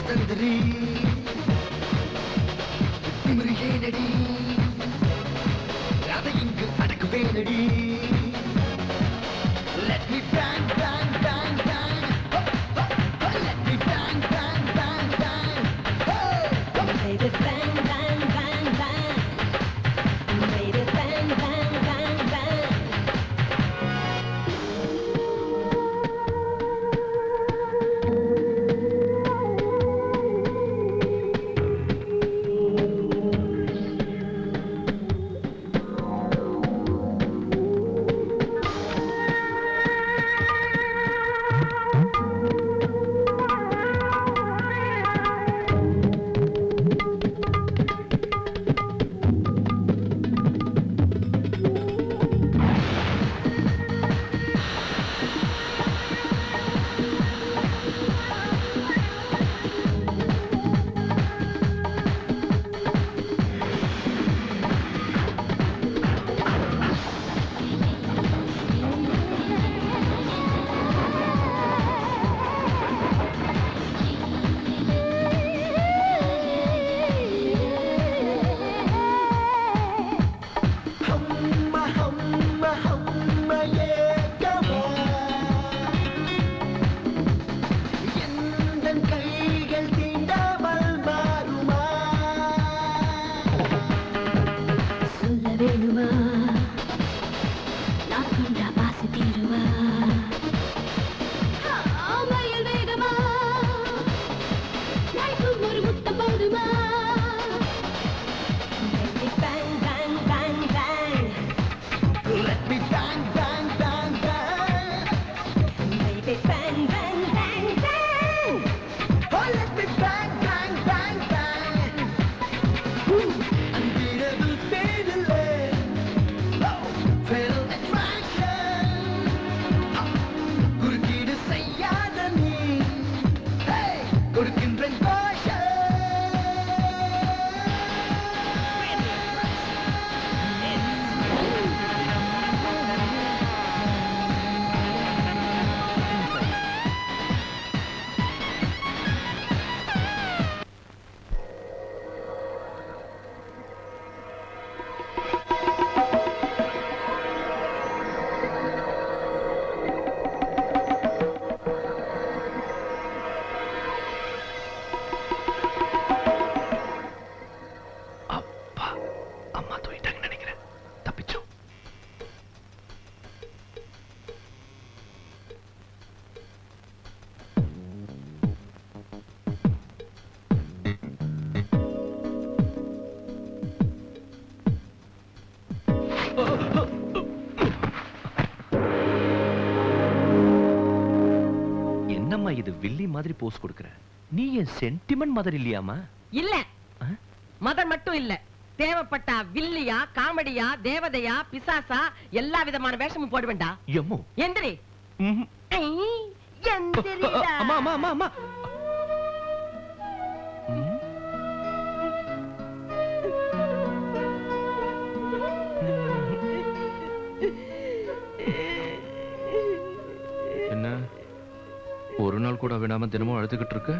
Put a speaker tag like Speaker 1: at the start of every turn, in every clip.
Speaker 1: சுதந்திரி திமிரு ஏனடி அதை இங்கு அடக்குவேனடி Let me bang, bang, bang, bang. Oh, oh, oh. Let me bang, bang, bang, bang. Oh, oh.
Speaker 2: Baby, bang, bang, bang, bang. Baby, bang, bang, bang, bang.
Speaker 1: Humma, humma, humma, ஏகமா. எந்தன் கைகள் தீண்டாமல் மாறுமா
Speaker 2: சொல்ல வேணுமா நான் கொண்ட ஆசை தீருமா மயில் வேகமா நாய்க்கும் ஒரு முத்தம் போடுமா Baby, bang, bang, bang, bang.
Speaker 1: Let me bang, bang, bang, bang.
Speaker 2: Baby, bang, bang, bang, bang.
Speaker 1: Oh, let me bang, bang, bang, bang. Unbeatable fatalé. Oh, fatal attraction. Ah, குறுக்கீடு செய்யாத நீ Hey, கொடுக்கின்றேன் பாஷை. அப்பா அம்மா தூயிட்டாங்கன்னு நினைக்கிறேன் தப்பிச்சோம்
Speaker 3: என்னம்மா இது வில்லி மாதிரி போஸ் கொடுக்குற நீ என் சென்டிமெண்ட் மாதிரி இல்லையாமா
Speaker 4: இல்ல
Speaker 3: ஆ?
Speaker 4: மதம் மட்டும் இல்ல தேவைப்பட்டா வில்லியா காமெடியா தேவதையா பிசாசா எல்லா விதமான வேஷமும் போடுவேண்டா
Speaker 3: எம்மோ
Speaker 4: எந்திரி
Speaker 3: ம்ஹும்.
Speaker 4: ஐ, எந்திரிடா.
Speaker 3: அம்மா அம்மா அம்மா அம்மா ம். என்ன ஒரு நாள் கூட விடாம தினமும் அழுதுகிட்டு இருக்க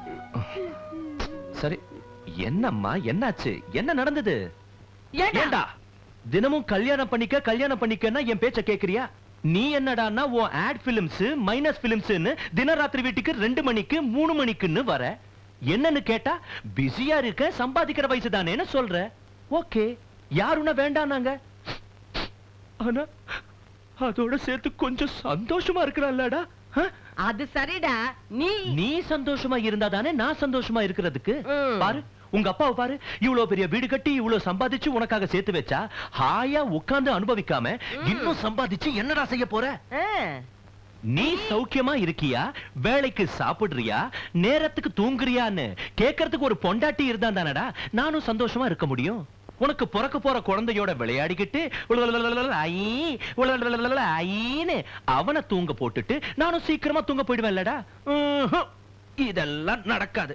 Speaker 3: சரி என்னம்மா என்னாச்சு என்ன நடந்தது
Speaker 4: ஏண்டா?
Speaker 3: ஏண்டா தினமும் கல்யாணம் பண்ணிக்க கல்யாணம் பண்ணிக்கன்னா என் பேச்ச கேக்குறியா நீ என்னடான்னா உன் ஆட் பிலிம்ஸ் மைனஸ் பிலிம்ஸ்னு தினராத்திரி வீட்டுக்கு ரெண்டு மணிக்கு மூணு மணிக்குன்னு வர என்னன்னு கேட்டா பிஸியா இருக்க சம்பாதிக்கிற வயசு தானேன்னு சொல்ற ஓகே யாருன்னா வேண்டாம் ஆனா அதோட சேர்த்து கொஞ்சம் சந்தோஷமா இருக்கிறான்லடா
Speaker 4: அது சரிடா நீ
Speaker 3: நீ சந்தோஷமா இருந்தா தானே நான் சந்தோஷமா இருக்கிறதுக்கு
Speaker 4: ம்.
Speaker 3: பாரு உங்க அப்பாவை பாரு இவ்வளவு பெரிய வீடு கட்டி இவ்வளவு சம்பாதிச்சு உனக்காக சேர்த்து வச்சா ஹாயா உட்கார்ந்து அனுபவிக்காம இன்னும் சம்பாதிச்சு என்னடா செய்ய போற
Speaker 4: ஆ,
Speaker 3: நீ சௌக்கியமா இருக்கியா வேலைக்கு சாப்பிடுறியா நேரத்துக்கு தூங்குறியான்னு கேட்கறதுக்கு ஒரு பொண்டாட்டி இருந்தா தானடா நானும் சந்தோஷமா இருக்க முடியும் உனக்கு பிறக்க போற குழந்தையோட விளையாடிக்கிட்டு உலலலலலல ஐ, உலலலலலல ஐன்னு அவனை தூங்க போட்டுட்டு நானும் சீக்கிரமா தூங்க போயிடுவேன்லடா ம்ஹும். இதெல்லாம் நடக்காது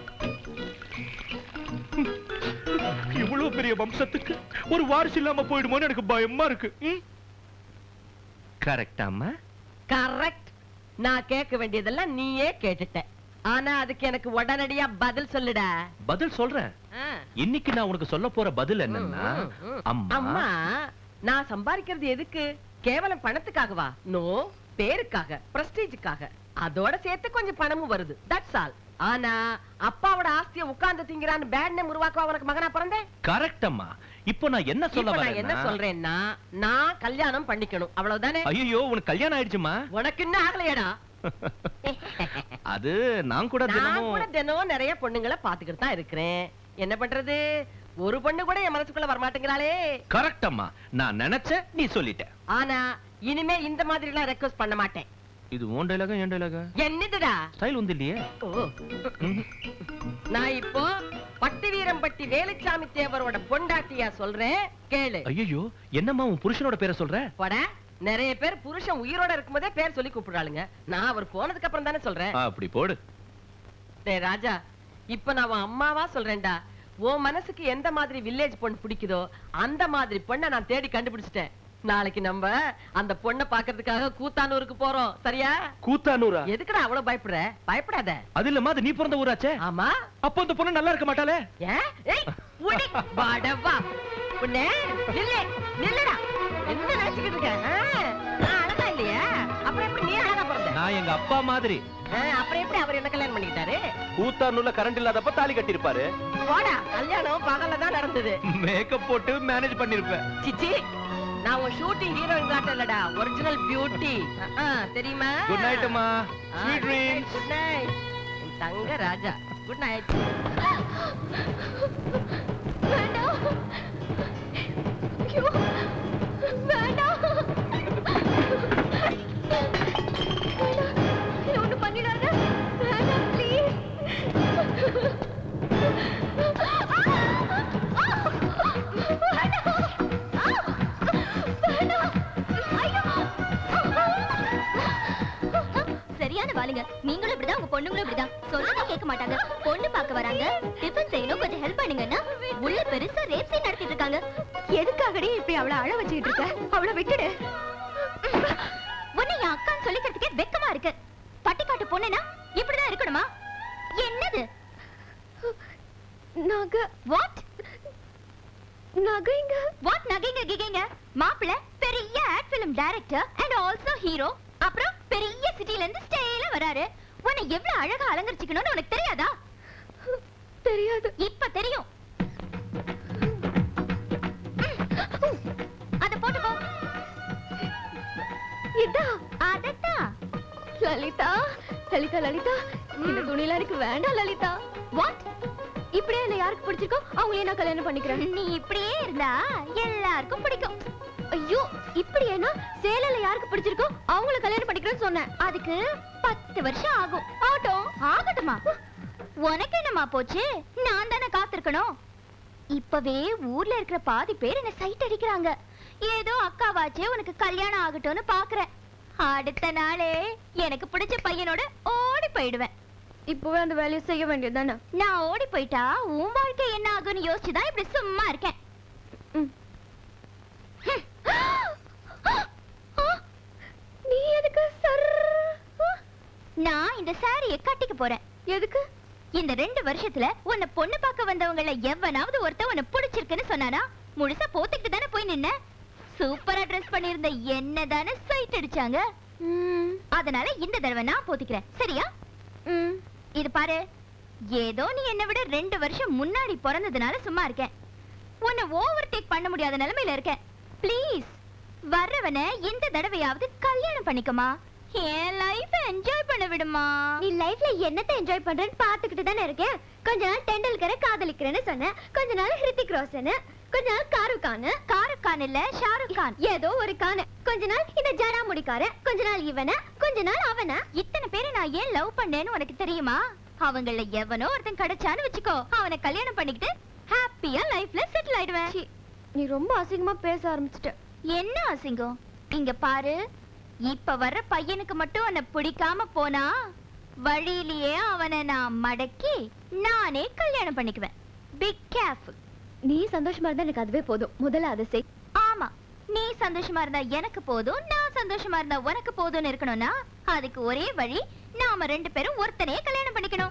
Speaker 3: இவ்வளவு பெரிய வம்சத்துக்கு ஒரு வாரிசு இல்லாம போயிடுமோன்னு எனக்கு பயமா இருக்கு கரெக்டாமா
Speaker 4: கரெக்ட் நான் கேட்க வேண்டியதெல்லாம் நீயே கேட்டுட்ட ஆனா அதுக்கு எனக்கு உடனடியா பதில் சொல்லுடா
Speaker 3: பதில் சொல்றேன்
Speaker 4: ஆ.
Speaker 3: இன்னைக்கு நான் உனக்கு சொல்ல போற பதில் என்னன்னா
Speaker 4: ம், ம், ம்.
Speaker 3: அம்மா
Speaker 4: அம்மா நான் சம்பாதிக்கிறது எதுக்கு கேவலம் பணத்துக்காகவா நோ பேருக்காக பிரஸ்டீஜுக்காக அதோட சேர்த்து கொஞ்சம் பணமும் வருது தட்ஸ் ஆல் ஆனா அப்பாவோட ஆஸ்திய உட்கார்ந்து திங்கிறான்னு பேட் நேம் உருவாக்க உனக்கு மகனா பிறந்தேன்
Speaker 3: கரெக்ட் அம்மா இப்போ நான் என்ன சொல்ல
Speaker 4: இப்ப நான் என்ன
Speaker 3: வரேன்னா
Speaker 4: சொல்றேன்னா நான் கல்யாணம் பண்ணிக்கணும் அவ்வளவுதானே
Speaker 3: ஐயோ உனக்கு கல்யாணம் ஆயிடுச்சுமா
Speaker 4: உனக்கு இன்னும் ஆகலையடா
Speaker 3: அது நான் கூட
Speaker 4: நான்
Speaker 3: தினமும்
Speaker 4: கூட தினம் நிறைய பொண்ணுங்களை பாத்துக்கிட்டு தான் இருக்கிறேன் என்ன பண்றது ஒரு பொண்ணு கூட என் மனசுக்குள்ள வரமாட்டேங்கிறாளே
Speaker 3: கரெக்ட் அம்மா நான் நினைச்சேன் நீ சொல்லிட்ட
Speaker 4: ஆனா இனிமே இந்த மாதிரி எல்லாம் ரெக்வஸ்ட் பண்ண மாட்டேன்
Speaker 3: இது உன் டைலாக என் டைலாக
Speaker 4: என்னதுடா
Speaker 3: ஸ்டைல் வந்து இல்லையே
Speaker 4: ஓ. நான் இப்போ பட்டி வீரம்பட்டி வேலுச்சாமி தேவரோட பொண்டாட்டியா சொல்றேன் கேளு
Speaker 3: ஐயோ என்னம்மா உன் புருஷனோட பேரை சொல்ற
Speaker 4: போட நிறைய பேர் புருஷன் உயிரோட இருக்கும்போதே பேர் சொல்லி கூப்பிடுறாளுங்க நான் அவர் போனதுக்கு அப்புறம் தானே சொல்றேன்
Speaker 3: அப்படி போடு
Speaker 4: டேய் ராஜா இப்ப நான் உன் அம்மாவா சொல்றேன்டா உன் மனசுக்கு எந்த மாதிரி வில்லேஜ் பொண்ணு பிடிக்குதோ அந்த மாதிரி பொண்ணை நான் தேடி கண்டுபிடிச்சிட்டேன் நாளைக்கு நம்ம அந்த பொண்ணை பாக்குறதுக்காக கூத்தானூருக்கு போறோம் சரியா
Speaker 3: கூத்தானூரா
Speaker 4: எதுக்குடா அவ்வளவு பயப்படுற பயப்படாத
Speaker 3: அது இல்லம்மா அது நீ பிறந்த ஊராச்சே
Speaker 4: ஆமா
Speaker 3: அப்போ அந்த பொண்ணு நல்லா இருக்க மாட்டாளே
Speaker 4: ஏன்? ஏய், உடி, வாடவா. உன்னை, நில்லு, நில்லுடா. என்ன நினைச்சுக்கிட்டு இருக்க? ஆ, நான் அழகா இல்லையா? அப்புறம் எப்படி நீ அழகா பிறந்த?
Speaker 3: நான் எங்க அப்பா மாதிரி
Speaker 4: ஆ, அப்புறம் எப்படி அவர் என்ன கல்யாணம் பண்ணிக்கிட்டாரு?
Speaker 3: கூத்தானூர்ல கரண்ட் இல்லாதப்ப தாலி கட்டிருப்பாரு
Speaker 4: போடா, கல்யாணம் பகல்ல தான் நடந்தது.
Speaker 3: மேக்கப் போட்டு மேனேஜ் பண்ணிருப்பேன்
Speaker 4: சிச்சி, நான் உன் shooting heroine காட்ட இல்லடா, original beauty. ஆ, ஆ, தெரியுமா?
Speaker 3: குட் நைட் அம்மா
Speaker 4: ஆ,
Speaker 3: sweet
Speaker 4: good night,
Speaker 3: dreams
Speaker 4: good night. என் தங்க ராஜா குட் நைட்
Speaker 2: வேண்டாம் ஐயோ வேண்டாம் வேண்டாம் என்ன ஒண்ணு பண்ணிடாத வேண்டாம் ப்ளீஸ் சரியான வாளுங்க நீங்களும் இப்படிதான் உங்க பொண்ணுங்களும் இப்படிதான் சொல்றத கேட்க மாட்டாங்க பொண்ணு பார்க்க வராங்க டிஃபன் செய்யணும் கொஞ்சம் ஹெல்ப் பண்ணுங்கன்னா உள்ள பெருசா ரேப் சீன் நடத்திட்டு இருக்காங்க எதுக்காகடி இப்படி அவளை அழ வச்சுக்கிட்டு இருக்க அவளை விட்டுடு உன்னை என் அக்கான்னு சொல்லிக்கிறதுக்கே வெக்கமா இருக்கு பட்டிக்காட்டு பொண்ணுனா இப்படிதான் இருக்கணுமா என்னது நகை வாட் நகைங்க வாட் நகைங்க கிகைங்க மாப்பிள்ள பெரிய ad film director and also hero அப்புறம் பெரிய சிட்டில இருந்து ஸ்டைலா வராரு உன்னை எவ்வளவு அழகா அலங்கரிச்சுக்கணும்னு உனக்கு தெரியாதா தெரியாது இப்ப தெரியும் அத போட்டுக்கோ இதா அதத்தான் லலிதா லலிதா லலிதா இந்த துணிலாம் எனக்கு வேண்டாம் லலிதா வாட் இப்படியே என்ன யாருக்கு பிடிச்சிருக்கோ அவங்களே நான் கல்யாணம் பண்ணிக்கிறேன் நீ இப்படியே இருந்தா எல்லாருக்கும் பிடிக்கும் ஐயோ இப்படியேனா சேலையில யாருக்கு பிடிச்சிருக்கோ அவங்கள கல்யாணம் பண்ணிக்கிறேன்னு சொன்னேன் அதுக்கு பத்து வருஷம் ஆகும் ஆகட்டும் ஆகட்டுமா உனக்கு என்னமா போச்சு நான் தானே காத்திருக்கணும் இப்பவே ஊர்ல இருக்கிற பாதி பேர் என்ன சைட் அடிக்கிறாங்க ஏதோ அக்காவாச்சே உனக்கு கல்யாணம் ஆகட்டும்னு பாக்குறேன் அடுத்த நாளே எனக்கு பிடிச்ச பையனோட ஓடி போயிடுவேன் இப்பவே அந்த வேலையை செய்ய வேண்டியதுதானே நான் ஓடி போயிட்டா உன் வாழ்க்கை என்ன ஆகும்னு யோசிச்சுதான் இப்படி சும்மா இருக்கேன் ம். நீ எதுக்கு சர் நான் இந்த சாரியை கட்டிக்க போறேன் எதுக்கு இந்த ரெண்டு வருஷத்துல உன்னை பொண்ணு பார்க்க வந்தவங்கள எவனாவது ஒருத்தன் உன்னை பிடிச்சிருக்குன்னு சொன்னானா முழுசா போத்துக்கிட்டு தானே போய் நின்ன சூப்பரா ட்ரெஸ் பண்ணிருந்த என்ன தானே சைட் அடிச்சாங்க அதனால இந்த தடவை நான் போத்திக்கிறேன் சரியா இது பாரு ஏதோ நீ என்னை விட ரெண்டு வருஷம் முன்னாடி பிறந்ததுனால சும்மா இருக்கேன் உன்னை ஓவர் டேக் பண்ண முடியாத நிலைமையில இருக்கேன் ப்ளீஸ் வர்றவன இந்த தடவையாவது கல்யாணம் பண்ணிக்கமா என் லைஃப் என்ஜாய் பண்ண விடுமா நீ லைஃப்ல என்னத்தை என்ஜாய் பண்றேன்னு பாத்துக்கிட்டு தானே இருக்கேன் கொஞ்ச நாள் டெண்டுல்கரை காதலிக்கிறேன்னு சொன்னேன் கொஞ்ச நாள் ஹிருத்திக் ரோஷன் கொஞ்ச நாள் ஷாருக் கான் ஷாருக் கான் இல்ல ஷாருக் கான் ஏதோ ஒரு கான் கொஞ்ச நாள் இந்த ஜடா முடிக்கார கொஞ்ச நாள் இவன கொஞ்ச நாள் அவன இத்தனை பேரை நான் ஏன் லவ் பண்ணேன்னு உனக்கு தெரியுமா அவங்கள எவனோ ஒருத்தன் கிடைச்சான்னு வச்சுக்கோ அவனை கல்யாணம் பண்ணிக்கிட்டு ஹாப்பியா லைஃப்ல செட்டில் ஆயிடுவேன் நீ ரொம்ப அசிங்கமா பேச ஆரம்பிச்சிட்ட என்ன அசிங்கம் இங்க பாரு இப்ப வர்ற பையனுக்கு மட்டும் உன்னை பிடிக்காம போனா வழியிலேயே அவனை நான் மடக்கி நானே கல்யாணம் பண்ணிக்குவேன் பிக் கேர்ஃபுல் நீ சந்தோஷமா இருந்தா எனக்கு அதுவே போதும் முதல்ல அதை செய் ஆமா நீ சந்தோஷமா இருந்தா எனக்கு போதும் நான் சந்தோஷமா இருந்தா உனக்கு போதும்னு இருக்கணும்னா அதுக்கு ஒரே வழி நாம ரெண்டு பேரும் ஒருத்தனே கல்யாணம் பண்ணிக்கணும்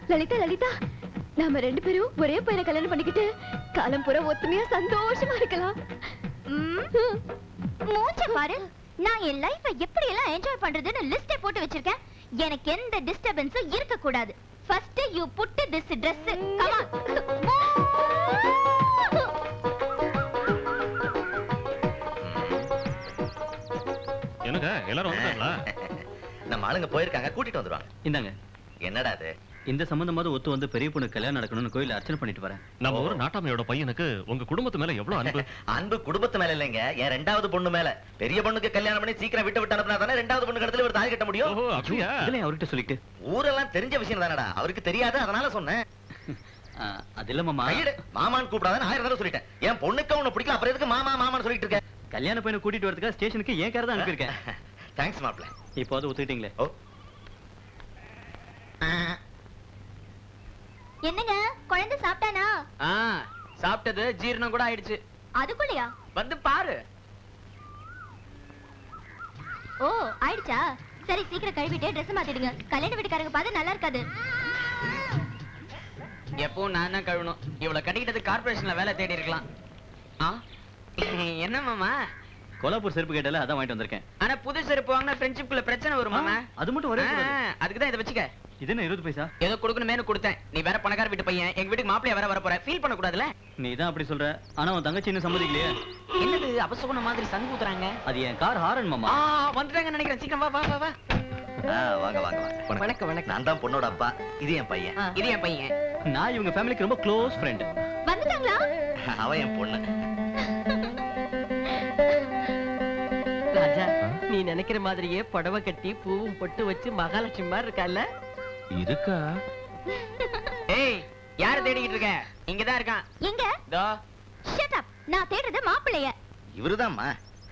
Speaker 2: லலிதா லலிதா நாம ரெண்டு பேரும் ஒரே பையனை கல்யாணம் பண்ணிக்கிட்டு காலம் பூரா ஒத்துமையா சந்தோஷமா இருக்கலாம் மூச்ச பாரு நான் என் லைஃபை எப்படி எல்லாம் என்ஜாய் பண்றதுன்னு லிஸ்டே போட்டு வச்சிருக்கேன் எனக்கு எந்த டிஸ்டர்பன்ஸும் இருக்க கூடாது first you put this Dress come
Speaker 5: என்னங்க எல்லாரும் வந்துட்டாங்களா
Speaker 6: நம்ம ஆளுங்க போயிருக்காங்க கூட்டிட்டு வந்துருவாங்க
Speaker 7: இந்தாங்க
Speaker 6: என்னடா அது
Speaker 7: இந்த சம்பந்தமாவது ஒத்து வந்து பெரிய பொண்ணு கல்யாணம் நடக்கணும்னு கோயில அர்ச்சனை பண்ணிட்டு வரேன்
Speaker 5: நம்ம ஊர் நாட்டாமையோட பையனுக்கு உங்க குடும்பத்து மேல எவ்வளவு அன்பு
Speaker 6: அன்பு குடும்பத்து மேல இல்லைங்க என் ரெண்டாவது பொண்ணு மேல பெரிய பொண்ணுக்கு கல்யாணம் பண்ணி சீக்கிரம் விட்டு விட்டு அனுப்புனா தானே ரெண்டாவது பொண்ணு கடத்துல ஒரு தாலி கட்ட முடியும்
Speaker 5: ஓஹோ அப்படியா
Speaker 7: இதுல அவர்கிட்ட சொல்லிட்டு
Speaker 6: ஊரெல்லாம் தெரிஞ்ச விஷயம் தானடா அவருக்கு தெரியாது அதனால சொன்னேன்
Speaker 7: ஆ, அது இல்ல மாமா
Speaker 6: கையிடு மாமான்னு கூப்பிடாதன்னு ஆயிரம் தடவை சொல்லிட்டேன் என் பொண்ணுக்கு உன்னை பிடிக்கல அப்புறம் எதுக்கு மாமா மாமான்னு சொல்லிட்டு இருக்க
Speaker 7: கல்யாண பையனை கூட்டிட்டு வரதுக்காக ஸ்டேஷனுக்கு ஏன் கார தான் அனுப்பியிருக்கேன்
Speaker 6: தேங்க்ஸ் மாப்ள
Speaker 7: இப்போது ஒத்துக்கிட்டீங்களே
Speaker 6: ஓ
Speaker 2: என்னங்க குழந்தை சாப்பிட்டானா
Speaker 8: ஆ சாப்பிட்டது ஜீரணம் கூட ஆயிடுச்சு
Speaker 2: அதுக்குள்ளயா
Speaker 8: வந்து பாரு
Speaker 2: ஓ ஆயிடுச்சா சரி சீக்கிரம் கழுவிட்டு ட்ரெஸ் மாத்திடுங்க கல்யாண வீட்டுக்காரங்க பார்த்து நல்லா இருக்காது
Speaker 8: எப்பவும் நான் தான் கழுவணும் இவ்வளவு கட்டிக்கிட்டது கார்பரேஷன்ல வேலை தேடி இருக்கலாம் ஆ என்ன மாமா
Speaker 7: கோலாப்பூர் செருப்பு கேட்டால அதான் வாங்கிட்டு வந்திருக்கேன்
Speaker 8: ஆனா புது செருப்பு வாங்கினா ஃப்ரெண்ட்ஷிப்குள்ள பிரச்சனை வரும் மாமா
Speaker 7: அது மட்டும் ஒரே கூடாது.
Speaker 8: அதுக்கு தான் இதை வச்சுக்க
Speaker 7: இது என்ன இருபது பைசா
Speaker 8: ஏதோ கொடுக்கணுமேனு கொடுத்தேன் நீ வேற பணக்கார வீட்டு பையன் எங்க வீட்டுக்கு மாப்பிளைய வேற வர போற ஃபீல் பண்ண கூடாதுல
Speaker 7: நீ தான் அப்படி சொல்ற ஆனா உன் தங்கச்சி இன்னும் சம்மதிக்கலையே
Speaker 8: என்னது அபசகுன மாதிரி சங்கு ஊத்துறாங்க
Speaker 7: அது என் கார் ஹாரன் மாமா
Speaker 8: ஆ வந்துட்டாங்க நினைக்கிறேன் சீக்கிரம் வா வா வா வா
Speaker 6: ஆ, வாங்க வாங்க வாங்க
Speaker 4: வணக்கம் வணக்கம்
Speaker 6: நான் தான் பொண்ணோட அப்பா இது என் பையன்
Speaker 8: இது என் பையன்
Speaker 7: நான் இவங்க ஃபேமிலிக்கு ரொம்ப க்ளோஸ் ஃப்ரெண்ட்
Speaker 2: வந்துட்டாங்களா
Speaker 6: அவன் என் பொண்ணு
Speaker 4: ராஜா நீ நினைக்கிற மாதிரியே புடவை கட்டி பூவும் பொட்டு வச்சு மகாலட்சுமி மாதிரி இருக்கல்ல
Speaker 3: இருக்கா
Speaker 8: ஏய் யார தேடிக்கிட்டு இருக்க இங்கதான் இருக்கான்
Speaker 2: எங்க
Speaker 8: தோ
Speaker 2: ஷட் அப் நான் தேடுறது மாப்பிள்ளைய
Speaker 6: இவருதாம்மா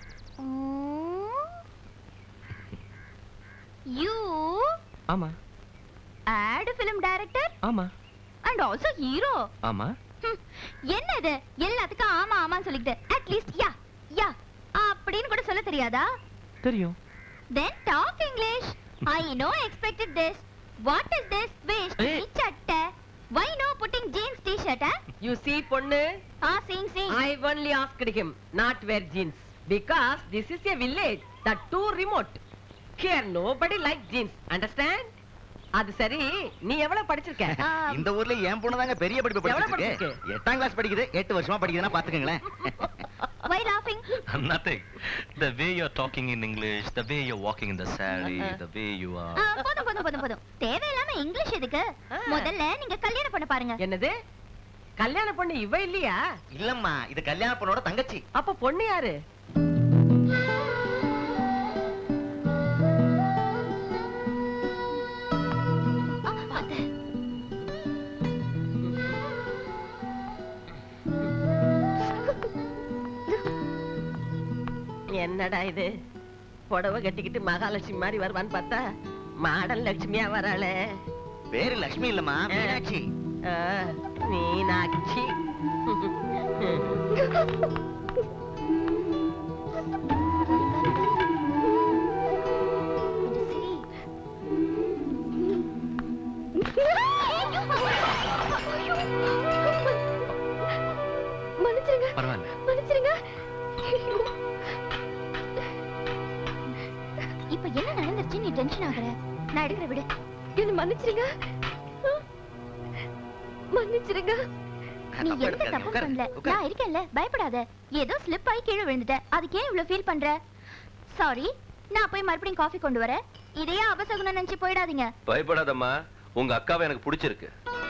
Speaker 2: யூ
Speaker 3: ஆமா
Speaker 2: ஆட் ஃபிலிம் டைரக்டர்
Speaker 3: ஆமா
Speaker 2: அண்ட் ஆல்சோ ஹீரோ
Speaker 3: ஆமா
Speaker 2: என்ன இது எல்லாத்துக்கும் ஆமா ஆமான்னு சொல்லிக்கிட்டு அட்லீஸ்ட் யா யா அப்படின்னு கூட சொல்ல தெரியாதா
Speaker 3: தெரியும்
Speaker 2: then talk English I no expected this what is this veshti
Speaker 3: ஏய்.
Speaker 2: சட்டை why no putting jeans T-shirt
Speaker 4: you see பொண்ணு
Speaker 2: ஆ Singh Singh
Speaker 4: I only asked him not wear jeans because this is a village that too remote. Here nobody like jeans. Understand? அது சரி நீ எவ்வளவு படிச்சிருக்க
Speaker 6: இந்த ஊர்ல என் பொண்ணு தாங்க பெரிய படிப்பு
Speaker 4: எவ்வளவு
Speaker 6: படிச்சிருக்கு எட்டாம் கிளாஸ் படிக்குது எட்டு வருஷமா படிக்குதுன்னா பாத்துக்கங்களேன்
Speaker 2: வை லாஃபிங்
Speaker 3: Nothing. The way you're talking in English, the way you're walking in the saree, the way you are.
Speaker 2: போதும் போதும் போதும் போதும் தேவையில்லாம இங்கிலீஷ் எதுக்கு
Speaker 4: ஆ.
Speaker 2: முதல்ல நீங்க கல்யாணம் பண்ண பாருங்க
Speaker 4: என்னது கல்யாண பொண்ணு இவ இல்லையா
Speaker 6: இல்லம்மா இது கல்யாண பொண்ணோட தங்கச்சி
Speaker 4: அப்ப பொண்ணு யாரு
Speaker 2: ஆ, அது.
Speaker 4: என்னடா இது புடவை கட்டிக்கிட்டு மகாலட்சுமி மாதிரி வருவான்னு பார்த்தா மாடல் லட்சுமியா வராளே
Speaker 6: பேரு லட்சுமி இல்லம்மா
Speaker 4: ஆ.
Speaker 6: மீனாட்சி
Speaker 4: ஆ, மீனாட்சி
Speaker 2: மன்னிச்சிருங்க
Speaker 3: பரவாயில்ல
Speaker 2: மன்னிச்சிருங்க இப்ப என்ன நடந்துருச்சு நீ டென்ஷன் ஆகுற நான் எடுக்கிற விடு என்ன மன்னிச்சிருங்க மன்னிச்சிருங்க நீ
Speaker 6: தப்பு
Speaker 2: எந்த
Speaker 6: எடுக்காதீங்க.
Speaker 2: தப்பும்
Speaker 6: உட்காரு,
Speaker 2: பண்ணல
Speaker 6: உட்காரு.
Speaker 2: நான் இருக்கேன்ல பயப்படாத ஏதோ ஸ்லிப் ஆகி கீழே விழுந்துட்ட அதுக்கு ஏன் இவ்வளவு ஃபீல் பண்ற சாரி நான் போய் மறுபடியும் காஃபி கொண்டு வரேன் இதையே அபசகுணம் நினைச்சு போயிடாதீங்க
Speaker 3: பயப்படாதம்மா உங்க அக்காவை எனக்கு பிடிச்சிருக்கு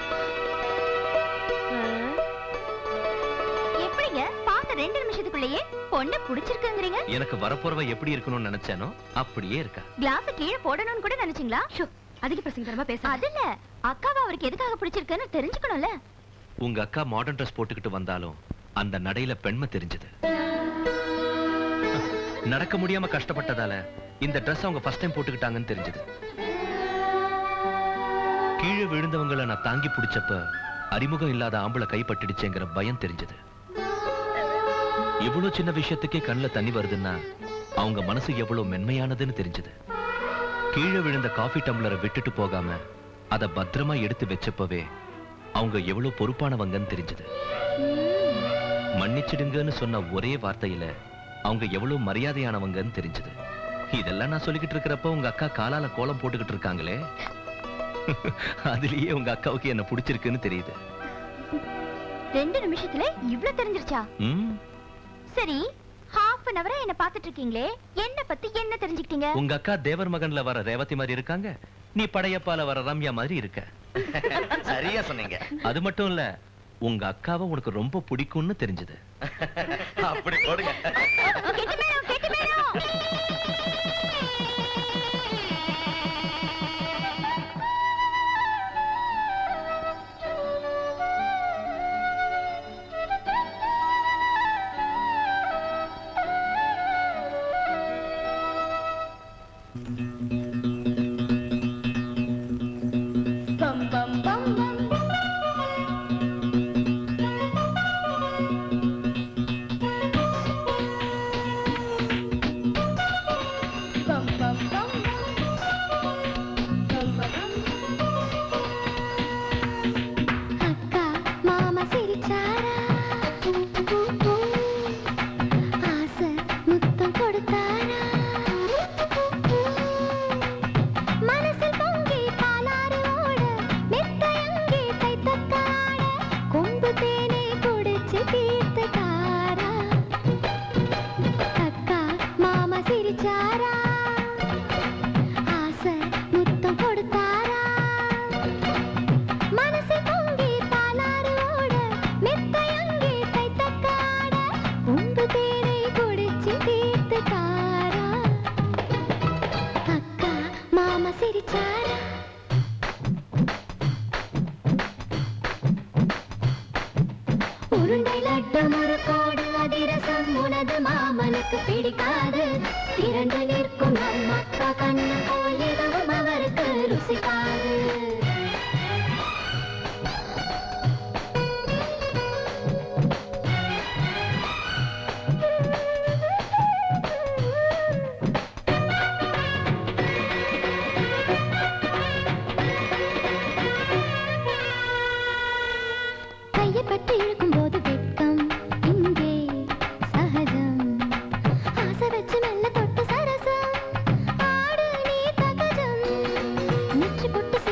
Speaker 2: எப்படிங்க பார்த்த ரெண்டு நிமிஷத்துக்குள்ளேயே பொண்ணு பிடிச்சிருக்குங்கிறீங்க
Speaker 3: எனக்கு வரப்போறவ எப்படி இருக்கணும்னு நினைச்சேனோ அப்படியே இருக்கா
Speaker 2: கிளாஸ கீழே போடணும்னு கூட நினைச்சீங்களா அதிக பிரசங்கரமா பேச அது இல்ல அக்காவை அவருக்கு எதுக்காக பிடிச்சிருக்குன்னு தெரிஞ்சுக்கணும்ல
Speaker 3: உங்க அக்கா மாடர்ன் ட்ரெஸ் போட்டுக்கிட்டு வந்தாலும் அந்த நடையில பெண்மை தெரிஞ்சது நடக்க முடியாம கஷ்டப்பட்டதால இந்த Dress அவங்க ஃபர்ஸ்ட் டைம் போட்டுக்கிட்டாங்கன்னு தெரிஞ்சது கீழே விழுந்தவங்கள நான் தாங்கி பிடிச்சப்ப அறிமுகம் இல்லாத ஆம்பளை கைப்பட்டுடுச்சேங்கிற பயம் தெரிஞ்சது இவ்வளவு சின்ன விஷயத்துக்கே கண்ணுல தண்ணி வருதுன்னா அவங்க மனசு எவ்வளவு மென்மையானதுன்னு தெரிஞ்சது கீழே விழுந்த காஃபி டம்ளரை விட்டுட்டு போகாம அத பத்திரமா எடுத்து வச்சப்பவே அவங்க எவ்வளவு பொறுப்பானவங்கன்னு தெரிஞ்சது மன்னிச்சிடுங்கன்னு சொன்ன ஒரே வார்த்தையில அவங்க எவ்வளவு மரியாதையானவங்கன்னு தெரிஞ்சது இதெல்லாம் நான் சொல்லிக்கிட்டு இருக்கிறப்ப உங்க அக்கா காலால கோலம் போட்டுக்கிட்டு இருக்காங்களே அதுலயே உங்க அக்காவுக்கு என்ன பிடிச்சிருக்குன்னு தெரியுது
Speaker 2: ரெண்டு நிமிஷத்துல இவ்ளோ தெரிஞ்சிருச்சா
Speaker 3: ம்
Speaker 2: சரி ஹாஃப் அன் அவரா என்ன பாத்துட்டு இருக்கீங்களே என்ன பத்தி என்ன தெரிஞ்சுக்கிட்டீங்க
Speaker 3: உங்க அக்கா தேவர் மகன்ல வர ரேவதி மாதிரி இருக்காங்க நீ படையப்பால வர ரம்யா மாதிரி இருக்க
Speaker 6: சரியா சொன்னீங்க
Speaker 3: அது மட்டும் இல்ல உங்க அக்காவை உனக்கு ரொம்ப பிடிக்கும்னு தெரிஞ்சது
Speaker 6: அப்படி போடுங்க
Speaker 2: கெட்டி மேளம், கெட்டி மேளம்.
Speaker 9: அக்கா மாமா சிரிச்சாரா ஆசை முத்தம் கொடுத்தாரா மனசில் பொங்கி பாலாறு ஓட மெத்தையங்கி தைத்தக்காட கொம்பு தேனை குடிச்சு தீர்த்துட்டாரா அக்கா மாமா சிரிச்சாரா ஆசை முத்தம் கொடுத்தாரா மனசு பொங்கி பாலாறு ஓட மெத்தையங்கி தைத்தக்காட உம்பு தேனை குடிச்சு தீர்த்துட்டாரா அக்கா மாமா சிரிச்சாரா உருண்டை லட்டு முறுக்கோடு அதிரசம் உனது மாமனுக்கு பிடிக்காது இரண்டு நிற்கும் நம் அக்கா கண்ணு போல் எதுவும் அவருக்கு ருசிக்காது கையை பற்றி இழுக்கும் போது வெட்கம் இங்கே சகஜம் ஆசை வச்சு மெல்ல தொட்டு சரசம் ஆடு நீ தகஜம் நெற்றி பொட்டு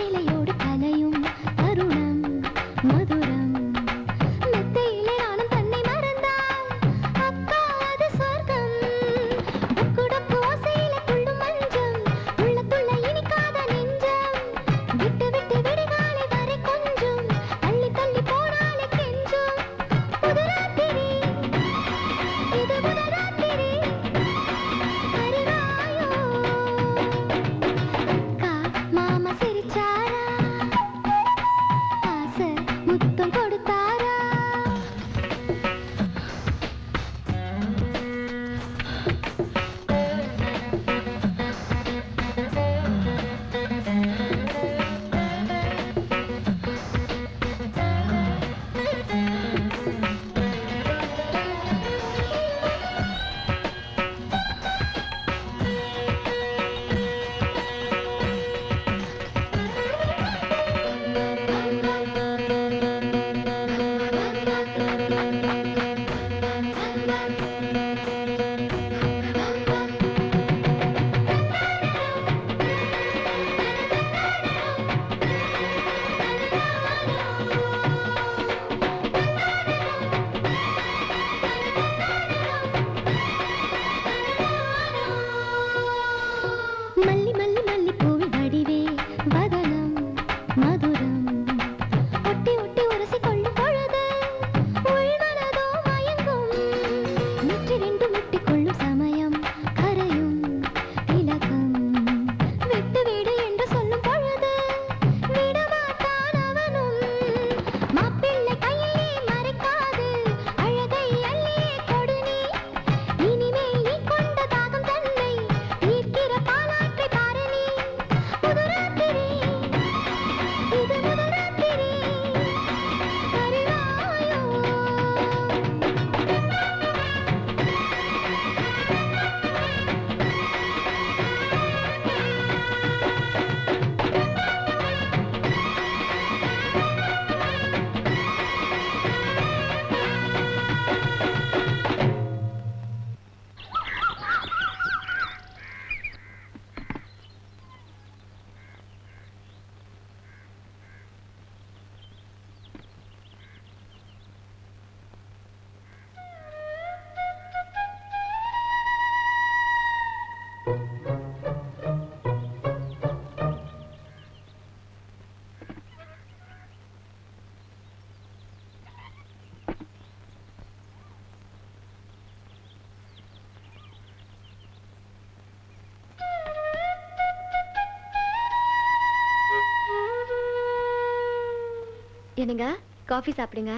Speaker 9: என்னங்க காஃபி சாப்பிடுங்க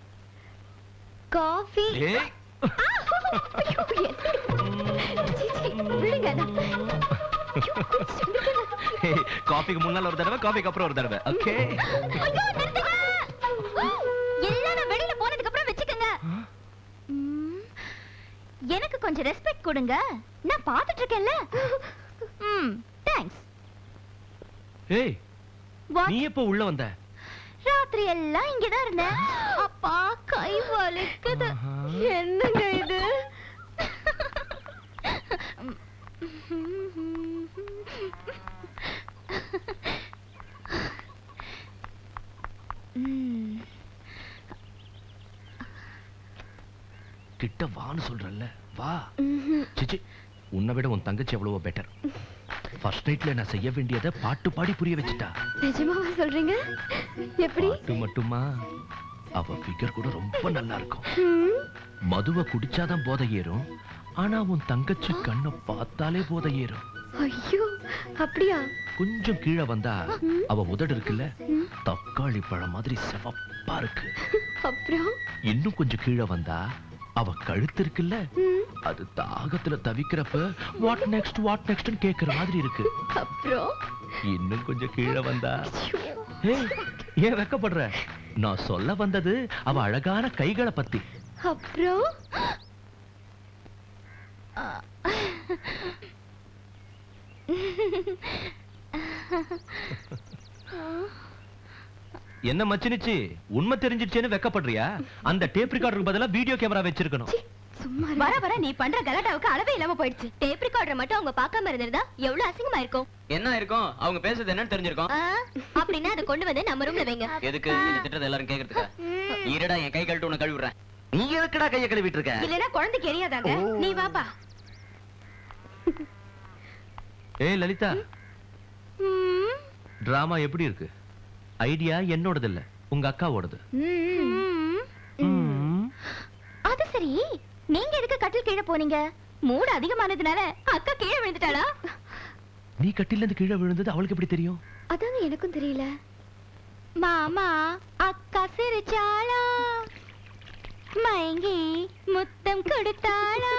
Speaker 9: காஃபி
Speaker 3: ஏய் ஏய், காஃபிக்கு முன்னால ஒரு தடவை காஃபிக்கு அப்புறம் ஒரு தடவை ஓகே
Speaker 2: எல்லாம் நான் வெளியில போனதுக்கு அப்புறம் வச்சுக்கோங்க ம், எனக்கு கொஞ்சம் ரெஸ்பெக்ட் கொடுங்க நான் பார்த்துட்டு இருக்கேன்ல ம் தேங்க்ஸ்
Speaker 3: ஏய் நீ எப்போ உள்ள வந்த
Speaker 2: ராத்திரி எல்லாம் இங்கதான் இருந்தேன் அப்பா கை வலிக்குது என்னங்க இது ம்,
Speaker 3: கிட்ட வான்னு சொல்றல்ல வா
Speaker 9: ம்ஹும்.
Speaker 3: சிச்சி உன்னை விட உன் தங்கச்சி எவ்வளவோ பெட்டர் ஃபர்ஸ்ட் நைட்ல நான் செய்ய வேண்டியதை பாட்டு பாடி புரிய வச்சுட்டா
Speaker 9: நிஜமாவா சொல்றீங்க எப்படி
Speaker 3: பாட்டு மட்டுமா அவ ஃபிகர் கூட ரொம்ப நல்லா இருக்கும்
Speaker 9: ம்,
Speaker 3: மதுவை குடிச்சாதான் போதை ஏறும் ஆனா உன் தங்கச்சி கண்ணை பார்த்தாலே போதை ஏறும்
Speaker 9: ஐயோ அப்படியா
Speaker 3: கொஞ்சம் கீழே வந்தா அவ உதடு இருக்குல்ல தக்காளி பழம் மாதிரி சிவப்பா இருக்கு
Speaker 9: அப்புறம்
Speaker 3: இன்னும் கொஞ்சம் கீழே வந்தா அவ கழுத்து இருக்குல்ல
Speaker 9: ம்,
Speaker 3: அது தாகத்துல தவிக்கிறப்ப வாட் நெக்ஸ்ட் வாட் நெக்ஸ்ட் கேக்குற மாதிரி இருக்கு
Speaker 9: அப்புறம்
Speaker 3: இன்னும் கொஞ்சம் கீழே வந்தா
Speaker 9: ஐயோ,
Speaker 3: ஏய், ஏன் வெக்கப்படுற நான் சொல்ல வந்தது அவ அழகான கைகளை பத்தி
Speaker 9: அப்புறம்
Speaker 3: என்ன மச்சினிச்சு உண்மை தெரிஞ்சிடுச்சேன்னு வெக்கப்படுறியா அந்த டேப் ரெக்கார்டருக்கு பதிலா வீடியோ கேமரா வச்சிருக்கணும்
Speaker 9: சும்மா
Speaker 2: வர வர நீ பண்ற கலாட்டாவுக்கு அளவே இல்லாம போயிடுச்சு டேப் ரெக்கார்டர் மட்டும் அவங்க பார்க்காம இருந்திருந்தா எவ்வளவு அசிங்கமா இருக்கும்
Speaker 8: என்ன இருக்கும் அவங்க பேசுறது என்னன்னு தெரிஞ்சிருக்கும்
Speaker 2: ஆ, அப்படின்னா அதை கொண்டு வந்து நம்ம ரூம்ல வைங்க
Speaker 8: எதுக்கு இந்த திட்டத்தை எல்லாரும் கேக்குறதுக்கா இருடா என் கை கழட்டு உன்னை கழுவுறேன்
Speaker 6: நீ எதுக்குடா கைய கழுவிட்டு இருக்க
Speaker 2: இல்லனா குழந்தைக்கு எரியாதாங்க நீ வாப்பா
Speaker 3: ஏய் லலிதா
Speaker 2: ம்,
Speaker 3: டிராமா எப்படி இருக்கு ஐடியா என்னோடது இல்ல உங்க அக்காவோடது
Speaker 2: ம்.
Speaker 3: ம்.
Speaker 2: அது சரி நீங்க எதுக்கு கட்டில் கீழே போனீங்க மூடு அதிகமானதுனால அக்கா கீழே விழுந்துட்டாளா
Speaker 3: நீ கட்டில இருந்து கீழே விழுந்தது அவளுக்கு எப்படி தெரியும்
Speaker 9: அதாங்க எனக்கும் தெரியல
Speaker 2: மாமா அக்கா சிரிச்சாளா மயங்கி முத்தம் கொடுத்தாளா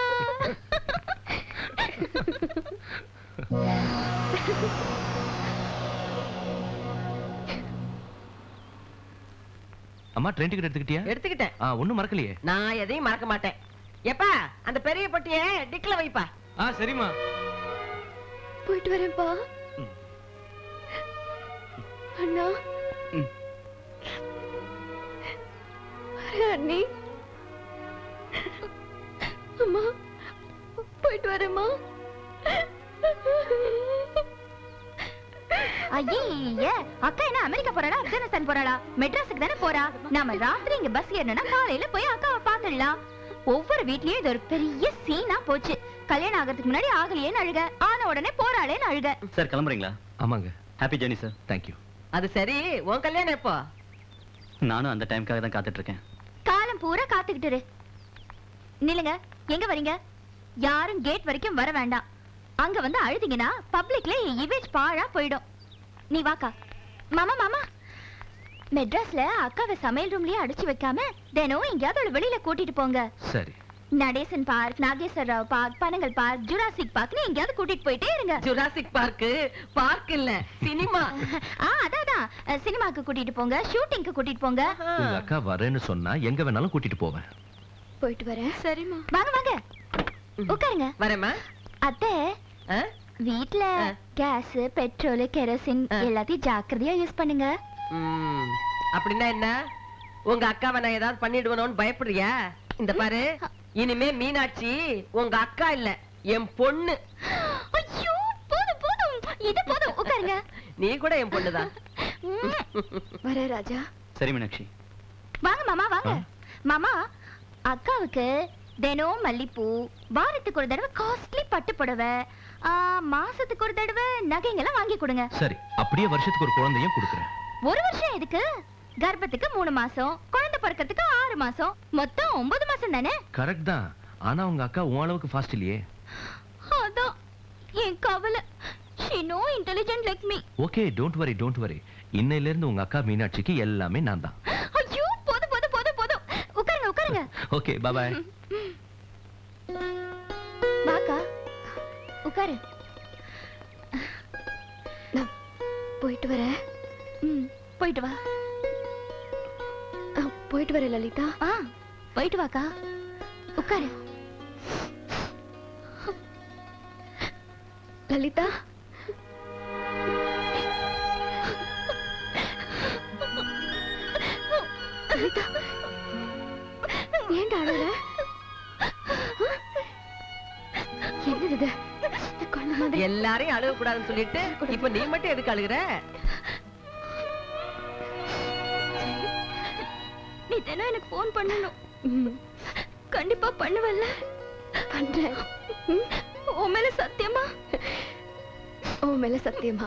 Speaker 3: அம்மா ட்ரெயின் டிக்கெட் எடுத்துக்கிட்டியா
Speaker 4: எடுத்துக்கிட்டேன்
Speaker 3: ஆ ஒண்ணும் மறக்கலையே
Speaker 4: நான் எதையும் மறக்க மாட்டேன் எப்பா அந்த பெரிய பொட்டிய டிக்ல வைப்பா
Speaker 3: ஆ சரிம்மா
Speaker 9: போயிட்டு வரேன்ப்பா அண்ணா
Speaker 8: ம்.
Speaker 9: வரேன் அண்ணி அம்மா போயிட்டு வரேம்மா
Speaker 2: ஐயே அக்கா என்ன அமெரிக்கா போறாளா ஆப்கானிஸ்தான் போறாளா மெட்ராஸுக்கு தானே போறா நாம ராத்திரி இங்க பஸ் ஏறணும்னா காலையில போய் அக்காவை பாத்துடலாம் ஒவ்வொரு வீட்லயும் இது ஒரு பெரிய சீனா போச்சு கல்யாணம் ஆகிறதுக்கு முன்னாடி ஆகலையேன்னு அழுக ஆன உடனே போறாளேன்னு அழுக
Speaker 7: சார் கிளம்புறீங்களா
Speaker 3: ஆமாங்க
Speaker 7: ஹாப்பி ஜேர்னி சார்
Speaker 3: தேங்க்யூ
Speaker 4: அது சரி உன் கல்யாணம் எப்போ
Speaker 7: நானும் அந்த டைம்க்காக தான் காத்துட்டு இருக்கேன்
Speaker 2: காலம் பூரா காத்துக்கிட்டு இரு. நில்லுங்க எங்க வரீங்க யாரும் கேட் வரைக்கும் வர வேண்டாம் அங்க வந்து அழுதிங்கன்னா பப்ளிக்ல இமேஜ் பாழா போயிடும் நீ வாக்கா மாமா மாமா மெட்ராஸ்ல அக்காவை சமையல் ரூம்லயே அடிச்சு வைக்காம தினம் எங்கேயாவது அவளை வெளியில கூட்டிட்டு போங்க
Speaker 3: சரி
Speaker 2: Natesan Park Nageswara Rao Park Panagal Park Jurassic பார்க்னு எங்கேயாவது கூட்டிட்டு போயிட்டே இருங்க
Speaker 4: ஜுராசிக் பார்க் பார்க் இல்ல சினிமா
Speaker 2: ஆ அதான் அதான். அஹ், சினிமாக்கு கூட்டிட்டு போங்க ஷூட்டிங்க்கு கூட்டிட்டு போங்க
Speaker 3: உங்க அக்கா வரேன்னு சொன்னா எங்க வேணாலும் கூட்டிட்டு போவேன்
Speaker 9: போயிட்டு வரேன் சரிம்மா
Speaker 2: வாங்க வாங்க உட்காருங்க
Speaker 4: வரேம்மா
Speaker 2: அத்தை
Speaker 4: ஆ?
Speaker 2: வீட்ல
Speaker 4: ஆ.
Speaker 2: கேஸ் பெட்ரோல் கெரோசின்
Speaker 4: ஆ.
Speaker 2: எல்லாத்தையும் ஜாக்கிரதையா யூஸ் பண்ணுங்க
Speaker 4: ம், அப்படின்னா என்ன உங்க அக்காவை நான் ஏதாவது பண்ணிடுவனோன்னு பயப்படுறியா இந்த பாரு இனிமே மீனாட்சி உங்க அக்கா இல்ல என் பொண்ணு
Speaker 2: ஐயோ போதும் போதும் இது போதும் உட்காருங்க
Speaker 4: நீ கூட என் பொண்ணுதான்
Speaker 2: ம்.
Speaker 9: வரேன் ராஜா
Speaker 7: சரி மீனாட்சி
Speaker 2: வாங்க மாமா வாங்க
Speaker 3: ஆ.
Speaker 2: மாமா அக்காவுக்கு தினம் மல்லிப்பூ வாரத்துக்கு ஒரு தடவை காஸ்ட்லி பட்டு புடவை ஆ, மாசத்துக்கு ஒரு தடவை நகைங்கெல்லாம் வாங்கி கொடுங்க
Speaker 3: சரி அப்படியே வருஷத்துக்கு ஒரு குழந்தையும் கொடுக்குறேன்
Speaker 2: ஒரு வருஷம் எதுக்கு கர்ப்பத்துக்கு மூணு மாசம் குழந்தை பிறக்கிறதுக்கு ஆறு மாசம் மொத்தம் ஒன்பது மாசம் தானே
Speaker 3: கரெக்ட் தான் ஆனா உங்க அக்கா உன் அளவுக்கு ஃபாஸ்ட் இல்லையே
Speaker 2: அதான் என் கவலை she no intelligent like me
Speaker 3: okay don't worry don't worry இன்னையில இருந்து உங்க அக்கா மீனாட்சிக்கு எல்லாமே நான் தான்
Speaker 2: ஐயோ போதும் போதும் போதும் போதும் உட்காருங்க உட்காருங்க
Speaker 3: ஓகே பாய்
Speaker 2: வாக்கா உட்காரு
Speaker 9: நான் போயிட்டு வரேன்
Speaker 2: ம் போயிட்டு வா
Speaker 9: ஆ, போயிட்டு வரேன் லலிதா
Speaker 2: ஆ போயிட்டு வாக்கா உட்காரு
Speaker 9: லலிதா லலிதா ஏன்டா அழுற என்னது இது குழந்தை மாதிரி
Speaker 4: எல்லாரையும் அழுக கூடாதுன்னு சொல்லிட்டு இப்ப நீ மட்டும் எதுக்கு அழுகுற
Speaker 2: நீ தினம் எனக்கு ஃபோன் பண்ணணும்
Speaker 9: ம்,
Speaker 2: கண்டிப்பா பண்ணுவல்ல
Speaker 9: பண்றேன் ம்,
Speaker 2: உன் மேல சத்தியமா
Speaker 9: உன் மேல சத்தியமா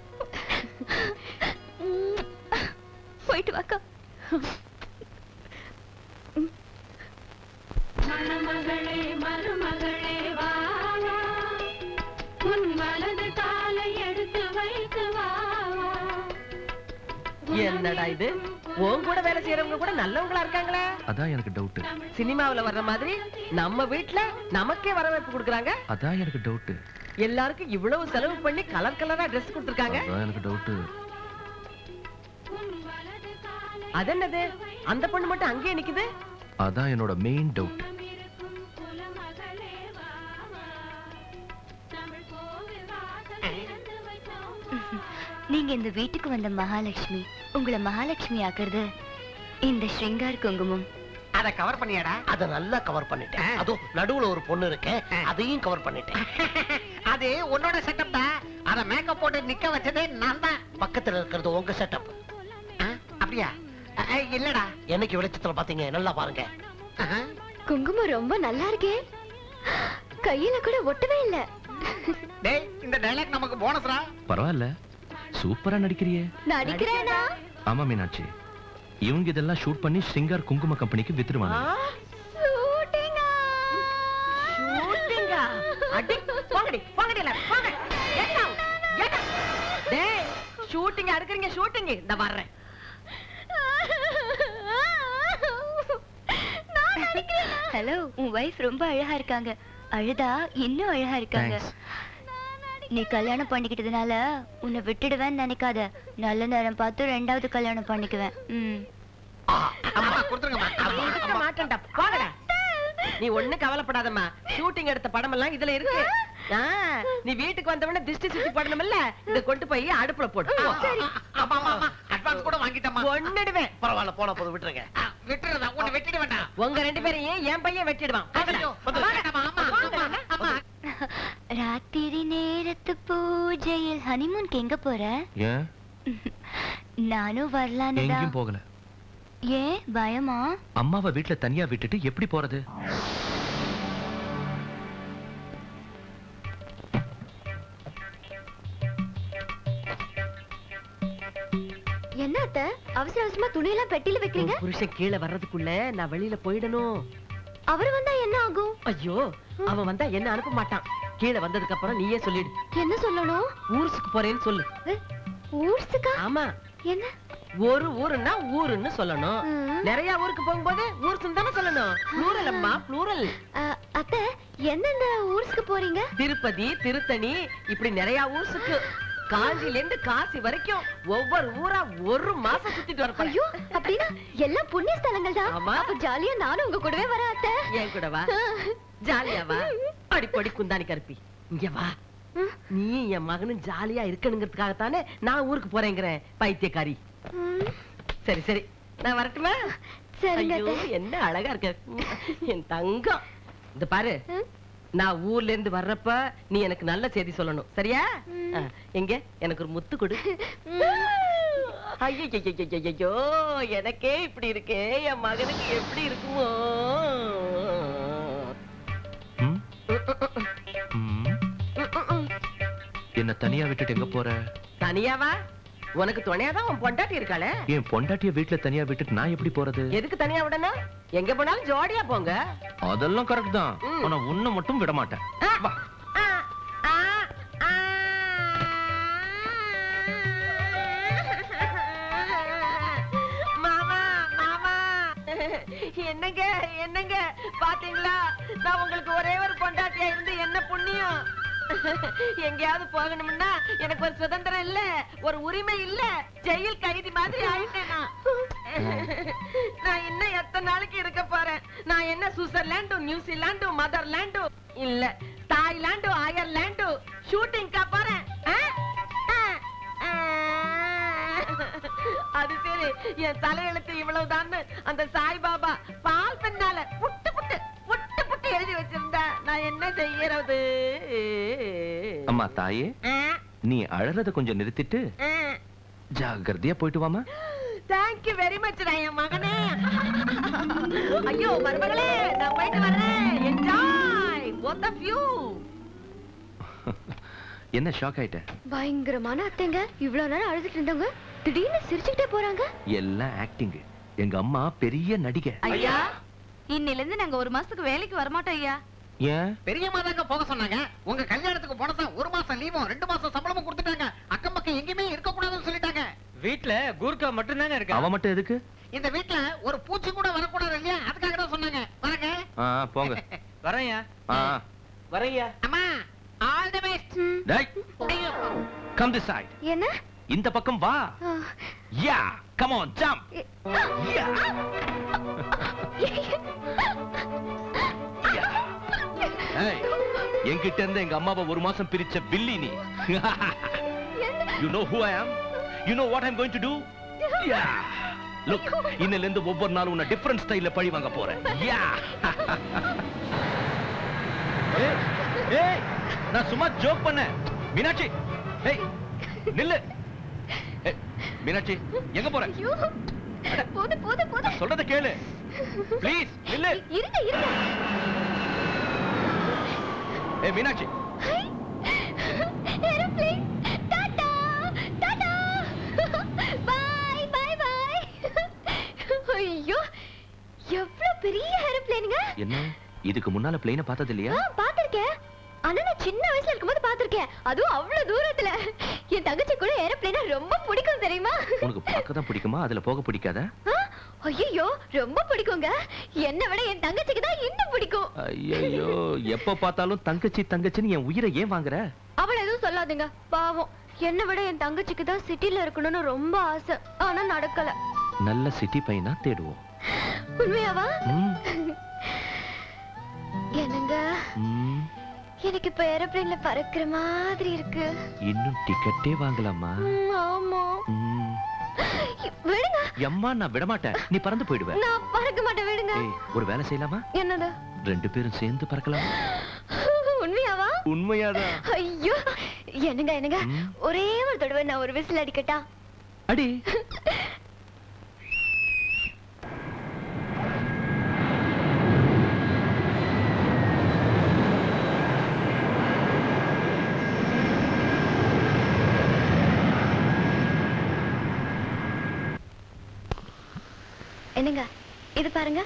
Speaker 2: ம். போயிட்டு வாக்கா
Speaker 4: என்னடா இது உன் கூட வேலை செய்யறவங்க கூட நல்லவங்களா இருக்காங்களே
Speaker 3: அதான் எனக்கு டவுட்
Speaker 4: சினிமாவுல வர்ற மாதிரி நம்ம வீட்ல நமக்கே வரவேற்பு கொடுக்கறாங்க
Speaker 3: அதான் எனக்கு டவுட்
Speaker 4: எல்லாருக்கும் இவ்வளவு செலவு பண்ணி கலர் கலரா ட்ரெஸ் கொடுத்திருக்காங்க
Speaker 3: அதான் எனக்கு டவுட்
Speaker 4: அது என்னது அந்த பொண்ணு மட்டும் அங்கேயே நிக்குது
Speaker 3: அதான் என்னோட மெயின் டவுட்
Speaker 2: நீங்க இந்த வீட்டுக்கு வந்த மகாலட்சுமி உங்களை மகாலட்சுமி ஆக்குறது இந்த ஸ்ருங்கார் குங்குமம்
Speaker 10: அத கவர் பண்ணியாடா
Speaker 11: அத நல்லா கவர் பண்ணிட்டேன் அதுவும் நடுவுல ஒரு பொண்ணு இருக்கு அதையும் கவர் பண்ணிட்டேன்
Speaker 10: அது உன்னோட செட்டப் தான் அத மேக்கப் போட்டு நிக்க வச்சதே நான் தான்
Speaker 11: பக்கத்துல இருக்கிறது உங்க செட்டப்
Speaker 10: அப்படியா அஹ், அஹ், இல்லடா
Speaker 11: என்னைக்கு வெளிச்சத்துல பாத்தீங்க நல்லா பாருங்க
Speaker 10: அஹ்.
Speaker 9: குங்குமம் ரொம்ப நல்லா இருக்கே கையில கூட ஒட்டவே இல்ல
Speaker 10: டேய் இந்த டைலாக் நமக்கு போனஸ்ரா
Speaker 3: பரவாயில்ல சூப்பரா நடிக்கிறியே
Speaker 9: நடிக்கிறேனா
Speaker 3: ஆமா மீனாட்சி இவங்க இதெல்லாம் ஷூட் பண்ணி ஸ்ரிங்கார் குங்கும கம்பெனிக்கு வித்துருவாங்க
Speaker 4: ஷூட்டிங்கா அடி போங்கடி போங்கடி எல்லாரும், போங்க Get out, get out. டேய் ஷூட்டிங் அடுக்குறீங்க ஷூட்டிங் இந்த வர்றேன்
Speaker 2: ஹலோ உன் வைஃப் ரொம்ப அழகா இருக்காங்க அழுதா இன்னும் அழகா இருக்காங்க நீ கல்யாணம் பண்ணிக்கிட்டதுனால உன்னை விட்டுடுவேன்னு நினைக்காத நல்ல நேரம் பார்த்து ரெண்டாவது கல்யாணம் பண்ணிக்குவேன் ம்
Speaker 10: அம்மா கொடுத்துருங்கம்மா அம்மா,
Speaker 4: இருக்க
Speaker 10: அம்மா.
Speaker 4: மாட்டேன்டா போங்கடா நீ ஒண்ணு கவலைப்படாதம்மா ஷூட்டிங் எடுத்த படம் எல்லாம் இதுல இருக்கு ஆ, நீ வீட்டுக்கு வந்தவன திருஷ்டி சுத்தி படணும்ல இத கொண்டு போய் அடுப்புல போடு போ.
Speaker 10: ஆமா ஆமா ஆமா அட்வான்ஸ் கூட வாங்கிட்டம்மா
Speaker 4: கொன்னுடுவேன்
Speaker 11: பரவாயில்ல போன போது விட்டுருங்க
Speaker 10: ஆ, விட்டுறதா உன்னை வெட்டிட வேண்டாம்
Speaker 4: உங்க ரெண்டு பேரையும் என் பையன் வெட்டிடுவான் போங்கடா.
Speaker 10: ஐயோ, வேண்டாம்மா, ஆமா ஆமா ஆமா
Speaker 2: ராத்திரி நேரத்து பூஜையில் ஹனிமூனுக்கு எங்க போற
Speaker 3: ஏன்
Speaker 2: நானும் வரலான்னு
Speaker 3: எங்கேயும் போகல
Speaker 2: ஏன் பயமா
Speaker 3: அம்மாவை வீட்ல தனியா விட்டுட்டு எப்படி போறது
Speaker 9: என்ன அத்தை அவசர அவசரமா துணியெல்லாம் பெட்டியில வைக்கிறீங்க
Speaker 4: உன் புருஷன் கீழே வர்றதுக்குள்ள நான் வெளியில போயிடணும்
Speaker 9: அவர் வந்தா என்ன ஆகும்
Speaker 4: ஐயோ அவன் வந்தா என்ன அனுப்ப மாட்டான் கீழே வந்ததுக்கு அப்புறம் நீயே சொல்லிடு
Speaker 9: என்ன சொல்லணும்
Speaker 4: ஊருக்கு போறேன்னு சொல்லு
Speaker 9: ஊர்ஸுக்கா
Speaker 4: ஆமா
Speaker 9: என்ன
Speaker 4: ஒரு ஊருன்னா ஊருன்னு சொல்லணும்
Speaker 9: ம்.
Speaker 4: நிறைய ஊருக்கு போகும்போது ஊருக்குன்னு தானே சொல்லணும் ப்ளூரல் அம்மா ப்ளூரல்
Speaker 9: அ, அத்தை எந்தெந்த ஊர்ஸ்க்கு போறீங்க
Speaker 4: திருப்பதி திருத்தணி இப்படி நிறைய ஊருக்கு காஞ்சில இருந்து காசி வரைக்கும் ஒவ்வொரு ஊரா ஒரு மாசம் சுத்திட்டு வர
Speaker 9: ஐயோ அப்படின்னா எல்லாம் புண்ணிய ஸ்தலங்கள் தான்
Speaker 4: ஆமா.
Speaker 9: அப்ப ஜாலியா நானும் உங்க கூடவே வரேன் அத்தை
Speaker 4: என் கூட வா ஜாலியா வா படி படி குந்தாணி கருப்பி இங்க வா நீ என் மகனும் ஜாலியா இருக்கணுங்கிறதுக்காகத்தானே நான் ஊருக்கு போறேங்கிறேன் பைத்தியக்காரி
Speaker 9: ம்,
Speaker 4: சரி சரி நான் வரட்டுமா
Speaker 9: சரிங்க
Speaker 4: ஐயோ
Speaker 9: அத்தை.
Speaker 4: என்ன அழகா இருக்க என் தங்கம் இந்த பாரு
Speaker 9: ம்.
Speaker 4: நான் ஊர்ல இருந்து வர்றப்ப நீ எனக்கு நல்ல செய்தி சொல்லணும் சரியா
Speaker 9: ம்.
Speaker 4: ஆ, எங்க எனக்கு ஒரு முத்து கொடு ஐயோ எனக்கே இப்படி இருக்கே என் மகனுக்கு எப்படி இருக்குமோ
Speaker 3: ம்? ம்? என்ன தனியா விட்டுட்டு எங்க போற
Speaker 4: தனியாவா உனக்கு துணையாதான் உன் பொண்டாட்டி இருக்காளே
Speaker 3: என் பொண்டாட்டிய வீட்ல தனியா விட்டுட்டு நான் எப்படி போறது
Speaker 4: எதுக்கு தனியா விடணும் எங்க போனாலும் ஜோடியா போங்க
Speaker 3: அதெல்லாம் கரெக்ட் தான்
Speaker 4: ம்.
Speaker 3: ஆனா உன்னை மட்டும் விட மாட்டேன்
Speaker 4: ஆ,
Speaker 3: வா.
Speaker 4: ஆ, ஆ, ஆ. என்னங்க என்னங்க பாத்தீங்களா நான் உங்களுக்கு ஒரே ஒரு பொண்டாட்டியா இருந்து என்ன புண்ணியம் எங்கேயாவது போகணும்னா எனக்கு ஒரு சுதந்திரம் இல்ல ஒரு உரிமை இல்ல ஜெயில் கைதி மாதிரி ஆயிட்டேன் நான் நான் இன்னும் எத்தனை நாளைக்கு இருக்க போறேன் நான் என்ன சுவிட்சர்லாண்டும் நியூசிலாண்டும் மதர்லாண்டும் இல்ல தாய்லாண்டும் அயர்லாண்டும் ஷூட்டிங்கா போறேன் ஆ? ஆ, ஆ. அது சரி என் தலையெழுத்து இவ்வளவுதான் அந்த சாய்பாபா பால் பெண்ணால புட்டு புட்டு புட்டு புட்டு எழுதி வச்சிருந்தா நான் என்ன செய்யறது
Speaker 3: அம்மா தாயே நீ அழறத கொஞ்சம் நிறுத்திட்டு ஜாகிரதையா போயிட்டு வாமா
Speaker 4: தேங்க்யூ வெரி மச் என் மகனே ஐயோ மருமகளே நான் போயிட்டு வர்றேன் என்ஜாய் both of you
Speaker 3: என்ன ஷாக் ஆயிட்ட
Speaker 2: பயங்கரமான அத்தைங்க இவ்வளவு நேரம் அழுதுட்டு இருந்தவங்க திடீர்னு சிரிச்சுக்கிட்டே போறாங்க
Speaker 3: எல்லாம் ஆக்டிங் எங்க அம்மா பெரிய நடிகை
Speaker 2: ஐயா இன்னில இருந்து நாங்க ஒரு மாசத்துக்கு வேலைக்கு வரமாட்டோம் ஐயா
Speaker 3: ஏன்
Speaker 10: பெரியம்மா தாங்க போக சொன்னாங்க உங்க கல்யாணத்துக்கு போனதா ஒரு மாசம் லீவும் ரெண்டு மாசம் சம்பளமும் கொடுத்துட்டாங்க அக்கம் பக்கம் எங்கேயுமே இருக்க கூடாதுன்னு சொல்லிட்டாங்க
Speaker 12: வீட்ல கூர்க்கா மட்டும் தானே இருக்கு
Speaker 3: அவ மட்டும் எதுக்கு
Speaker 10: இந்த வீட்ல ஒரு பூச்சி கூட வரக்கூடாது இல்லையா அதுக்காக தான் சொன்னாங்க வரங்க
Speaker 3: ஆ போங்க
Speaker 12: வரையா
Speaker 3: ஆ
Speaker 12: வரையா
Speaker 10: அம்மா ஆல் தி பெஸ்ட்
Speaker 3: டேய் கம் திஸ் சைடு
Speaker 2: என்ன
Speaker 3: இந்த பக்கம் வா யா கம் ஆன் ஜம்ப் ஏய் என்கிட்ட இருந்து எங்க அம்மாவை ஒரு மாசம் பிரிச்ச பில்லி நீ you know who I am you know what I am going to to ya look இன்னில இருந்து ஒவ்வொரு நாளும் உன்னை டிஃபரண்ட் ஸ்டைல்ல பழி வாங்க போறேன் யா ஏய் ஏய் நான் சும்மா ஜோக் பண்ணேன் மீனாட்சி ஏய் நில்லு ஏய், மீனாட்சி எங்க போற
Speaker 2: போது போது போது
Speaker 3: சொல்றத கேளு ப்ளீஸ் நில்லு
Speaker 2: இருங்க இருங்க
Speaker 3: ஏய் Meenakshi
Speaker 2: aeroplane tata tata bye bye bye ஐயோ எவ்வளவு பெரிய ஏரோப்ளேனுங்க
Speaker 3: என்ன இதுக்கு முன்னால பிளேனை பார்த்தது இல்லையா
Speaker 2: ஆ பாத்திருக்கேன் ஆனா நான் சின்ன வயசுல இருக்கும்போது பாத்திருக்கேன் அதுவும் அவ்வளவு தூரத்துல என் தங்கச்சி கூட ஏரோப்ளேனா ரொம்ப பிடிக்கும் தெரியுமா
Speaker 3: உனக்கு பார்க்க தான் பிடிக்குமா அதுல போக பிடிக்காதா
Speaker 2: ஐயோ ரொம்ப பிடிக்குங்க என்னை விட என் தங்கச்சிக்கு தான் இன்னும் பிடிக்கும்
Speaker 3: ஐயோ எப்ப பார்த்தாலும் தங்கச்சி தங்கச்சின்னு என் உயிரை ஏன் வாங்குற
Speaker 2: அவள எதுவும் சொல்லாதீங்க பாவம் என்னை விட என் தங்கச்சிக்கு தான் சிட்டில இருக்கணும்னு ரொம்ப ஆசை ஆனா நடக்கல
Speaker 3: நல்ல சிட்டி பையனா தேடுவோம்
Speaker 2: உண்மையாவா
Speaker 3: ம்,
Speaker 2: என்னங்க
Speaker 3: ம்,
Speaker 2: எனக்கு இப்ப ஏரோப்ளேன்ல பறக்கிற மாதிரி இருக்கு
Speaker 3: இன்னும் டிக்கெட்டே வாங்கலாமா
Speaker 2: ம், ஆமா
Speaker 3: ம்,
Speaker 2: விடுங்க
Speaker 3: எம்மா நான் விட மாட்டேன் நீ பறந்து போயிடுவ
Speaker 2: நான் பறக்க மாட்டேன் விடுங்க
Speaker 3: ஏய் ஒரு வேலை செய்யலாமா
Speaker 2: என்னது
Speaker 3: ரெண்டு பேரும் சேர்ந்து பறக்கலாம்
Speaker 2: உண்மையாவா
Speaker 3: உண்மையாதான்
Speaker 2: ஐயோ என்னங்க என்னங்க
Speaker 3: ம்.
Speaker 2: ஒரே ஒரு தடவை நான் ஒரு விசில் அடிக்கட்டா
Speaker 3: அடி
Speaker 2: என்னங்க இது பாருங்க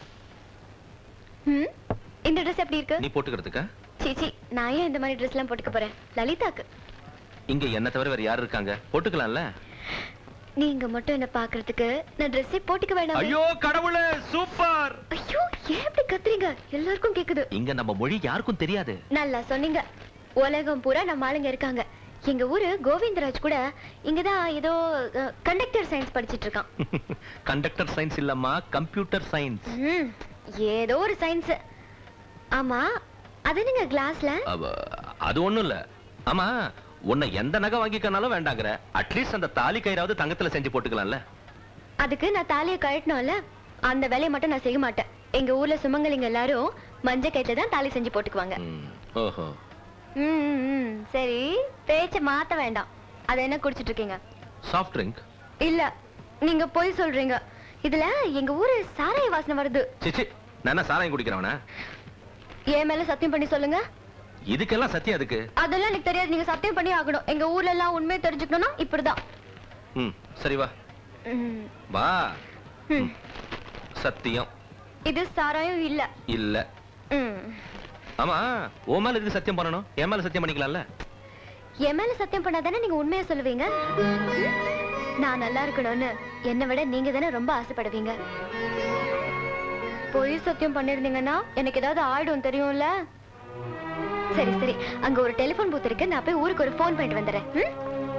Speaker 2: ம் இந்த ட்ரெஸ் எப்படி இருக்கு
Speaker 3: நீ போட்டுக்கிறதுக்கா
Speaker 2: சீச்சி நான் ஏன் இந்த மாதிரி ட்ரெஸ் எல்லாம் போட்டுக்க போறேன் லலிதாக்கு
Speaker 3: இங்க என்ன தவிர வேற யார் இருக்காங்க போட்டுக்கலாம்ல
Speaker 2: நீங்க மட்டும் என்ன பாக்குறதுக்கு நான் ட்ரெஸ்ஸே போட்டுக்க வேண்டாம்
Speaker 3: ஐயோ கடவுளே சூப்பர்
Speaker 2: ஐயோ ஏன் இப்படி கத்துறீங்க எல்லாருக்கும் கேக்குது
Speaker 3: இங்க நம்ம மொழி யாருக்கும் தெரியாது
Speaker 2: நல்லா சொன்னீங்க உலகம் பூரா நம்ம ஆளுங்க இருக்காங்க எங்க ஊரு கோவிந்தராஜ் கூட இங்கதான் ஏதோ கண்டக்டர் சயின்ஸ் படிச்சிட்டு இருக்கான்
Speaker 3: கண்டக்டர் சயின்ஸ் இல்லம்மா கம்ப்யூட்டர் சயின்ஸ்
Speaker 2: ம், ஏதோ ஒரு சயின்ஸ் ஆமா அது என்னங்க கிளாஸ்ல
Speaker 3: அது ஒண்ணும் இல்ல ஆமா உன்னை எந்த நகை வாங்கிக்கனாலும் வேண்டாங்கற அட்லீஸ்ட் அந்த தாலி கயிறாவது தங்கத்துல செஞ்சு போட்டுக்கலாம்ல
Speaker 2: அதுக்கு நான் தாலியை கழட்டணும்ல அந்த வேலையை மட்டும் நான் செய்ய மாட்டேன் எங்க ஊர்ல சுமங்கலிங்க எல்லாரும் மஞ்ச கயிற்றுல தான் தாலி செஞ்சு போட்டுக்குவாங்க
Speaker 3: ஓஹோ
Speaker 2: ம், ம், ம். சரி பேச்ச மாத்த வேண்டாம் அது என்ன குடிச்சிட்டு இருக்கீங்க
Speaker 3: சாஃப்ட் ட்ரிங்க்
Speaker 2: இல்ல நீங்க போய் சொல்றீங்க இதுல எங்க ஊரு சாராய வாசனை வருது
Speaker 3: சிச்சி நான் என்ன சாராயம் குடிக்கிறவனா
Speaker 2: என் மேல சத்தியம் பண்ணி சொல்லுங்க
Speaker 3: இதுக்கெல்லாம் சத்தியம் அதுக்கு
Speaker 2: அதெல்லாம் எனக்கு தெரியாது நீங்க சத்தியம் பண்ணி ஆகணும் எங்க ஊர்ல எல்லாம் உண்மையை தெரிஞ்சுக்கணும்னா இப்படிதான்
Speaker 3: ம் சரி வா
Speaker 2: ம்,
Speaker 3: வா
Speaker 2: ம்.
Speaker 3: சத்தியம்
Speaker 2: இது சாராயம் இல்ல
Speaker 3: இல்ல
Speaker 2: ம்.
Speaker 3: ஆமா உன் மேல எதுக்கு சத்தியம் பண்ணணும் என் மேல சத்தியம் பண்ணிக்கலாம்ல
Speaker 2: என் மேல சத்தியம் பண்ணாதானே நீங்க உண்மையை சொல்லுவீங்க ம்? நான் நல்லா இருக்கணும்னு என்னை விட நீங்க தானே ரொம்ப ஆசைப்படுவீங்க
Speaker 13: பொய் சத்தியம் பண்ணிருந்தீங்கன்னா எனக்கு ஏதாவது ஆயிடும் தெரியும்ல சரி சரி அங்க ஒரு டெலிபோன் பூத் இருக்கு நான் போய் ஊருக்கு ஒரு ஃபோன் பண்ணிட்டு வந்துடுறேன் ம்?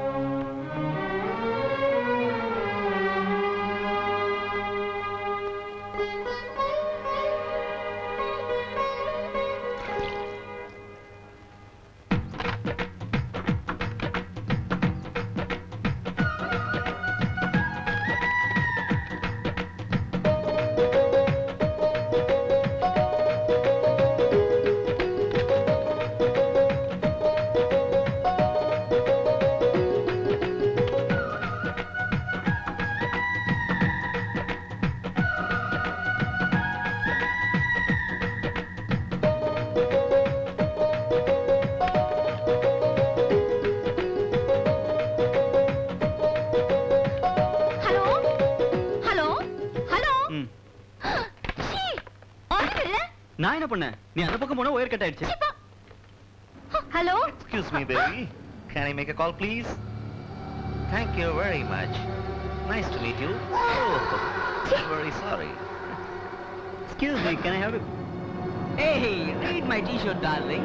Speaker 2: ஹலோ ஹலோ ஹலோ
Speaker 7: ம்.
Speaker 2: சீ, அறிவு இல்ல
Speaker 7: நான் என்ன பண்ணேன் நீ அந்த பக்கம் போனா ஒயர் கட் ஆயிடுச்சு
Speaker 2: hello
Speaker 6: Excuse me, baby. Can I make a call, please? Thank you very much. Nice to meet you. Oh, I'm very sorry.
Speaker 7: Excuse me can I have
Speaker 8: Hey, read my t-shirt, darling.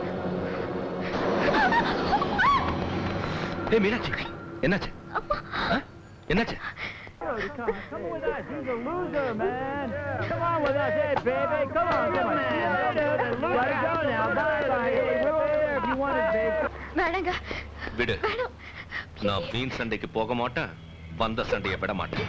Speaker 3: ஏய் மீனாட்சி என்னாச்சு ஆ? என்னாச்சு
Speaker 12: Come with us. He's a loser, man. Come on with us, hey, baby. Come on, come on. Let it go now. Bye, bye. Hey, we're over there if you want it, babe.
Speaker 13: வேணாங்க
Speaker 3: விடு நான் வீண் சண்டைக்கு போக மாட்டேன் வந்த சண்டையை விட மாட்டேன்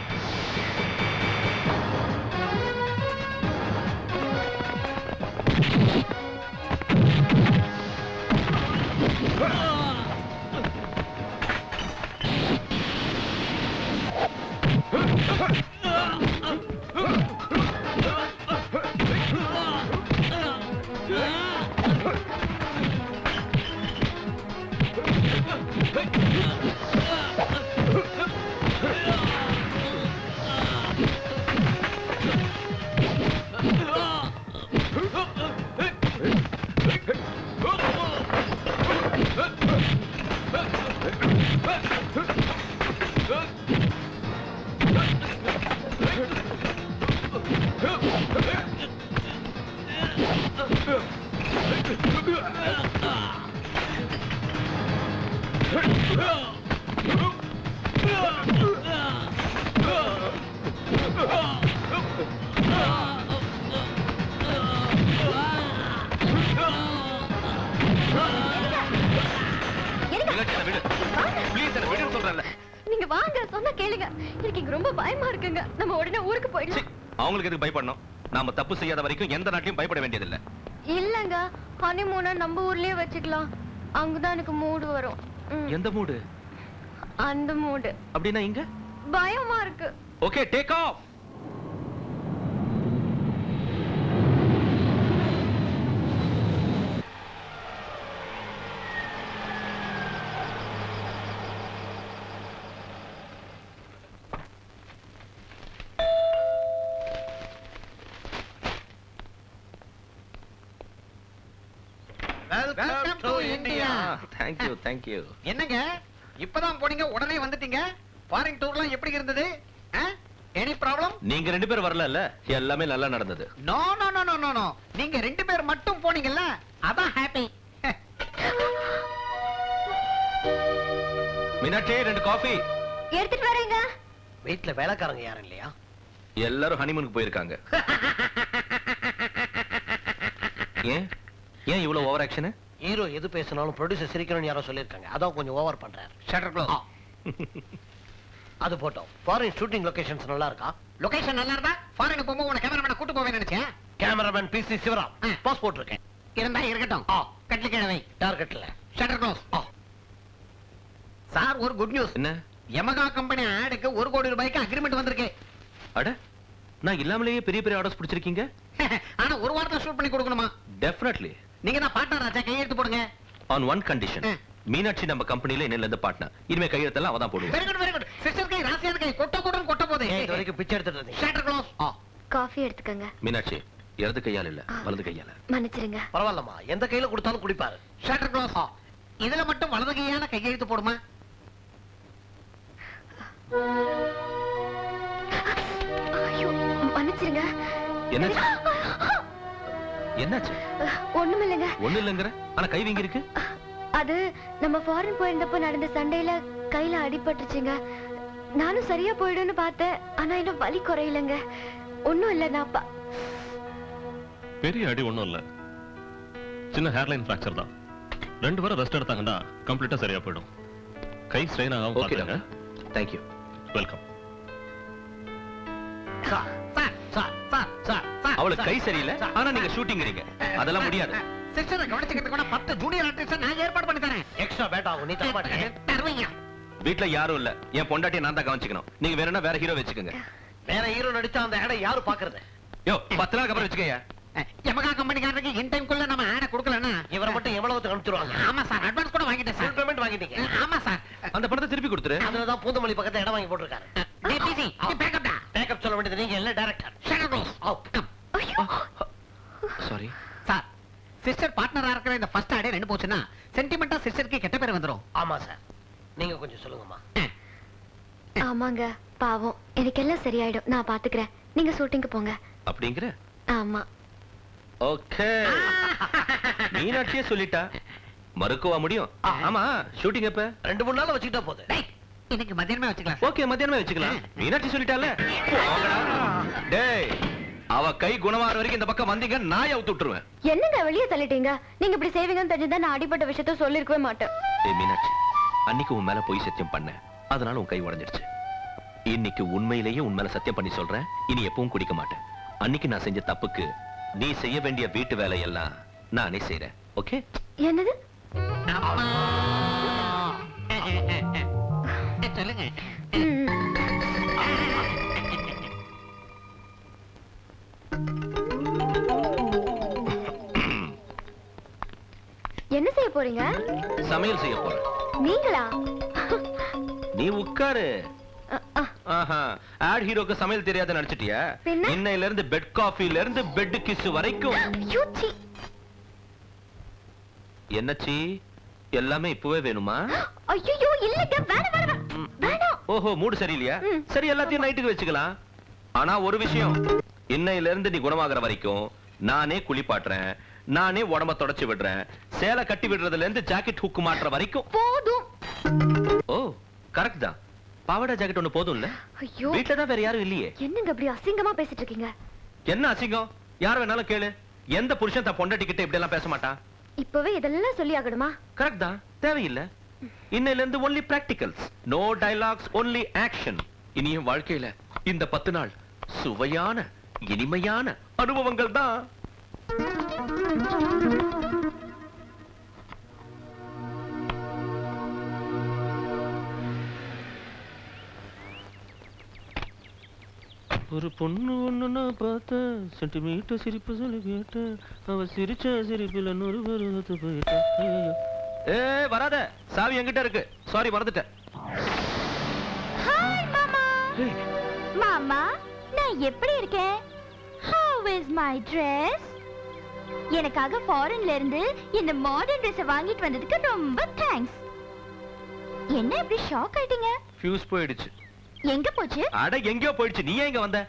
Speaker 3: மீனாட்சி என்னை விடு ப்ளீஸ் என்ன விடுன்னு சொல்றேன்ல
Speaker 13: நீங்க வாங்க சொன்னா கேளுங்க எனக்கு இங்க ரொம்ப பயமா இருக்குங்க நம்ம உடனே ஊருக்கு போயிடலாம்
Speaker 3: அவங்களுக்கு எதுக்கு பயப்படணும் நாம தப்பு செய்யாத வரைக்கும் எந்த நாட்டிலும் பயப்பட வேண்டியதில்லை
Speaker 13: இல்லங்க ஹனிமூனை நம்ம ஊர்லயே வச்சுக்கலாம் அங்கதான் எனக்கு மூடு வரும் ம்,
Speaker 3: எந்த மூடு
Speaker 13: அந்த மூடு
Speaker 3: அப்படின்னா இங்க
Speaker 13: பயமா இருக்கு
Speaker 3: okay take off
Speaker 10: Welcome to India.
Speaker 3: Thank you thank you
Speaker 10: என்னங்க இப்பதான் போனீங்க உடனே வந்துட்டீங்க ஃபாரின் டூர்லாம் எப்படி இருந்தது எனி ப்ராப்ளம்
Speaker 3: நீங்க ரெண்டு பேரும் வரல எல்லாமே நல்லா நடந்தது
Speaker 10: no no no no no no நீங்க ரெண்டு பேர் மட்டும் போனீங்கல்ல அதான் ஹாப்பி
Speaker 3: மீனாட்சி ரெண்டு காஃபி
Speaker 13: எடுத்துட்டு வரேங்க
Speaker 11: வீட்டுல வேலைக்காரங்க யாரும் இல்லையா
Speaker 3: எல்லாரும் ஹனிமூனுக்கு போயிருக்காங்க ஏன் ஏன் இவ்வளவு ஓவர் ஆக்ஷன்
Speaker 11: ஹீரோ எது பேசினாலும் ப்ரொடியூசர் சிரிக்கணும்னு யாரோ சொல்லியிருக்காங்க அதான் கொஞ்சம் ஓவர் பண்றாரு
Speaker 10: ஷட்டர் க்ளோஸ்
Speaker 11: அது போட்டோம் ஃபாரின் ஷூட்டிங் லொகேஷன்ஸ் நல்லா இருக்கா
Speaker 10: லொகேஷன் நல்லா இருந்தா ஃபாரின் போகும்போது உன கேமராமேனை கூட்டு போவேன்னு நினைச்சேன்
Speaker 11: cameraman P C Sivaram pass போட்டிருக்கேன்
Speaker 10: இருந்தா இருக்கட்டும் கட்லி கிழவை
Speaker 11: டார்கெட்ல
Speaker 10: ஷட்டர் க்ளோஸ் சார் ஒரு குட் நியூஸ்
Speaker 3: என்ன
Speaker 10: யமகா கம்பெனி ஆடுக்கு ஒரு கோடி ரூபாய்க்கு அக்ரிமெண்ட் வந்திருக்கு
Speaker 3: அட நான் இல்லாமலேயே பெரிய பெரிய ஆர்டர்ஸ் பிடிச்சிருக்கீங்க
Speaker 10: ஆனா ஒரு வாரத்துல ஷூட் பண்ணி கொடுக்கணுமா
Speaker 3: டெஃபினெட்லி
Speaker 10: நீங்க தான் பார்ட்னர் ஆச்சா கையெழுத்து போடுங்க
Speaker 3: ஆன் ஒன் கண்டிஷன் மீனாட்சி நம்ம கம்பெனில இன்னில இருந்து பார்ட்னர் இனிமே கையெழுத்தெல்லாம் அவதான் போடுவோம்
Speaker 10: very good very good sister கை ராசியான கை கொட்ட கொட்டன் கொட்ட போதே
Speaker 11: இது வரைக்கும் பிச்சை எடுத்துட்டு இருந்தீங்க
Speaker 10: ஷட்டர் க்ளோஸ்
Speaker 13: காஃபி எடுத்துக்கங்க
Speaker 3: மீனாட்சி இடது கையால் இல்ல வலது கையால
Speaker 13: மன்னிச்சிருங்க
Speaker 11: பரவாயில்லம்மா எந்த கையில கொடுத்தாலும் குடிப்பாரு
Speaker 10: ஷட்டர் க்ளோஸ் இதுல மட்டும் வலது கையால கையெழுத்து போடுமா
Speaker 13: ஐயோ மன்னிச்சிருங்க
Speaker 3: என்னாச்சு என்னாச்சு
Speaker 13: ஒண்ணும் இல்லைங்க
Speaker 3: ஒண்ணு இல்லைங்கிற ஆனா கை வீங்கி இருக்கு
Speaker 13: அது நம்ம ஃபாரின் போயிருந்தப்போ நடந்த சண்டையில கையில அடிபட்டுச்சுங்க நானும் சரியா போயிடும்னு பார்த்தேன் ஆனா இன்னும் வலி குறையலங்க ஒண்ணும் இல்ல நான் பா-
Speaker 5: பெரிய அடி ஒண்ணும் இல்ல சின்ன ஹேர்லைன் ஃபிராக்சர் தான் ரெண்டு வாரம் ரெஸ்ட் எடுத்தாங்கன்னா கம்ப்ளீட்டா சரியா போயிடும் கை ஸ்ட்ரெயின் ஆகாம
Speaker 3: ஓகே
Speaker 5: பாத்துங்க
Speaker 3: thank you
Speaker 5: welcome
Speaker 10: sir sir sir sir sir sir
Speaker 3: அவளுக்கு கை
Speaker 10: சார்,
Speaker 3: சரியில்லை
Speaker 10: சார்,
Speaker 3: ஆனா நீங்க ஷூட்டிங்கிறீங்க அதெல்லாம் முடியாது
Speaker 10: சிஸ்டரை கவனிச்சுக்கிறதுக்கு கூட பத்து ஜூனியர் ஆர்டிஸ்ட் நான் ஏற்பாடு பண்ணி தரேன்
Speaker 11: எக்ஸ்ட்ரா பேட் ஆகும் நீ தர மாட்டேங்க
Speaker 10: தருவீங்க
Speaker 3: வீட்ல யாரும் இல்ல என் பொண்டாட்டியை நான் தான் கவனிச்சுக்கணும் நீங்க வேணும்னா வேற ஹீரோ வச்சுக்கோங்க
Speaker 11: வேற ஹீரோ நடிச்சா அந்த இடம் யாரு பாக்குறது
Speaker 3: யோ பத்து நாளுக்கு அப்புறம் வச்சுக்கோங்க
Speaker 10: எமகா கம்பெனிக்காரருக்கு இன் டைம்க்குள்ள நம்ம ஆட கொடுக்கலன்னா
Speaker 11: இவரை மட்டும் எவ்வளவு அனுப்பிச்சிருவாங்க
Speaker 10: ஆமா சார் அட்வான்ஸ் கூட வாங்கிட்டேன் சார்
Speaker 11: பேமெண்ட் வாங்கிட்டீங்க
Speaker 10: ஆமா சார்
Speaker 3: அந்த படத்தை திருப்பி கொடுத்துரு
Speaker 11: அதுலதான் பூந்தமல்லி பக்கத்துல இடம் வாங்கி போட்டிருக்காரு
Speaker 10: டிடிசி பேக்கப் தான்
Speaker 11: பேக்கப் சொல்ல வேண்டியது நீங்க இல்ல டைரக்டர்
Speaker 3: சாரி
Speaker 10: சார் சிஸ்டர் பார்ட்னரா இருக்கிற இந்த ஃபர்ஸ்ட் ஆடே ரெண்டு போச்சுன்னா சென்டிமெண்டா சிஸ்டருக்கு கெட்ட பேர் வந்துரும்
Speaker 11: ஆமா சார் நீங்க கொஞ்சம் சொல்லுங்கம்மா
Speaker 13: ஆமாங்க பாவம் எனக்கு எல்லாம் சரியாயிடும் நான் பாத்துக்கிறேன் நீங்க ஷூட்டிங்க்கு போங்க
Speaker 3: அப்படிங்கிற
Speaker 13: ஆமா
Speaker 3: ஓகே மீனாட்சியே சொல்லிட்டா மறுக்கவா முடியும் ஆமா ஷூட்டிங் எப்ப
Speaker 11: ரெண்டு மூணு நாள் வச்சுக்கிட்டா போகுது
Speaker 10: இன்னைக்கு மத்தியானமே வச்சுக்கலாம்
Speaker 3: ஓகே மத்தியானமே வச்சுக்கலாம் மீனாட்சி சொல்லிட்டால போங்கடா. டேய் அவ கை குணமாற வரைக்கும் இந்த பக்கம் வந்தீங்க நாய் அவுத்து விட்டுருவேன்
Speaker 13: என்னங்க வெளியே தள்ளிட்டீங்க நீங்க இப்படி செய்வீங்கன்னு தெரிஞ்சுதான் நான் அடிப்பட்ட விஷயத்த சொல்லிருக்கவே மாட்டேன்
Speaker 3: ஏய் மீனாட்சி அன்னைக்கு உன் மேல பொய் சத்தியம் பண்ண அதனால உன் கை உடைஞ்சிடுச்சு இன்னைக்கு உண்மையிலேயே உன் மேல சத்தியம் பண்ணி சொல்றேன் இனி எப்பவும் குடிக்க மாட்டேன் அன்னைக்கு நான் செஞ்ச தப்புக்கு நீ செய்ய வேண்டிய வீட்டு வேலையெல்லாம் நானே செய்றேன் ஓகே
Speaker 13: என்னது
Speaker 10: சொல்லுங்க
Speaker 13: என்ன செய்ய போறீங்க
Speaker 3: சமையல் செய்ய போறேன்
Speaker 13: நீங்களா
Speaker 3: நீ உட்காரு ஆஹா ஆட் ஹீரோக்கு சமையல் தெரியாத நடிச்சிட்டியா
Speaker 13: பின்ன?
Speaker 3: இன்னையில இருந்து பெட் காஃபில இருந்து பெட் கிஸ் வரைக்கும்
Speaker 13: யூச்சி
Speaker 3: என்னச்சி எல்லாமே இப்பவே வேணுமா
Speaker 13: ஐயோ இல்லங்க வேணாம் வேணாம் வேணாம்
Speaker 3: ஓஹோ மூடு சரியில்லையா சரி எல்லாத்தையும் நைட்டுக்கு வச்சுக்கலாம் ஆனா ஒரு விஷயம் இன்னையில இருந்து நீ குணமாகற வரைக்கும் நானே குளிப்பாட்டுறேன் நானே உடம்ப தொடச்சு விடுறேன் சேலை கட்டி விடுறதுல இருந்து ஜாக்கெட் ஹுக் மாட்டுற வரைக்கும்
Speaker 13: போதும்
Speaker 3: ஓ கரெக்ட் தான் பாவாடை ஜாக்கெட் ஒண்ணு போதும் இல்ல
Speaker 13: ஐயோ
Speaker 3: வீட்டுல தான் வேற யாரும் இல்லையே
Speaker 13: என்னங்க அப்படி அசிங்கமா பேசிட்டு இருக்கீங்க
Speaker 3: என்ன அசிங்கம் யார் வேணாலும் கேளு எந்த புருஷன் தன் பொண்டாட்டி கிட்ட இப்படி எல்லாம் பேச மாட்டான்
Speaker 13: இப்பவே இதெல்லாம் சொல்லி ஆகணுமா
Speaker 3: கரெக்ட் தான் தேவையில்லை இன்னையில இருந்து only practicals no dialogues only action இனியும் வாழ்க்கையில இந்த பத்து நாள் சுவையான இனிமையான அனுபவங்கள் தான் ஒரு பொண்ணு ஒண்ணு நான் பார்த்தேன் சென்டிமீட்டர் சிரிப்பு சொல்லி கேட்டேன் அவ சிரிச்ச சிரிப்புல நூறு பருவத்து போயிட்டேன் ஐயையோ. ஏ வராத சாவி என்கிட்ட இருக்கு சாரி மறந்துட்டேன்
Speaker 2: ஹாய் மாமா மாமா நான் எப்படி இருக்கேன் ஹவ் இஸ் மை Dress எனக்காக ஃபாரின்ல இருந்து இந்த மாடர்ன் Dress வாங்கிட்டு வந்ததுக்கு ரொம்ப தேங்க்ஸ் என்ன இப்படி ஷாக் ஆயிட்டீங்க
Speaker 3: ஃபியூஸ் போயிடுச்சு
Speaker 2: எங்க போச்சு
Speaker 3: அட எங்கேயோ போயிடுச்சு நீ ஏன் இங்க வந்த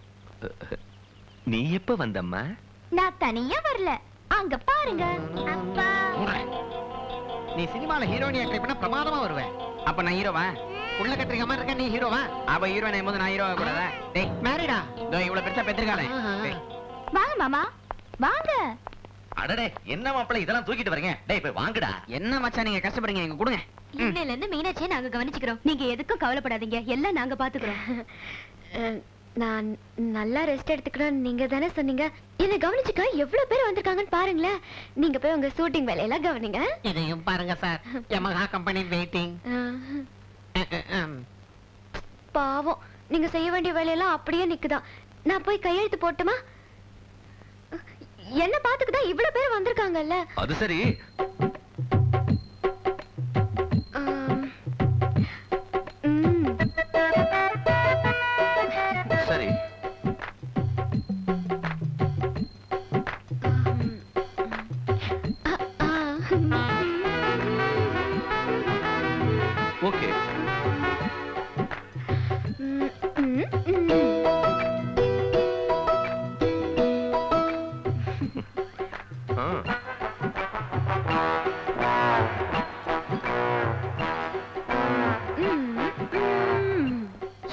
Speaker 3: நீ எப்ப வந்தம்மா
Speaker 2: நான் தனியா வரல அங்க பாருங்க அப்பா
Speaker 10: நீ சினிமால ஹீரோயினியா ட்ரை பண்ண பிரமாதமா வருவேன்
Speaker 8: அப்ப நான் ஹீரோவா
Speaker 10: உள்ள கத்திரிக்க மாதிரி இருக்க நீ ஹீரோவா
Speaker 8: அப்ப ஹீரோயின் போது நான் ஹீரோவா கூடாதா டேய்
Speaker 10: மேரிடா
Speaker 8: இதோ இவ்வளவு பெருசா பெற்றிருக்காளே
Speaker 2: வாங்க மாமா வாங்க
Speaker 6: அடடே என்ன மாப்பிள இதெல்லாம் தூக்கிட்டு வரீங்க டேய் போய் வாங்குடா
Speaker 8: என்ன மச்சான் நீங்க கஷ்டப்படுறீங்க எங்க கொடுங்க
Speaker 2: இன்னையில இருந்து மீனாட்சியை நாங்க கவனிச்சுக்கிறோம் நீங்க எதுக்கும் கவலைப்படாதீங்க எல்லாம் நாங்க பாத்துக்கிறோம்
Speaker 13: அஹ், நான் நல்லா ரெஸ்ட் எடுத்துக்கிறேன் நீங்க தானே சொன்னீங்க என்ன கவனிச்சுக்க எவ்வளவு பேர் வந்திருக்காங்கன்னு பாருங்களேன் நீங்க போய் உங்க ஷூட்டிங் வேலையெல்லாம் கவனிங்க
Speaker 10: இதையும் பாருங்க சார் யமஹா கம்பெனி வெயிட்டிங்
Speaker 13: அஹ், பாவம் நீங்க செய்ய வேண்டிய வேலையெல்லாம் அப்படியே நிக்குதான் நான் போய் கையெழுத்து போட்டுமா என்ன பாத்துக்குதான் இவ்வளவு பேர் வந்திருக்காங்கல்ல
Speaker 3: அது சரி
Speaker 13: ஆம். ம்.
Speaker 3: சரி ஓகே
Speaker 13: ம், ம், ம்.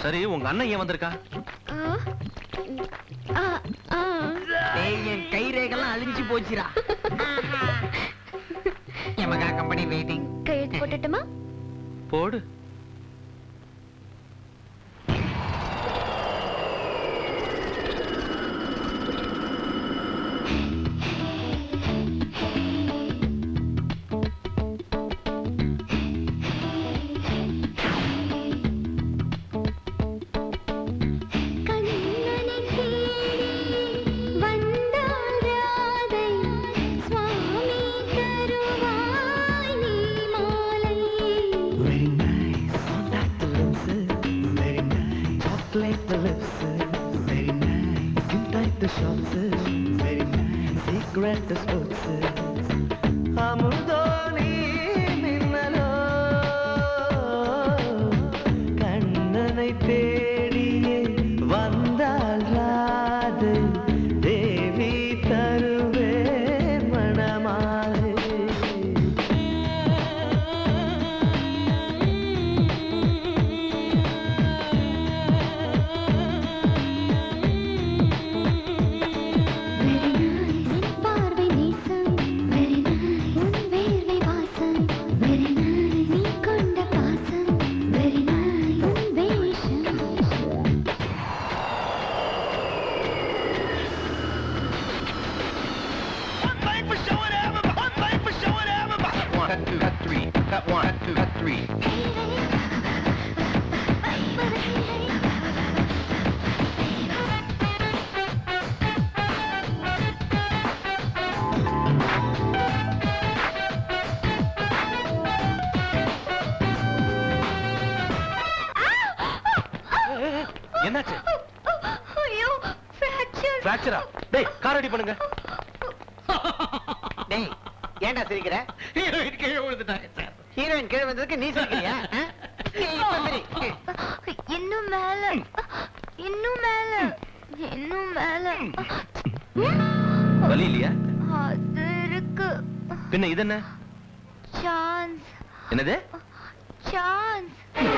Speaker 3: சரி உங்க அண்ணன் ஏன் வந்திருக்கா
Speaker 13: ஆ, ஆ.
Speaker 10: டேய் என் கை ரேகெல்லாம் அழிஞ்சு போச்சுடா எமகா கம்பெனி வெயிட்டிங்
Speaker 13: கையெழுத்து போட்டுட்டுமா
Speaker 3: போடு
Speaker 9: கண்ணனை தேடி வந்தாள் ராதை சுவாமி தருவாய் நீ மாலை
Speaker 1: Very nice, contact the lenses. Very nice, chocolate the lips. Very nice, inside the shots. Very nice, cigarette the sports. அமுதோனி மின்னலோ கண்ணனை தேடியே வந்தாள் ராதை தேவி தருவே மணமாலை
Speaker 9: பார்வை நேசம் வெரி நைஸ் உன் வேர்வை வாசம் வெரி நைஸ் நீ கொண்ட பாசம் வெரி நைஸ் உன் வேஷம்
Speaker 6: Cut two, cut three, cut one, cut two, cut three.
Speaker 3: என்னாச்சு
Speaker 13: ஐயோ fracture.
Speaker 3: பிராக்சரா டேய் கார் ரெடி பண்ணுங்க
Speaker 10: டேய் ஏன்டா சிரிக்கிற ஹீரோயின் கீழே விழுந்துட்டாங்க சார் ஹீரோயின் கீழே வந்ததுக்கு நீ சிரிக்கிறியா ஆ? நீ இப்ப சிரி.
Speaker 13: இன்னும் மேல இன்னும் மேல இன்னும் மேல
Speaker 3: வலி இல்லையா
Speaker 13: அது இருக்கு
Speaker 3: பின்ன இது என்ன
Speaker 13: சான்ஸ்
Speaker 3: என்னது
Speaker 13: சான்ஸ்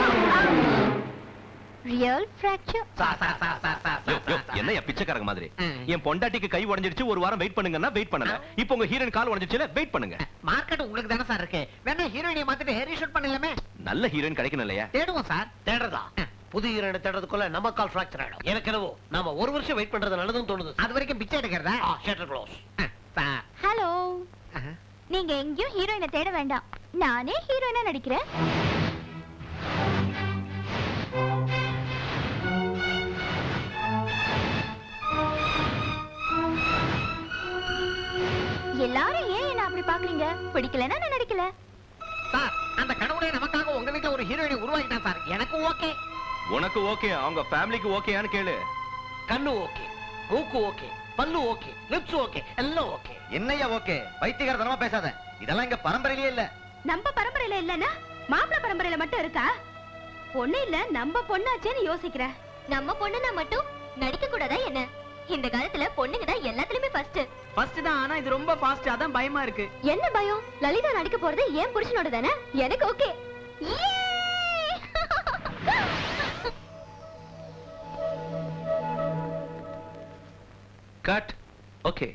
Speaker 13: ரியல் ஃப்ராக்சர்
Speaker 10: சா, சா, சா, சா, சா, சா,
Speaker 3: யோ, யோ,
Speaker 10: சா, சா.
Speaker 3: என்னய்யா பிச்சைக்காரங்க மாதிரி
Speaker 10: ம்.
Speaker 3: என் பொண்டாட்டிக்கு கை உடைஞ்சிருச்சு ஒரு வாரம் வெயிட் பண்ணுங்கன்னா வெயிட் பண்ணல இப்போ உங்க ஹீரோயின் கால் உடைஞ்சிருச்சுல வெயிட் பண்ணுங்க
Speaker 10: மார்க்கெட் உங்களுக்கு தானே சார் இருக்கு வேணா ஹீரோயினை மாத்திட்டு ரீஷூட் பண்ணலாமே
Speaker 3: நல்ல ஹீரோயின் கிடைக்கணும் இல்லையா
Speaker 10: தேடுவோம் சார்
Speaker 11: தேடுறதா புது ஹீரோனை தேடுறதுக்குள்ள நம்ம கால் ஃபிராக்சர் ஆயிடும் எனக்கு என்னவோ நாம ஒரு வருஷம் வெயிட் பண்றது நல்லதுன்னு தோணுது
Speaker 10: அது வரைக்கும் பிச்சை எடுக்கிறதா
Speaker 11: ஷட்டர் க்ளோஸ்
Speaker 10: சார்
Speaker 2: ஹலோ நீங்க எங்கேயும் ஹீரோயினை தேட வேண்டாம் நானே ஹீரோயினா நடிக்கிறேன் எல்லாரும் ஏன் என்ன அப்படி பாக்குறீங்க பிடிக்கலன்னா நான் நடிக்கல
Speaker 10: சார் அந்த கடவுளே நமக்காக உங்க வீட்டுல ஒரு ஹீரோயினை உருவாக்கிட்டான் சார் எனக்கு ஓகே
Speaker 3: உனக்கு ஓகே அவங்க ஃபேமிலிக்கு ஓகேயான்னு கேளு
Speaker 11: கண்ணு ஓகே மூக்கு ஓகே பல்லு ஓகே லிப்ஸ் ஓகே எல்லாம் ஓகே
Speaker 6: என்னையா ஓகே பைத்தியகாரத்தனமா பேசாத இதெல்லாம் இங்க பரம்பரையிலே இல்ல
Speaker 2: நம்ம பரம்பரையில இல்லன்னா மாப்பிள பரம்பரையில மட்டும் இருக்கா பொண்ணு இல்ல நம்ம பொண்ணாச்சேன்னு யோசிக்கிறேன் நம்ம பொண்ணுனா மட்டும் நடிக்க கூடாதா என்ன இந்த காலத்துல பொண்ணுங்க தான் எல்லாத்துலயுமே ஃபர்ஸ்ட்
Speaker 8: ஃபர்ஸ்ட் தான் ஆனா இது ரொம்ப ஃபாஸ்ட் அதான் பயமா இருக்கு
Speaker 2: என்ன பயம் லலிதா நடிக்க போறது ஏன் புருஷனோட தானே எனக்கு ஓகே
Speaker 3: கட் ஓகே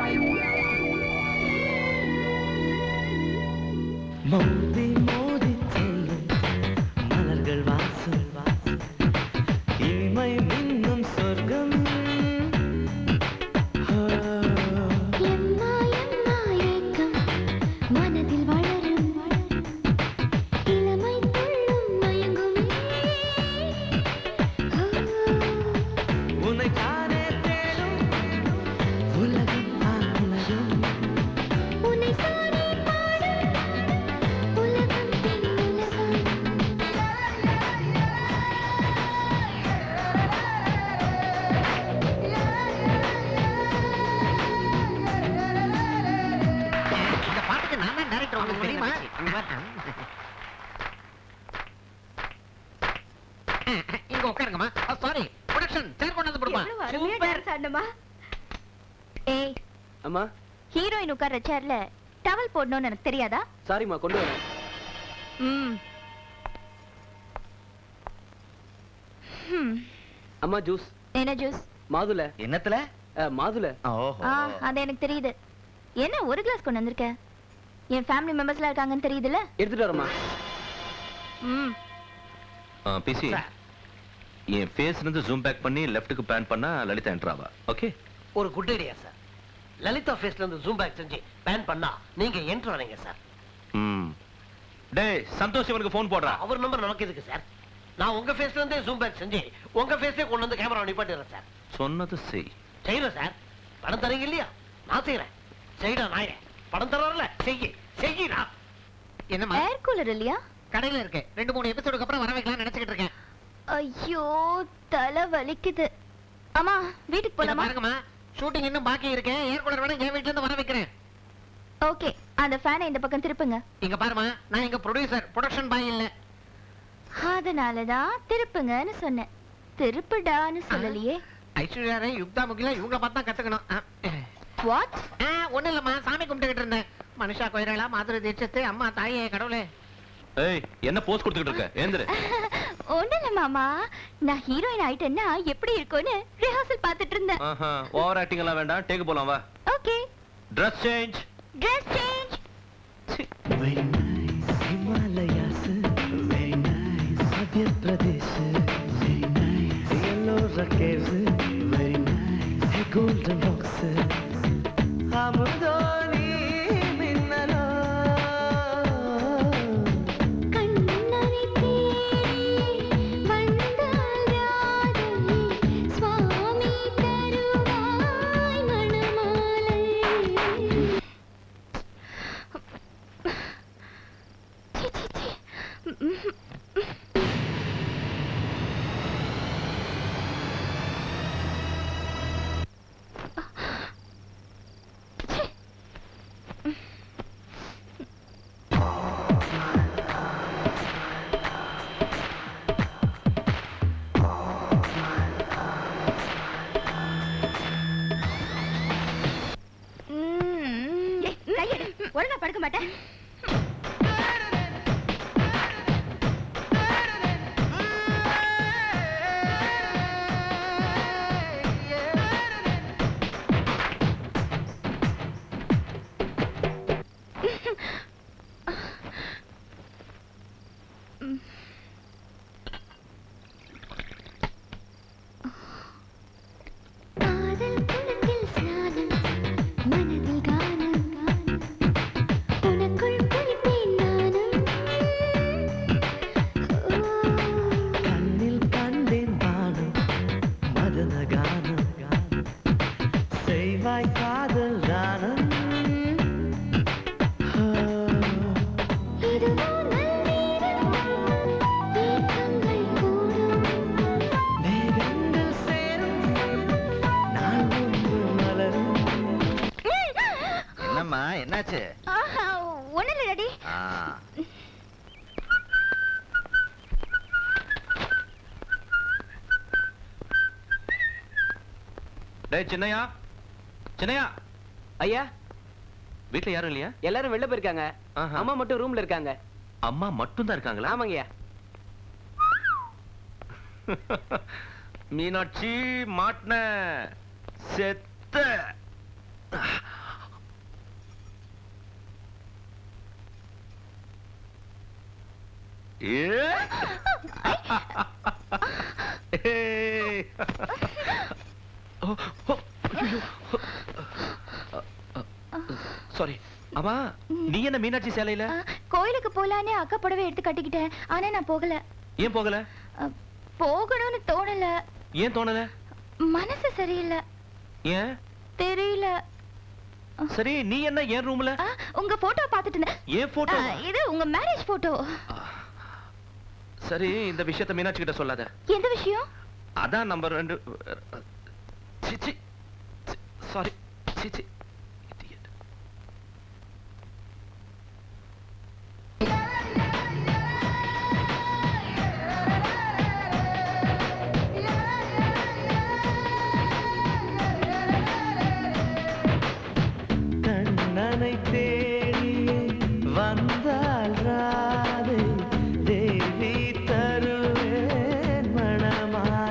Speaker 1: மோதி மோதி சொல்லு மலர்கள் வாசல் வாசல் இனிமை மின்னும் சொர்க்கம் ஆ.
Speaker 9: எம்மா எம்மா ஏக்கம் மனதில் வளரும் இளமை துள்ளும் மயங்கும்
Speaker 1: உன்னை தானே தேடும் உலகம் ஆ உலகம்
Speaker 9: உன்னை சாடி பாடும் உலகம் பின் உலகம்
Speaker 10: இந்த பாட்டுக்கு நான் தான் டைரக்டர் உங்களுக்கு தெரியுமா இங்க உட்காருங்கம்மா சாரி ப்ரொடக்ஷன் சேர் கொண்டு வந்து கொடுமா
Speaker 2: எவ்வளவு அருமையா டான்ஸ் ஆடணுமா ஏய்
Speaker 14: அம்மா
Speaker 2: ஹீரோயின் உட்கார்ற சேர்ல டவல் போடணும்னு எனக்கு தெரியாதா
Speaker 14: சாரிம்மா கொண்டு வரேன்
Speaker 2: ம் ஹம்,
Speaker 14: அம்மா ஜூஸ்
Speaker 2: என்ன ஜூஸ்
Speaker 14: மாதுளை
Speaker 6: என்னத்துல
Speaker 14: மாதுளை
Speaker 6: ஓஹோ
Speaker 2: ஆ அது எனக்கு தெரியுது என்ன ஒரு கிளாஸ் கொண்டு வந்திருக்க என் ஃபேமிலி மெம்பர்ஸ்லாம் இருக்காங்கன்னு தெரியுதுல்ல
Speaker 14: எடுத்துட்டு வரமா
Speaker 2: ம்
Speaker 3: பிசி என் ஃபேஸ்ல இருந்து ஜூம் பேக் பண்ணி லெஃப்ட்டுக்கு பேன் பண்ணா லலிதா என்ட்ராவா ஓகே
Speaker 11: ஒரு குட் ஐடியா சார் லலிதா ஃபேஸ்ல இருந்து ஜூம் பேக் செஞ்சு பேன் பண்ணா நீங்க என்ட்ரு வரீங்க சார்
Speaker 3: ம் டேய் சந்தோஷ் இவனுக்கு ஃபோன் போடுறா
Speaker 11: அவர் நம்பர் நமக்கு எதுக்கு சார் நான் உங்க ஃபேஸ்ல இருந்தே ஜூம் பேக் செஞ்சு உங்க ஃபேஸ்லயே கொண்டு வந்து கேமரா நிப்பாட்டிடுறேன் சார்
Speaker 3: சொன்னது செய்
Speaker 11: செய்யறேன் சார் பணம் தரீங்க இல்லையா நான் செய்யறேன் செய்யடா நாயே பணம் தரல செய்ய செய்யடா
Speaker 10: என்னம்மா
Speaker 2: ஏர் கூலர் இல்லையா
Speaker 10: கடையில இருக்கு ரெண்டு மூணு எபிசோடுக்கு அப்புறம் வர வைக்கலாம் நினைச்சுக்கிட்டு இருக்கேன்
Speaker 2: ஐயோ தலை வலிக்குது அம்மா வீட்டுக்கு
Speaker 10: இத
Speaker 2: போலாமா
Speaker 10: பாருங்கம்மா ஷூட்டிங் இன்னும் பாக்கி இருக்கு ஏர் கூலர் வேணா என் வீட்ல இருந்து வர வைக்கிறேன்
Speaker 2: ஓகே அந்த ஃபேனை இந்த பக்கம் திருப்புங்க
Speaker 10: இங்க பாருமா நான் எங்க ப்ரொடியூசர் ப்ரொடக்ஷன் பாய் இல்ல
Speaker 2: அதனாலதான் திருப்புங்கன்னு சொன்னேன் திருப்புடான்னு சொல்லலையே
Speaker 10: ஐஸ்வர்யா ராய் யுக்தா முகிலா இவங்கள பார்த்து தான் கத்துக்கணும் ஆ,
Speaker 2: வாட்
Speaker 10: ஆ, ஒண்ணும் இல்லம்மா சாமி கும்பிட்டுக்கிட்டு இருந்தேன் மனுஷா கோயிரலா மாதுரை தீட்சத்து அம்மா தாயே கடவுளே
Speaker 3: ஏய் என்ன போஸ் கொடுத்துக்கிட்டு இருக்க ஏந்திரு
Speaker 2: ஒண்ணும் இல்ல மாமா நான் ஹீரோயின் ஆயிட்டேன்னா எப்படி இருக்கும்னு ரிஹர்சல் பார்த்துட்டு இருந்தேன்
Speaker 3: ஆஹா ஓவர் ஆக்டிங் எல்லாம் வேண்டாம் டேக் போலாம் வா
Speaker 2: okay
Speaker 3: dress change
Speaker 2: dress change
Speaker 1: Very nice, Himalayas. Very nice, Madhya Pradesh. Very nice, Ellora Caves. Very nice, hey Golden Rocks. அமுதோனி மின்னலோ
Speaker 9: கண்ணனை தேடி வந்தால் ராதை சுவாமி தருவாய் மணமாலை
Speaker 2: சீ, சீ, சீ. ம். ஏய், கையெடு. ஒழுங்கா படுக்க மாட்டேன்
Speaker 9: காதல் குளத்தில் ஸ்நானம் மனதில் கானம் உனக்குள் குளிப்பேன் நானும்
Speaker 1: கண்ணில் கண்டேன் வானம் மதன கானம் செய்வாய் காதல் தானம்
Speaker 9: இதுவோ நன்னீரம் ஏக்கங்கள் கூடும்
Speaker 1: மேகங்கள் சேரும் நாள் ஒன்று மலரும்
Speaker 6: என்னம்மா என்னாச்சு
Speaker 2: ஆஹா, ஒண்ணும் இல்ல டாடி
Speaker 6: ஆ
Speaker 3: டேய் சின்னையா சின்னையா
Speaker 14: ஐயா
Speaker 3: வீட்ல யாரும் இல்லையா
Speaker 14: எல்லாரும் வெளில போயிருக்காங்க
Speaker 3: ஆஹா.
Speaker 14: அம்மா மட்டும் ரூம்ல இருக்காங்க
Speaker 3: அம்மா மட்டும் தான் இருக்காங்களா
Speaker 14: ஆமாங்கய்யா
Speaker 3: மீனாட்சி மாட்டின செத்த ஏ ஏய். ஓ, ஓ, ஐயோ. சாரி அம்மா நீ என்ன மீனாட்சி சேலையில
Speaker 2: கோயிலுக்கு போலான்னு அக்கா புடவை எடுத்து கட்டிக்கிட்டேன் ஆனா நான் போகல
Speaker 3: ஏன் போகல
Speaker 2: அ, போகணும்னு தோணல
Speaker 3: ஏன் தோணல
Speaker 2: மனசு சரியில்லை
Speaker 3: ஏன்
Speaker 2: தெரியல
Speaker 3: சரி நீ என்ன என் ரூம்ல
Speaker 2: ஆ, உங்க போட்டோ பார்த்துட்டு இருந்தேன்
Speaker 3: ஏன் போட்டோ
Speaker 2: ஆ, இது உங்க மேரேஜ் போட்டோ
Speaker 3: சரி இந்த விஷயத்த மீனாட்சி கிட்ட சொல்லாத
Speaker 2: எந்த விஷயம்
Speaker 3: அதான் நம்ம ரெண்டு சிச்சி சாரி சிச்சி
Speaker 1: கண்ணனை தேடி வந்தால் ராதை தேவி தருவேன் மணமா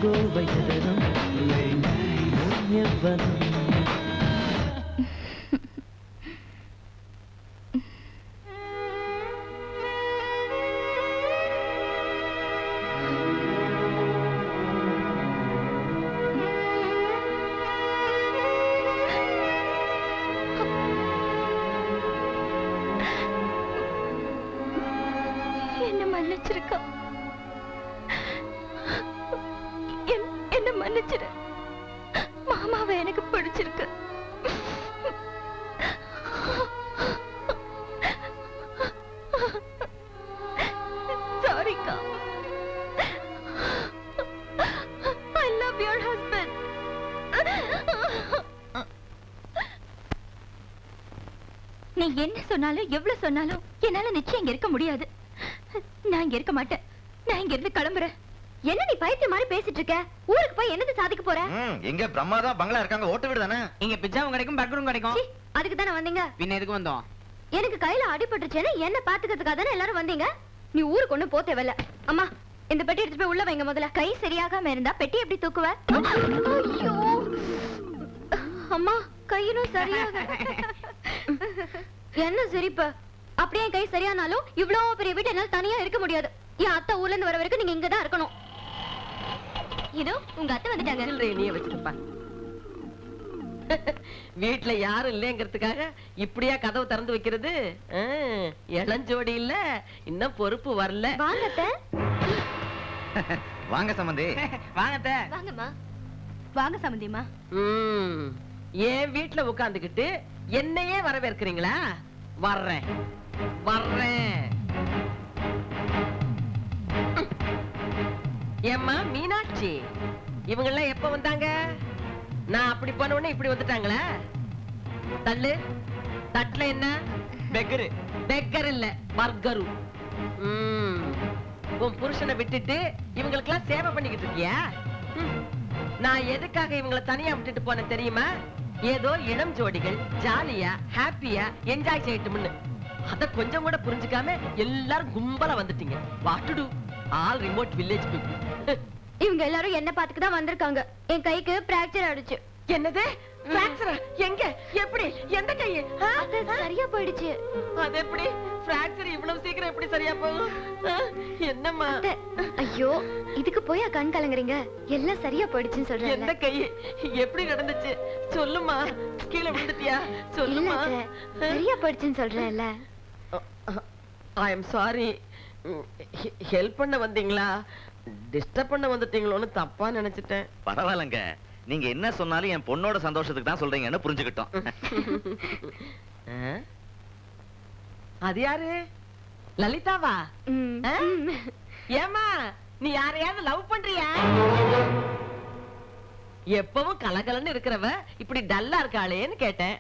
Speaker 1: பூங்கோவையதனம் Very nice. உன் யவ்வனம்
Speaker 13: என்ன மன்னிச்சிருக்கா என்- என்ன மன்னிச்சிரு மாமாவை எனக்கு பிடிச்சிருக்கு சாரிக்கா ஐ லவ் யுவர் ஹஸ்பண்ட்
Speaker 2: நீ என்ன சொன்னாலும் எவ்வளவு சொன்னாலும் என்னால நிச்சயம் இங்க இருக்க முடியாது நான் இங்க இருக்க மாட்டேன் நான் இங்க இருந்து கிளம்புறேன்
Speaker 13: என்ன நீ பைத்திய மாதிரி பேசிட்டு இருக்க ஊருக்கு போய் என்னது சாதிக்க போற
Speaker 6: ம், எங்க பிரம்மாதா பங்களா இருக்காங்க ஓட்டு வீடு தானே
Speaker 8: இங்க பிச்சாவும் கிடைக்கும் பர்கரும் கிடைக்கும்
Speaker 13: அதுக்கு தானே வந்தீங்க
Speaker 8: பின்ன எதுக்கு வந்தோம்
Speaker 13: எனக்கு கையில அடிபட்டுச்சுன்னு என்ன பாத்துக்கிறதுக்காக தானே எல்லாரும் வந்தீங்க நீ ஊருக்கு ஒண்ணு போ தேவையில்ல அம்மா இந்த பெட்டி எடுத்து போய் உள்ள வைங்க முதல்ல
Speaker 2: கை சரியாகாம இருந்தா பெட்டி எப்படி தூக்குவ
Speaker 13: ஐயோ அம்மா கையிலும் சரியாக என்ன சிரிப்பு அப்படியே என் கை சரியானாலும் இவ்வளவு பெரிய வீட்டு என்னால தனியா இருக்க முடியாது என் அத்தை ஊர்ல இருந்து வர வரைக்கும் நீங்க இங்க தான் இருக்கணும்
Speaker 2: இதோ உங்க அத்தை வந்துட்டாங்க
Speaker 4: சில்லறைய வச்சுக்கப்பா வீட்டுல யாரும் இல்லைங்கிறதுக்காக இப்படியா கதவு திறந்து வைக்கிறது ஆ, இளஞ்சோடி இல்ல இன்னும் பொறுப்பு வரல
Speaker 13: வாங்க
Speaker 6: வாங்க சம்பந்தி
Speaker 8: வாங்கத்த
Speaker 13: வாங்கம்மா
Speaker 2: வாங்க சம்பந்தியம்மா
Speaker 4: ம், என் வீட்டுல உட்கார்ந்துகிட்டு என்னையே வரவேற்கிறீங்களா வர்றேன் வர்றேன் ஏம்மா மீனாட்சி இவங்க எல்லாம் எப்ப வந்தாங்க நான் அப்படி போன உடனே இப்படி வந்துட்டாங்களா தள்ளு தட்டுல என்ன
Speaker 8: பெக்கரு
Speaker 4: பெக்கர் இல்ல பர்கரு ம். உன் புருஷனை விட்டுட்டு இவங்களுக்கெல்லாம் சேவை பண்ணிக்கிட்டு இருக்கியா ம். நான் எதுக்காக இவங்கள தனியா விட்டுட்டு போனேன் தெரியுமா ஏதோ இளம் ஜோடிகள் ஜாலியா ஹாப்பியா என்ஜாய் செய்யட்டும்னு அத கொஞ்சம் கூட புரிஞ்சுக்காம எல்லாரும் கும்பலா வந்துட்டீங்க what to do all remote village people
Speaker 13: இவங்க எல்லாரும் என்ன பாத்துக்கு தான் வந்திருக்காங்க என் கைக்கு பிராக்சர் ஆயிடுச்சு
Speaker 4: என்னது பிராக்சரா எங்க எப்படி எந்த கை ஆ?
Speaker 13: சரியா போயிடுச்சு
Speaker 4: அது எப்படி பிராக்சர் இவ்வளவு சீக்கிரம் எப்படி சரியா போகும் ஆ? என்னம்மா
Speaker 13: ஐயோ இதுக்கு போய் கண் கலங்குறீங்க எல்லாம் சரியா போயிடுச்சுன்னு
Speaker 4: எந்த
Speaker 13: சொல்றேன்
Speaker 4: கை எப்படி நடந்துச்சு சொல்லுமா கீழே விழுந்துட்டியா சொல்லுமா
Speaker 13: சரியா போயிடுச்சுன்னு சொல்றேன்ல
Speaker 4: ஐ எம் சாரி ஹெல்ப் பண்ண வந்தீங்களா டிஸ்டர்ப் பண்ண வந்துட்டீங்களோன்னு தப்பா நினைச்சிட்டேன்
Speaker 6: பரவாயில்லைங்க நீங்க என்ன சொன்னாலும் என் பொண்ணோட சந்தோஷத்துக்கு தான் சொல்றீங்கன்னு புரிஞ்சுக்கிட்டோம்
Speaker 4: ஆ? அது யாரு லலிதாவா ஆ? ஏம்மா நீ யாரையாவது லவ் பண்றியா எப்பவும் கலகலன்னு இருக்கிறவ இப்படி டல்லா இருக்காளேன்னு கேட்டேன்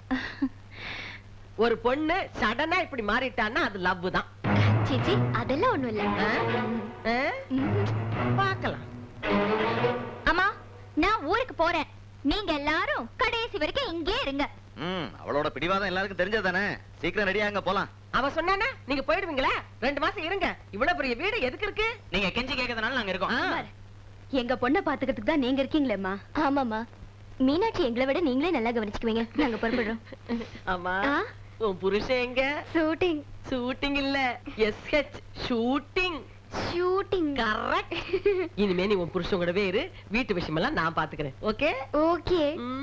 Speaker 4: ஒரு பொண்ணு சடனா இப்படி மாறிட்டான்னா அது லவ் தான்
Speaker 13: சிச்சி அதெல்லாம் ஒண்ணும் இல்ல
Speaker 4: ஆ? பார்க்கலாம்
Speaker 2: அம்மா நான் ஊருக்கு போறேன் நீங்க எல்லாரும் கடைசி வரைக்கும் இங்கே இருங்க
Speaker 6: ம் அவளோட பிடிவாதம் எல்லாருக்கும் தெரிஞ்சதானே சீக்கிரம் ரெடியாங்க போலாம்
Speaker 4: அவ சொன்னானா நீங்க போயிடுவீங்களா ரெண்டு மாசம் இருங்க இவ்வளவு பெரிய வீடு எதுக்கு இருக்கு
Speaker 8: நீங்க கெஞ்சி கேட்கறதுனால நாங்க இருக்கோம்
Speaker 2: எங்க பொண்ணை பாத்துக்கிறதுக்கு தான் நீங்க இருக்கீங்களேம்மா ஆமாமா மீனாட்சி எங்களை விட நீங்களே நல்லா கவனிச்சுக்குவீங்க நாங்க புறப்படுறோம்
Speaker 4: ஆமா உன் புருஷன் எங்க
Speaker 13: ஷூட்டிங்
Speaker 4: ஷூட்டிங் இல்ல எஸ்ஹெச் ஷூட்டிங்
Speaker 13: ஷூட்டிங்
Speaker 4: கரெக்ட் இனிமே நீ உன் புருஷன் கூடவே இரு வீட்டு விஷயமெல்லாம் நான் பாத்துக்கிறேன் ஓகே
Speaker 13: ஓகே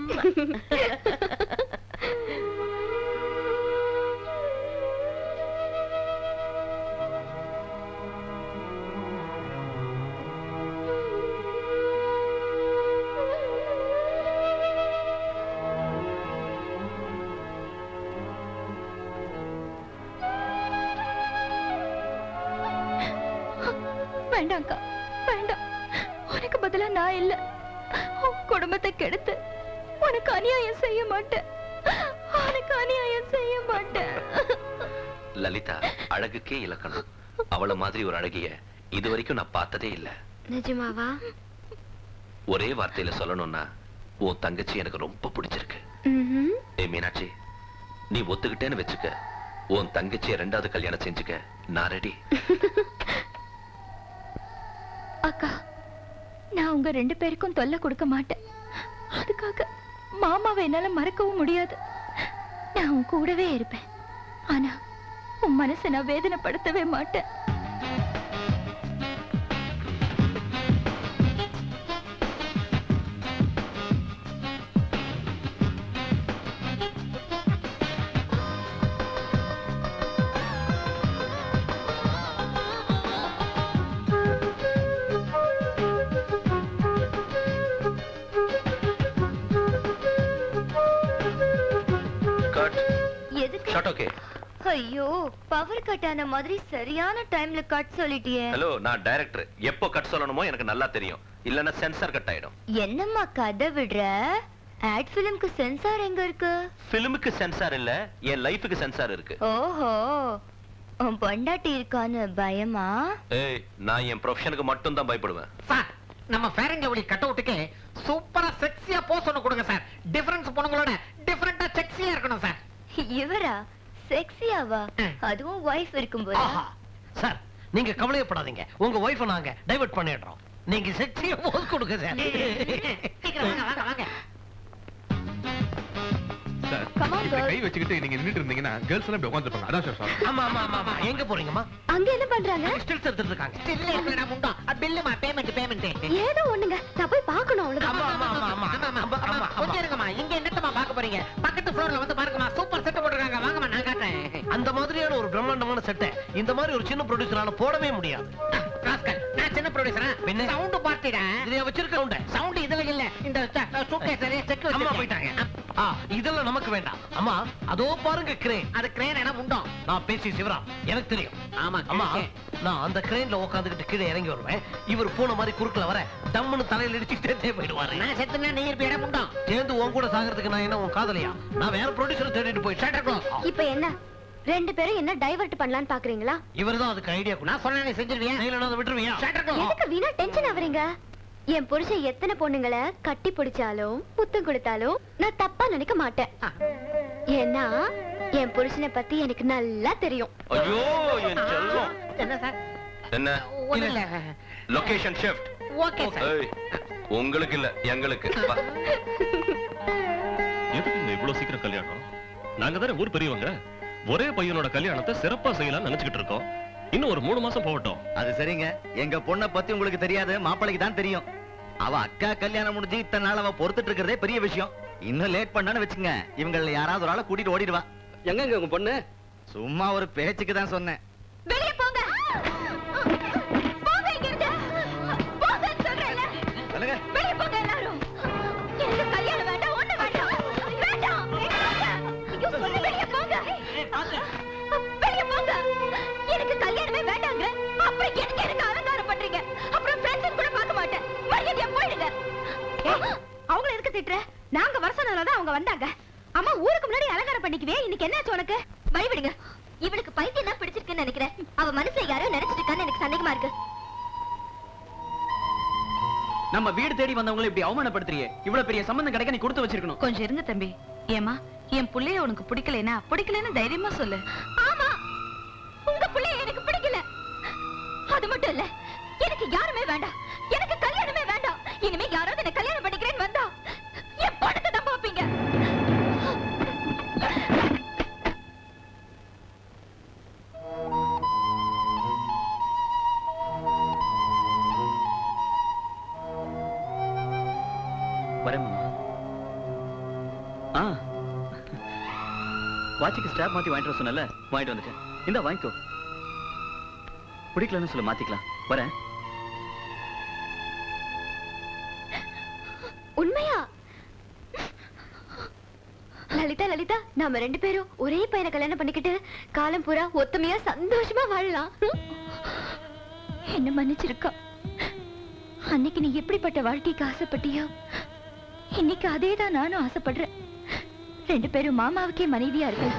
Speaker 2: வேண்டாம்க்கா வேண்டாம் உனக்கு பதிலா நான் இல்ல உன் குடும்பத்தை கெடுத்து உனக்கு அநியாயம் செய்ய மாட்டேன் உனக்கு அநியாயம் செய்ய மாட்டேன்
Speaker 3: லலிதா அழகுக்கே இலக்கணம் அவள மாதிரி ஒரு அழகிய இது வரைக்கும் நான் பார்த்ததே இல்ல
Speaker 13: நிஜமாவா
Speaker 3: ஒரே வார்த்தையில சொல்லணும்னா உன் தங்கச்சி எனக்கு ரொம்ப பிடிச்சிருக்கு
Speaker 13: ம்ஹும்.
Speaker 3: ஏ மீனாட்சி நீ ஒத்துக்கிட்டேன்னு வச்சுக்க உன் தங்கச்சிய ரெண்டாவது கல்யாணம் செஞ்சுக்க நான் ரெடி
Speaker 2: அக்கா நான் உங்க ரெண்டு பேருக்கும் தொல்லை கொடுக்க மாட்டேன் அதுக்காக மாமாவை என்னால மறக்கவும் முடியாது நான் உன் கூடவே இருப்பேன் ஆனா உன் மனசை நான் வேதனைப்படுத்தவே மாட்டேன்
Speaker 3: கட்
Speaker 13: எதுக்கு
Speaker 3: ஷாட் ஓகே
Speaker 13: ஐயோ பவர் கட் ஆன மாதிரி சரியான டைம்ல கட் சொல்லிட்டியே
Speaker 3: ஹலோ நான் டைரக்டர் எப்போ கட் சொல்லணுமோ எனக்கு நல்லா தெரியும் இல்லன்னா சென்சார் கட் ஆயிடும்
Speaker 13: என்னம்மா கதை விடுற ஆட் ஃபிலிம்க்கு சென்சார் எங்க இருக்கு
Speaker 3: ஃபிலிமுக்கு சென்சார் இல்ல என் லைஃபுக்கு சென்சார் இருக்கு
Speaker 13: ஓஹோ உன் பொண்டாட்டி இருக்கான்னு பயமா
Speaker 3: ஏய் நான் என் ப்ரொஃபஷனுக்கு மட்டும் தான் பயப்படுவேன்
Speaker 10: சார் நம்ம ஃபேரங்க ஒளி கட் அவுட்டுக்கு சூப்பரா செக்ஸியா போஸ் ஒன்று கொடுங்க சார் டிஃபரன்ஸ் பொண்ணுங்களோட டிஃபரெண்டா செக்ஸியா இருக்கணும் சார்
Speaker 13: இவரா செக்ஸியாவா அதுவும் வைஃப் இருக்கும்போது
Speaker 11: சார் நீங்க கவலையப்படாதீங்க உங்க ஒய்ஃபை நாங்க டைவர்ட் பண்ணிடுறோம் நீங்க செக்ஸியா போஸ் கொடுங்க சார்
Speaker 10: சீக்கிரம் வாங்க வாங்க வாங்க
Speaker 15: சார்
Speaker 13: Come on,
Speaker 15: இப்படி
Speaker 13: girl.
Speaker 15: கை வச்சுக்கிட்டு நீங்க நின்னுட்டு இருந்தீங்கன்னா கேர்ள்ஸ் எல்லாம் இப்படி உட்காந்துருப்பாங்க அதான் சார் சார்
Speaker 11: ஆமா ஆமா ஆமா ஆமா எங்க போறீங்கம்மா
Speaker 13: அங்க என்ன பண்றாங்க
Speaker 11: ஸ்டில்ஸ் எடுத்துட்டு இருக்காங்க
Speaker 10: ஸ்டில் இருக்குடா முண்டா பில்லுமா பேமெண்ட் பேமெண்ட்
Speaker 13: ஏதோ ஒண்ணுங்க நான் போய் பார்க்கணும் அவ்வளவுதான்
Speaker 11: ஆமா ஆமா ஆமா ஆமா ஆமா ஆமா
Speaker 10: கொஞ்சம் இருங்கம்மா இங்க என்னத்தமா பார்க்க போறீங்க பக்கத்து ஃப்ளோர்ல வந்து பாருங்கம்மா சூப்பர் செட் போட்டுருக்காங்க வாங்கம்மா நான் காட்டுறேன்
Speaker 11: அந்த மாதிரியான ஒரு பிரம்மாண்டமான செட்டை இந்த மாதிரி ஒரு சின்ன ப்ரொடியூசரால போடவே முடியாது
Speaker 10: ராஸ்கல் நான் சின்ன ப்ரொடியூசரா
Speaker 11: பின்ன?
Speaker 10: சவுண்ட் பார்ட்டிடா
Speaker 11: இதுல வச்சிருக்க உண்ட
Speaker 10: சவுண்ட் இதுல இல்ல இந்த சூட்கேஸ் செக்
Speaker 11: அம்மா போயிட்டாங்க ஆ இதெல்லாம் நமக்கு வேண்டாம் அம்மா அதோ பாருங்க கிரேன்
Speaker 10: அது கிரேன் என்ன முண்டோம்
Speaker 11: நான் பேசி சிவராம் எனக்கு தெரியும்
Speaker 10: ஆமா
Speaker 11: அம்மா
Speaker 10: கேட்டேன்.
Speaker 11: நான் அந்த கிரேன்ல உட்காந்துக்கிட்டு கீழே இறங்கி வருவேன் இவர் பூனை மாதிரி குறுக்குல வர டம்முன்னு தலையில இடிச்சு சேர்த்தே போயிடுவாரு
Speaker 10: நான் செத்துனா நீ இருப்ப இடம் முண்டோம்
Speaker 11: சேர்ந்து உன் கூட சாகிறதுக்கு நான் என்ன உன் காதலியா நான் வேற ப்ரொடியூசர் தேடிட்டு போய்
Speaker 13: இப்ப என்ன ரெண்டு பேரும் என்ன டைவர்ட் பண்ணலாம்னு பாக்குறீங்களா
Speaker 11: இவர்தான் அதுக்கு ஐடியா
Speaker 10: நான் சொன்னா நீ செஞ்சிருவியா
Speaker 11: இல்லைன்னா அதை விட்டுருவியா
Speaker 13: எதுக்கு வீணா டென்ஷன் ஆவறீங்க என் புருஷன் எத்தனை பொண்ணுங்களை கட்டி பிடிச்சாலும் முத்தம் கொடுத்தாலும் நான் தப்பா நினைக்க மாட்டேன் ஏன்னா என் புருஷனை பத்தி எனக்கு நல்லா தெரியும்
Speaker 3: ஐயோ என் செல்வம்
Speaker 10: என்ன சார்
Speaker 3: என்ன
Speaker 10: ஒண்ணும் இல்ல
Speaker 3: லொகேஷன் ஷிஃப்ட்
Speaker 10: ஓகே சார்
Speaker 3: ஏய் உங்களுக்கு இல்ல எங்களுக்கு வா.
Speaker 5: எதுக்கு இந்த இவ்வளவு சீக்கிரம் கல்யாணம் நாங்க தானே ஊர் பெரியவங்க ஒரே பையனோட கல்யாணத்தை சிறப்பா செய்யலாம்னு நினைச்சுக்கிட்டு இருக்கோம் இன்னும் ஒரு மூணு மாசம் போகட்டும்
Speaker 8: அது சரிங்க எங்க பொண்ணை பத்தி உங்களுக்கு தெரியாது மாப்பிளைக்கு தான் தெரியும் அவ அக்கா கல்யாணம் முடிஞ்சு இத்தனை நாள் அவ பொறுத்துட்டு இருக்கிறதே பெரிய விஷயம் இன்னும் லேட் பண்ணான்னு வச்சுங்க இவங்கள யாராவது ஒரு ஆளை கூட்டிட்டு ஓடிடுவா
Speaker 14: எங்க உங்க பொண்ணு
Speaker 8: சும்மா ஒரு பேச்சுக்கு தான் சொன்னேன்
Speaker 2: வெளிய போங்க போங்க இங்க இருந்து போங்கன்னு சொல்றேன்ல
Speaker 8: சொல்லுங்க
Speaker 2: வெளிய போங்க எல்லாரும் எனக்கு கல்யாணம் வேண்டாம் ஒண்ணு வேண்டாம் வேண்டாம் ஐயோ சொல்லு வெளிய போங்க வெளிய போங்க எனக்கு கல்யாணமே வேண்டாங்க அப்புறம் எதுக்கு எனக்கு அலங்காரம் பண்றீங்க அப்புறம் ஃப்ரெண்ட்ஸ் கூட பார்க்க மாட்டேன் மரியாதையா போயிடுங்க அவங்கள எதுக்கு திட்டுற நாங்க வர சொன்னதால அவங்க வந்தாங்க அம்மா ஊருக்கு முன்னாடி அலங்காரம் பண்ணிக்குவே இன்னைக்கு என்னாச்சு உனக்கு வழி விடுங்க இவளுக்கு பைத்தியம் தான் பிடிச்சிருக்குன்னு நினைக்கிறேன் அவ மனசுல யாரோ நினைச்சிட்டு இருக்கான்னு எனக்கு சந்தேகமா இருக்கு
Speaker 14: நம்ம வீடு தேடி வந்தவங்களை இப்படி அவமானப்படுத்துறியே இவ்வளவு பெரிய சம்பந்தம் கிடைக்க நீ கொடுத்து வச்சிருக்கணும்
Speaker 16: கொஞ்சம் இருங்க தம்பி ஏமா என் புள்ளைய உனக்கு பிடிக்கலைனா பிடிக்கலன்னு தைரியமா சொல்லு
Speaker 2: ஆமா உங்க பிள்ளைய எனக்கு பிடிக்கல அது மட்டும் இல்ல எனக்கு யாருமே வேண்டாம் எனக்கு கல்யாணமே வேண்டாம் இனிமே யாராவது என்ன கல்யாணம் பண்ணிக்கிறேன்னு வந்தா என் பணத்தை தான் பாப்பீங்க
Speaker 14: வரேன் மாமா ஆ வாட்சுக்கு ஸ்டாப் மாத்தி வாங்கிட்டு வர சொன்னல வாங்கிட்டு வந்துட்டேன் இந்த வாங்கிக்கோ பிடிக்கலன்னு சொல்லு மாத்திக்கலாம் வரேன்
Speaker 13: உண்மையா லலிதா லலிதா நாம ரெண்டு பேரும் ஒரே பையனை கல்யாணம் பண்ணிக்கிட்டு காலம் பூரா ஒத்துமையா சந்தோஷமா வாழலாம்
Speaker 2: என்ன மன்னிச்சிருக்கா அன்னைக்கு நீ எப்படிப்பட்ட வாழ்க்கைக்கு ஆசைப்பட்டியோ இன்னைக்கு அதே தான் நானும் ஆசைப்படுறேன் ரெண்டு பேரும் மாமாவுக்கே மனைவியா இருக்கலாம்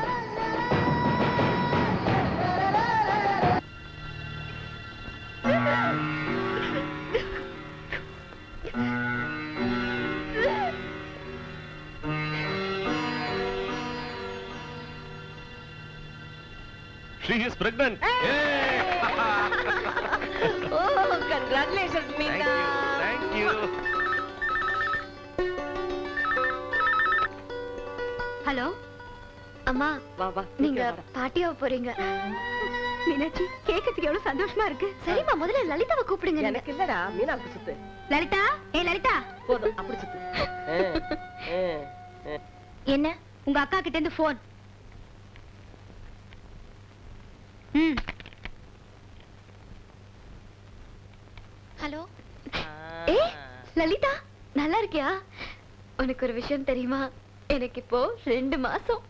Speaker 5: She is pregnant.
Speaker 4: Oh, congratulations, Meena.
Speaker 13: Hello அம்மா
Speaker 4: வா வா
Speaker 13: நீங்க பாட்டியா போறீங்க மீனாட்சி கேட்கறதுக்கு எவ்வளவு சந்தோஷமா இருக்கு சரிம்மா முதல்ல லலிதாவை கூப்பிடுங்க நீங்க.
Speaker 4: எனக்கு இல்லடா மீனாவுக்கு சுத்து
Speaker 2: லலிதா ஏ லலிதா
Speaker 4: போதும் அப்படி சுத்து ஆ, ஆ, ஆ.
Speaker 2: என்ன உங்க அக்கா கிட்ட இருந்து போன் ம்
Speaker 13: ஹலோ ஏ லலிதா நல்லா இருக்கியா உனக்கு ஒரு விஷயம் தெரியுமா எனக்கு இப்போ ரெண்டு மாசம்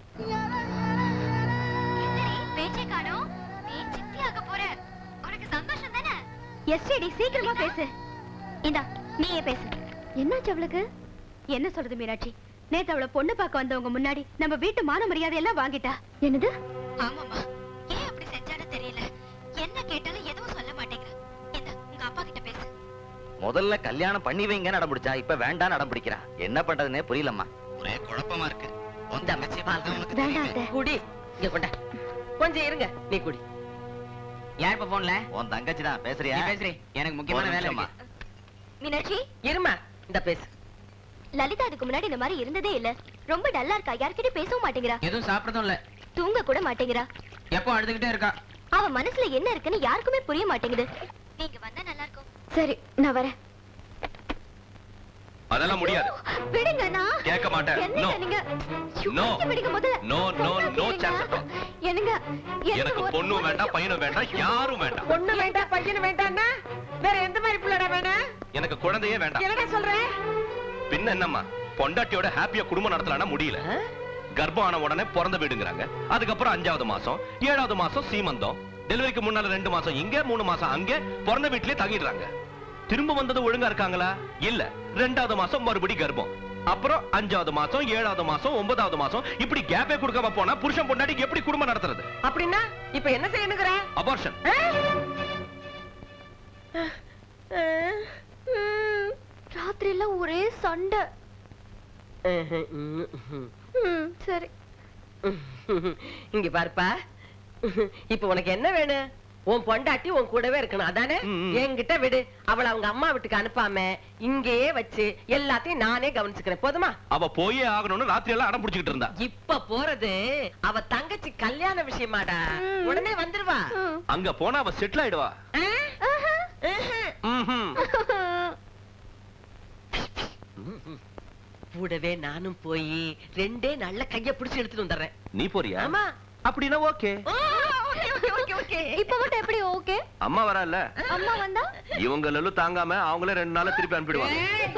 Speaker 13: பேச்சே காணோம் நீ சித்தி ஆக போற உனக்கு சந்தோஷம் தானே
Speaker 2: எஸ்டிடி சீக்கிரமா பேசு இந்தா நீயே பேசு
Speaker 13: என்னாச்சு அவளுக்கு
Speaker 2: என்ன சொல்றது மீனாட்சி நேத்து அவள பொண்ணு பார்க்க வந்தவங்க முன்னாடி நம்ம வீட்டு மான மரியாதை எல்லாம் வாங்கிட்டா
Speaker 13: என்னது
Speaker 2: ஆமாமா ஏன் அப்படி செஞ்சானு தெரியல என்ன கேட்டாலும் எதுவும் சொல்ல மாட்டேங்கிறா இந்த உங்க அப்பா கிட்ட பேசு
Speaker 8: முதல்ல கல்யாணம் பண்ணி வைங்க நடம் பிடிச்சா இப்ப வேண்டாம் நடம் பிடிக்கிறா என்ன பண்றதுன்னே புரியலம்மா ஒரே குழப்பமா இருக்கு உன் தங்கச்சி வாழ்க்கை உனக்கு
Speaker 13: வேண்டாம்
Speaker 8: தெரியுமே.
Speaker 13: அத்தை.
Speaker 4: குடி இங்க கொண்டா கொஞ்சம் இருங்க நீ குடி
Speaker 7: யார் இப்ப போன்ல
Speaker 8: உன் தங்கச்சி தான் பேசுறியா
Speaker 7: நீ பேசுறி எனக்கு முக்கியமான
Speaker 8: ஒரு
Speaker 7: வேலை
Speaker 8: நிமிஷம்மா.
Speaker 7: இருக்கு
Speaker 13: மீனாட்சி
Speaker 4: இருமா இந்த பேசு
Speaker 13: லலிதா அதுக்கு முன்னாடி இந்த மாதிரி இருந்ததே இல்ல ரொம்ப டல்லா இருக்கா யார்கிட்டயும் பேசவும் மாட்டேங்கிறா
Speaker 7: எதுவும் சாப்பிடறதும் இல்ல
Speaker 13: தூங்க கூட மாட்டேங்கிறா
Speaker 7: எப்போ அழுதுகிட்டே இருக்கா
Speaker 13: அவ மனசுல என்ன இருக்குன்னு யாருக்குமே புரிய மாட்டேங்குது நீங்க வந்தா நல்லா இருக்கும் சரி நான் வரேன்
Speaker 3: அதெல்லாம் முடியாது
Speaker 13: விடுங்க நான்
Speaker 3: கேட்க மாட்டேன்.
Speaker 13: என்னங்க
Speaker 3: No.
Speaker 13: நீங்க
Speaker 3: No.
Speaker 13: சும்மா விடுங்க முதல்ல
Speaker 3: No, no,
Speaker 13: சொன்னா
Speaker 3: no
Speaker 13: கேளுங்க.
Speaker 3: chance at all.
Speaker 13: என்னங்க
Speaker 3: எனக்கு
Speaker 13: ஒரு-
Speaker 3: பொண்ணும் வேண்டாம் பையனும் வேண்டாம் யாரும் வேண்டாம்
Speaker 4: பொண்ணு வேண்டாம் பையனு வேண்டாம்னா வேற எந்த மாதிரி பிள்ளைடா வேணும்
Speaker 3: எனக்கு குழந்தையே வேண்டாம்
Speaker 4: என்னடா சொல்ற
Speaker 3: பின்ன என்னம்மா பொண்டாட்டியோட ஹாப்பியா குடும்பம் நடத்தலாம்னா முடியல கர்ப்பம் ஆன உடனே பிறந்த வீடுங்கிறாங்க அதுக்கப்புறம் அஞ்சாவது மாசம் ஏழாவது மாசம் சீமந்தம் டெலிவரிக்கு முன்னால ரெண்டு மாசம் இங்க மூணு மாசம் அங்க பிறந்த வீட்லயே தங்கிடுறாங்க திரும்ப வந்தது ஒழுங்கா இருக்காங்களா இல்ல ரெண்டாவது மாசம் மறுபடி கர்ப்பம் அப்புறம் அஞ்சாவது மாசம் ஏழாவது மாசம் ஒன்பதாவது மாசம் இப்படி கேப்பே கொடுக்காம போனா புருஷன் பொண்டாட்டிக்கு எப்படி குடும்பம் நடத்துறது
Speaker 4: அப்படின்னா இப்ப என்ன செய்யணுங்கிற
Speaker 3: அபார்ஷன்
Speaker 13: ராத்திரி எல்லாம் ஒரே சண்டை ம், சரி
Speaker 4: இங்க பாருப்பா இப்ப உனக்கு என்ன வேணும் உன் பொண்டாட்டி உன் கூடவே இருக்கணும் அதானே என்கிட்ட விடு அவளை அவங்க அம்மா வீட்டுக்கு அனுப்பாம இங்கேயே வச்சு எல்லாத்தையும் நானே கவனிச்சுக்கிறேன் போதுமா
Speaker 3: அவ போயே ஆகணும்னு ராத்திரி எல்லாம் அடம் பிடிச்சிட்டு இருந்தா
Speaker 4: இப்ப போறது அவ தங்கச்சி கல்யாண விஷயமாடா உடனே வந்துருவா
Speaker 3: அங்க போனா அவ செட்டில் ஆயிடுவா ம்ஹும்.
Speaker 4: கூடவே நானும் போய் ரெண்டே நாள்ல கைய பிடிச்சு எடுத்துட்டு வந்துடுறேன்
Speaker 3: நீ போறியா
Speaker 4: ஆமா
Speaker 3: அப்படின்னா ஓகே
Speaker 13: இப்ப மட்டும் எப்படி ஓகே
Speaker 3: அம்மா வரல
Speaker 13: அம்மா வந்தா
Speaker 3: இவங்க லொல்லு தாங்காம அவங்களே ரெண்டு நாள்ல திருப்பி அனுப்பிடுவாங்க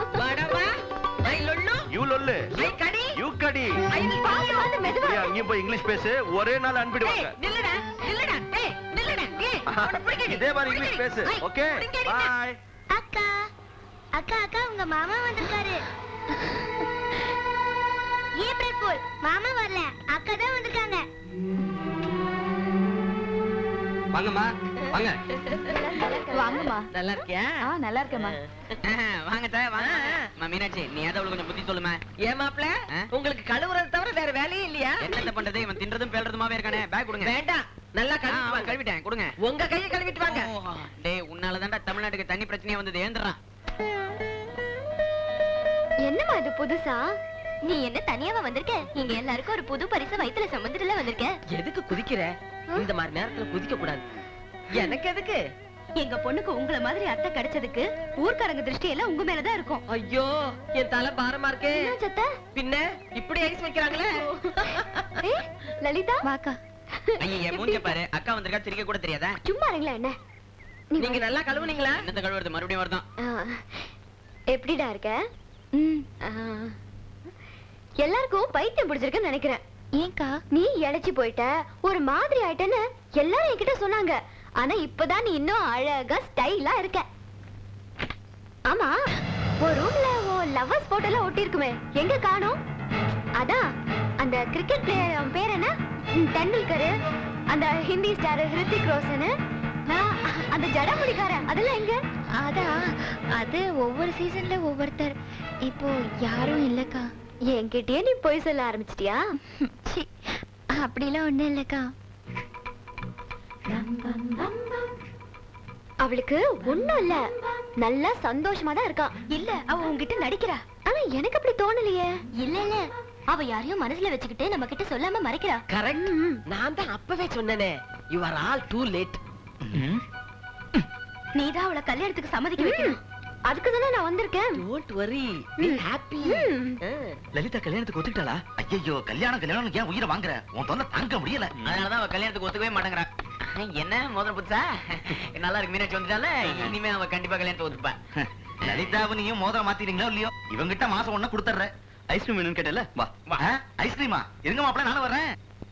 Speaker 3: யூ லொல்லு யூ கடி இப்படியே அங்கேயும் போய் இங்கிலீஷ் பேசு ஒரே நாள் அனுப்பிடுவாங்க
Speaker 4: நில்லுடா நில்லுடா ஏய் நில்லுடா ஏய் அவனை பிடிக்கடி.
Speaker 3: இதே மாதிரி இங்கிலீஷ் பேசு ஓகே பாய்
Speaker 13: அக்கா அக்கா அக்கா உங்க மாமா வந்திருக்காரு ஏப்ரல் ஃபூல் மாமா வரல அக்கா தான் வந்திருக்காங்க
Speaker 7: வாங்கம்மா வாங்க
Speaker 16: வாங்கம்மா
Speaker 4: நல்லா இருக்கியா
Speaker 16: ஆ நல்லா இருக்கேம்மா
Speaker 7: வாங்க தா வாங்க அம்மா, மீனாட்சி நீ ஏதாவது கொஞ்சம் புத்தி சொல்லுமா
Speaker 4: ஏன் மாப்ள உங்களுக்கு கழுவுறது தவிர வேற வேலையே இல்லையா
Speaker 7: என்னத்த பண்றது இவன் தின்றதும் பேல்றதுமாவே இருக்கானே பேக் கொடுங்க
Speaker 4: வேண்டாம் நல்லா
Speaker 7: ஆ,
Speaker 4: கழுவிட்டு
Speaker 7: அவன்
Speaker 4: வாங்க.
Speaker 7: கழுவிட்டேன் கொடுங்க
Speaker 4: உங்க கையை கழுவிட்டு வாங்க
Speaker 7: டேய் உன்னால தமிழ்நாட்டுக்கு தண்ணி பிரச்சனையே வந்தது ஏந்திரான்
Speaker 13: என்னம்மா இது புதுசா நீ என்ன தனியாவா வந்திருக்க இங்க எல்லாருக்கும் ஒரு புது பரிசு வயித்துல சுமந்துட்டுல வந்திருக்க
Speaker 4: எதுக்கு குதிக்கிற இந்த மாதிரி நேரத்துல குதிக்க கூடாது எனக்கு எதுக்கு
Speaker 2: எங்க பொண்ணுக்கு உங்கள மாதிரி அத்தை கிடைச்சதுக்கு ஊர்க்காரங்க திருஷ்டி எல்லாம் உங்க மேலதான் இருக்கும்
Speaker 4: ஐயோ என் தலை பாரமா இருக்கே
Speaker 13: சத்த
Speaker 4: பின்ன இப்படி ஐஸ் வைக்கிறாங்களே
Speaker 13: லலிதா வாக்கா
Speaker 7: ஐயா என் மூஞ்ச பாரு அக்கா வந்திருக்கா சிரிக்க கூட தெரியாதா
Speaker 13: சும்மா இருங்களா என்ன
Speaker 4: நீங்க நல்லா கழுவுனீங்களா
Speaker 7: என்னத்த கழுவுறது மறுபடியும் வருதான்
Speaker 13: ஆ, எப்படிடா இருக்க ஆ, எல்லாருக்கும் பைத்தியம் பிடிச்சிருக்குன்னு நினைக்கிறேன் ஏன்க்கா நீ இழைச்சி போயிட்ட ஒரு மாதிரி ஆயிட்டேன்னு எல்லாரும் என்கிட்ட சொன்னாங்க ஆனா இப்பதான் நீ இன்னும் அழகா ஸ்டைலா இருக்க ஆமா ஒரு ரூம்ல உன் லவ்வர்ஸ் போட்டோ எல்லாம் ஒட்டி இருக்குமே எங்க காணோம் அதான் அந்த கிரிக்கெட் பிளேயர் அவன் பேர் என்ன ம், தெண்டுல்கர் அந்த ஹிந்தி ஸ்டார் ஹிருத்திக் ரோஷன் நான் அந்த ஜடமுடிக்காரன் அதெல்லாம் எங்க அதான் அது ஒவ்வொரு சீசன்ல ஒவ்வொருத்தர் இப்போ யாரும் இல்லக்கா என்கிட்டயே நீ போய் சொல்ல ஆரம்பிச்சிட்டியா அப்படிலாம் ஒண்ணும் இல்லக்கா அவளுக்கு ஒண்ணும் இல்ல நல்லா சந்தோஷமா தான் இருக்கா
Speaker 2: இல்ல அவ உன்கிட்ட நடிக்கிறா
Speaker 13: ஆனா எனக்கு அப்படி தோணலையே இல்ல இல்ல அவ யாரையும் மனசுல வச்சுக்கிட்டு நம்ம கிட்ட சொல்லாம மறைக்கிறா
Speaker 4: கரெக்ட் நான் தான் அப்பவே சொன்னேனே you are all too late
Speaker 13: நீதான் அவளை கல்யாணத்துக்கு சம்மதிக்க வைக்கணும் அதுக்கு தானே நான் வந்திருக்கேன்
Speaker 4: don't worry be happy
Speaker 8: Lalitha கல்யாணத்துக்கு ஒத்துக்கிட்டாளா ஐயோ கல்யாணம் கல்யாணம் ஏன் உயிரை வாங்குற உன் தொல்லை தாங்க முடியல
Speaker 17: அதனாலதான் அவ கல்யாணத்துக்கு ஒத்துக்கவே மாட்டேங்கிறா என்ன முதல்ல புதுசா நல்லா இருக்கு மீனாட்சி வந்துட்டால இனிமே அவ கண்டிப்பா கல்யாணத்தை ஒத்துப்பா
Speaker 8: லலிதாவை நீயும் மோதிரம் மாத்திட்டீங்களோ இல்லையோ இவங்கிட்ட மாசம் ஒண்ணு கொடுத்துட்ற ஐஸ்கிரீம் வேணும்னு கேட்டல வா வா ஐஸ்கிரீமா இருங்க மாப்பிள்ள நானும் வர்றேன்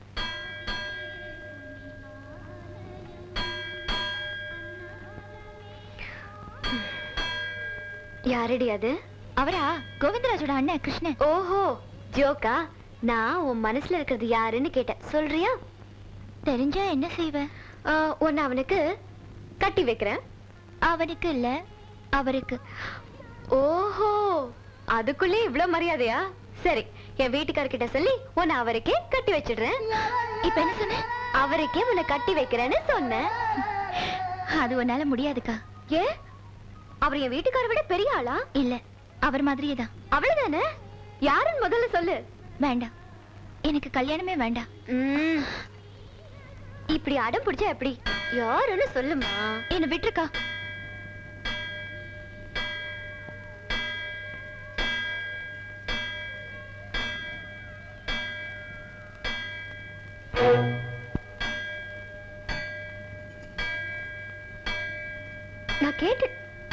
Speaker 13: யாரடி அது
Speaker 2: அவரா கோவிந்தராஜோட அண்ணன் கிருஷ்ணன்
Speaker 13: ஓஹோ ஜோக்கா நான் உன் மனசுல இருக்கிறது யாருன்னு கேட்டேன் சொல்றியா
Speaker 2: தெரிஞ்சா என்ன செய்வ
Speaker 13: உன்னை அவனுக்கு கட்டி வைக்கிறேன்
Speaker 2: அவனுக்கு இல்ல அவருக்கு
Speaker 13: ஓஹோ அதுக்குள்ளே இவ்ளோ மரியாதையா சரி என் வீட்டுக்காரர்கிட்ட சொல்லி உன்னை அவருக்கே கட்டி வச்சிடுறேன்
Speaker 2: இப்ப என்ன சொன்ன
Speaker 13: அவருக்கே உன்னை கட்டி வைக்கிறேன்னு சொன்னேன்
Speaker 2: அது உன்னால முடியாதுக்கா
Speaker 13: ஏ அவர் என் வீட்டுக்கார விட பெரிய ஆளா
Speaker 2: இல்ல அவர் மாதிரியே தான்
Speaker 13: அவ்வளவுதானே யாருன்னு முதல்ல சொல்லு
Speaker 2: வேண்டாம் எனக்கு கல்யாணமே வேண்டாம்
Speaker 13: ம். இப்படி அடம் பிடிச்சா எப்படி யாருன்னு சொல்லுமா
Speaker 2: என்ன விட்டுருக்கா
Speaker 13: நான் கேட்டு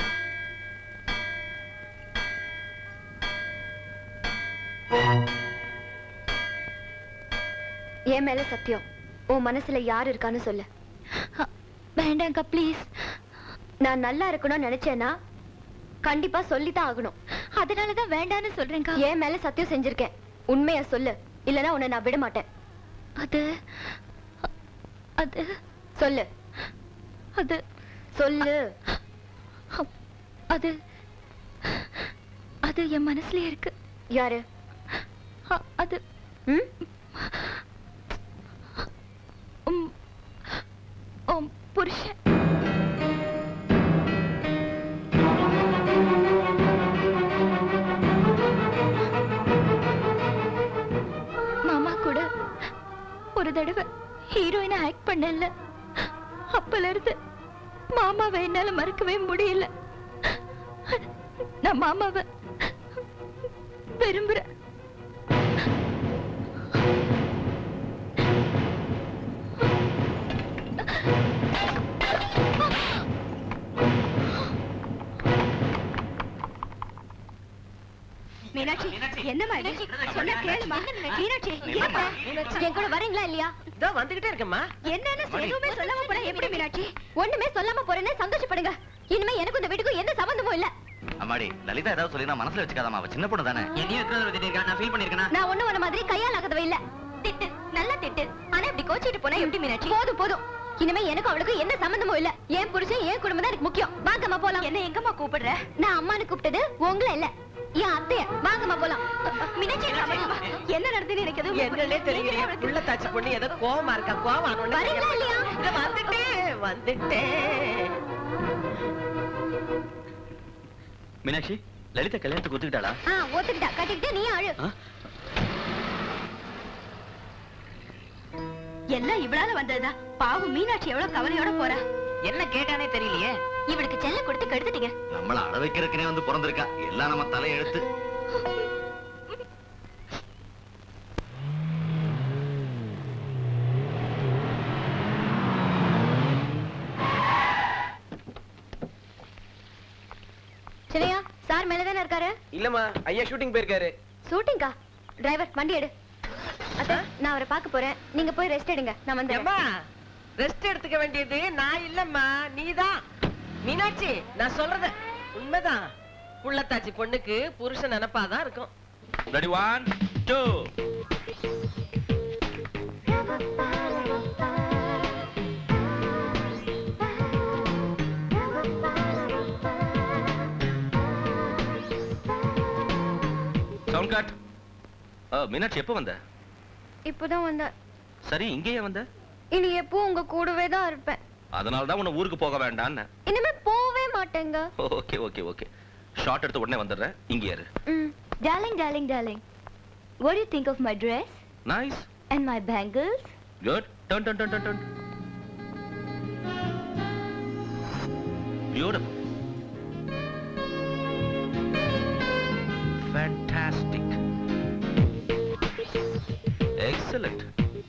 Speaker 13: என் மேல சத்தியம் உன் மனசுல யார் இருக்கான்னு சொல்லு
Speaker 2: வேண்டாம்க்கா ப்ளீஸ்
Speaker 13: நான் நல்லா இருக்கணும்னு நினைச்சேன்னா கண்டிப்பா சொல்லித்தான் ஆகணும்
Speaker 2: அதனாலதான் வேண்டான்னு சொல்றேன்க்கா
Speaker 13: என் மேல சத்தியம் செஞ்சிருக்கேன் உண்மையா சொல்லு இல்லனா உன்னை நான் விட மாட்டேன்
Speaker 2: அது அது
Speaker 13: சொல்லு
Speaker 2: அது
Speaker 13: சொல்லு
Speaker 2: அது அது என் மனசுலயே இருக்கு
Speaker 13: யாரு
Speaker 2: அ- அது
Speaker 13: ம்
Speaker 2: உம், உம் புருஷன் மாமா கூட ஒரு தடவை ஹீரோயினை ஆக்ட் பண்ணல அப்பல இருந்து மாமாவை என்னால மறக்கவே முடியல நான் மாமாவை விரும்புறேன்
Speaker 13: மீனாட்சி என்னம்மா இது சொன்னா கேளுமா மீனாட்சி இருப்பா. என் கூட வரீங்களா இல்லையா
Speaker 4: இதோ வந்துகிட்டே இருக்கேம்மா
Speaker 13: என்னன்னு எதுவுமே சொல்லாம போனா எப்படி மீனாட்சி ஒண்ணுமே சொல்லாம போறேன்னு சந்தோஷப்படுங்க இனிமே எனக்கு இந்த வீட்டுக்கும் எந்த சம்பந்தமும் இல்ல
Speaker 8: அம்மாடி லலிதா ஏதாவது சொல்லி நான் மனசுல வச்சுக்காதம்மா அவ சின்ன பொண்ணு தானே
Speaker 17: என்னையும் இருக்கிறத திட்டிருக்கா நான் ஃபீல் பண்ணிருக்கேனா
Speaker 13: நான் ஒண்ணு உன மாதிரி கையால் ஆகதவ இல்ல திட்டு நல்லா திட்டு ஆனா இப்படி கோச்சிட்டு போனா எப்படி மீனாட்சி போதும் போதும் இனிமே எனக்கு அவளுக்கு எந்த சம்பந்தமும் இல்ல என் புருஷன் என் குடும்பம் தான் எனக்கு முக்கியம் வாங்கம்மா போலாம் என்ன எங்கம்மா கூப்பிடுற நான் அம்மானு கூப்பிட்டது உங்களை இல்ல என் அத்தைய வாங்கம்மா போலாம் மீனாட்சி என்ன நடந்துன்னு எனக்கு எதுவும்
Speaker 4: என்னன்னே தெரியலையே உள்ள தாச்சி பொண்ணு ஏதோ கோவமா இருக்கா கோவம்
Speaker 13: வரீங்களா இல்லையா?
Speaker 4: வந்துட்டேன் வந்துட்டேன்
Speaker 7: மீனாட்சி லலிதா கல்யாணத்துக்கு ஒத்துக்கிட்டாளா
Speaker 13: ஆ ஒத்துக்கிட்டா கட்டிக்கிட்டு நீ அழு
Speaker 16: எல்லாம் இவளால வந்ததுதான் பாவம் மீனாட்சி எவ்வளவு கவலையோட போறா
Speaker 17: என்ன கேட்டானே தெரியலையே
Speaker 13: இவளுக்கு செல்ல கொடுத்து கெடுத்துட்டீங்க
Speaker 8: நம்மள அட வைக்கிறதுக்குனே வந்து பிறந்திருக்கா எல்லாம் நம்ம தலையெழுத்து
Speaker 13: சினையா சார் மேலதானே இருக்காரு
Speaker 18: இல்லம்மா ஐயா ஷூட்டிங் போயிருக்காரு
Speaker 13: ஷூட்டிங்கா டிரைவர் வண்டி எடு அத்தை நான் அவரை பார்க்க போறேன் நீங்க போய் ரெஸ்ட் எடுங்க நான் வந்து
Speaker 4: ஏம்மா ரெஸ்ட் எடுத்துக்க வேண்டியது நான் இல்லம்மா நீதான் மீனாட்சி நான் சொல்றது உண்மைதான் புள்ளத்தாச்சி பொண்ணுக்கு புருஷன் நினைப்பாதான் இருக்கும்
Speaker 3: ready one two sound cut Meenakshi எப்போ வந்த
Speaker 13: இப்போதான் வந்த
Speaker 3: சரி இங்கேயே வந்த
Speaker 13: இனி எப்போ உங்க கூடவே தான் இருப்பேன்
Speaker 3: அதனால தான் உன்னை ஊருக்கு போக வேண்டான்னு
Speaker 13: இனிமே போவே மாட்டேங்க
Speaker 3: ஓகே ஓகே ஓகே ஷார்ட் எடுத்து உடனே வந்துடுறேன் இங்கே இரு
Speaker 13: ம் darling darling darling
Speaker 2: What do you think of my dress
Speaker 5: nice
Speaker 2: and my bangles?
Speaker 5: Good done done done done done beautiful fantastic excellent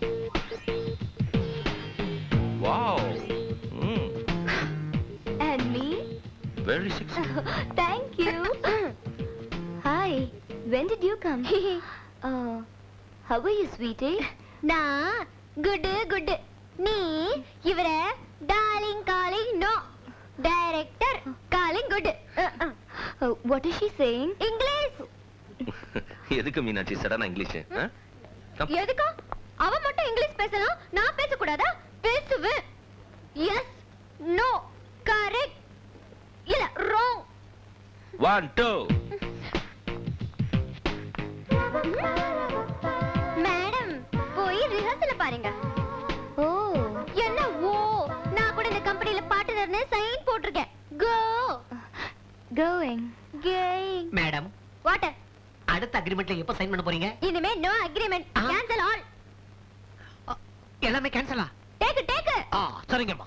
Speaker 5: wow
Speaker 2: And me?
Speaker 5: Very sexy
Speaker 2: Thank you. Hi. When did you come? uh, how are you, sweetie?
Speaker 13: நான் good good நீ இவர darling calling no director calling good
Speaker 2: Uh, what is she saying?
Speaker 13: English
Speaker 5: எதுக்கு மீனாட்சி சடனா English
Speaker 13: எதுக்கா அவ மட்டும் English பேசலாம் நான் பேசக்கூடாதா பேசுவேன் எஸ் நோ கரெக்ட் இல்ல ராங்
Speaker 5: ஒன் டூ
Speaker 13: மேடம் போய் ரிஹர்சல் பாருங்க ஓ என்ன ஓ நான் கூட இந்த கம்பெனில பார்ட்னர்னு சைன் போட்டிருக்கேன் go
Speaker 2: Going.
Speaker 13: Going
Speaker 11: madam
Speaker 13: what
Speaker 11: அடுத்த அக்ரிமெண்ட்ல எப்ப சைன் பண்ண போறீங்க
Speaker 13: இனிமே நோ அக்ரிமெண்ட் கேன்சல் ஆல்
Speaker 11: எல்லாமே கேன்சலா
Speaker 13: டேக் டேக்
Speaker 11: ஆ சரிங்கம்மா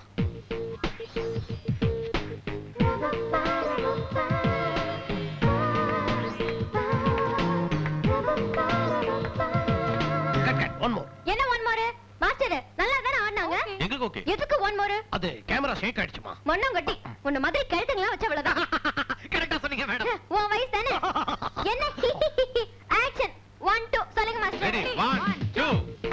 Speaker 11: ஒன் மோர்
Speaker 13: என்ன ஒன் மோர் மாஸ்டர் நல்லா தானே ஆடினாங்க
Speaker 11: எங்களுக்கு ஓகே
Speaker 13: எதுக்கு ஒன் மோர்
Speaker 11: அது கேமரா ஷேக் ஆயிடுச்சுமா
Speaker 13: மண்ணங்கட்டி உன்ன மாதிரி கழுத்தங்களா வச்ச அவ்வளவுதான்
Speaker 11: கரெக்டா சொன்னீங்க மேடம்
Speaker 13: உன் வயசு தானே என்ன ஆக்ஷன் ஒன் டூ சொல்லுங்க master
Speaker 11: ready one two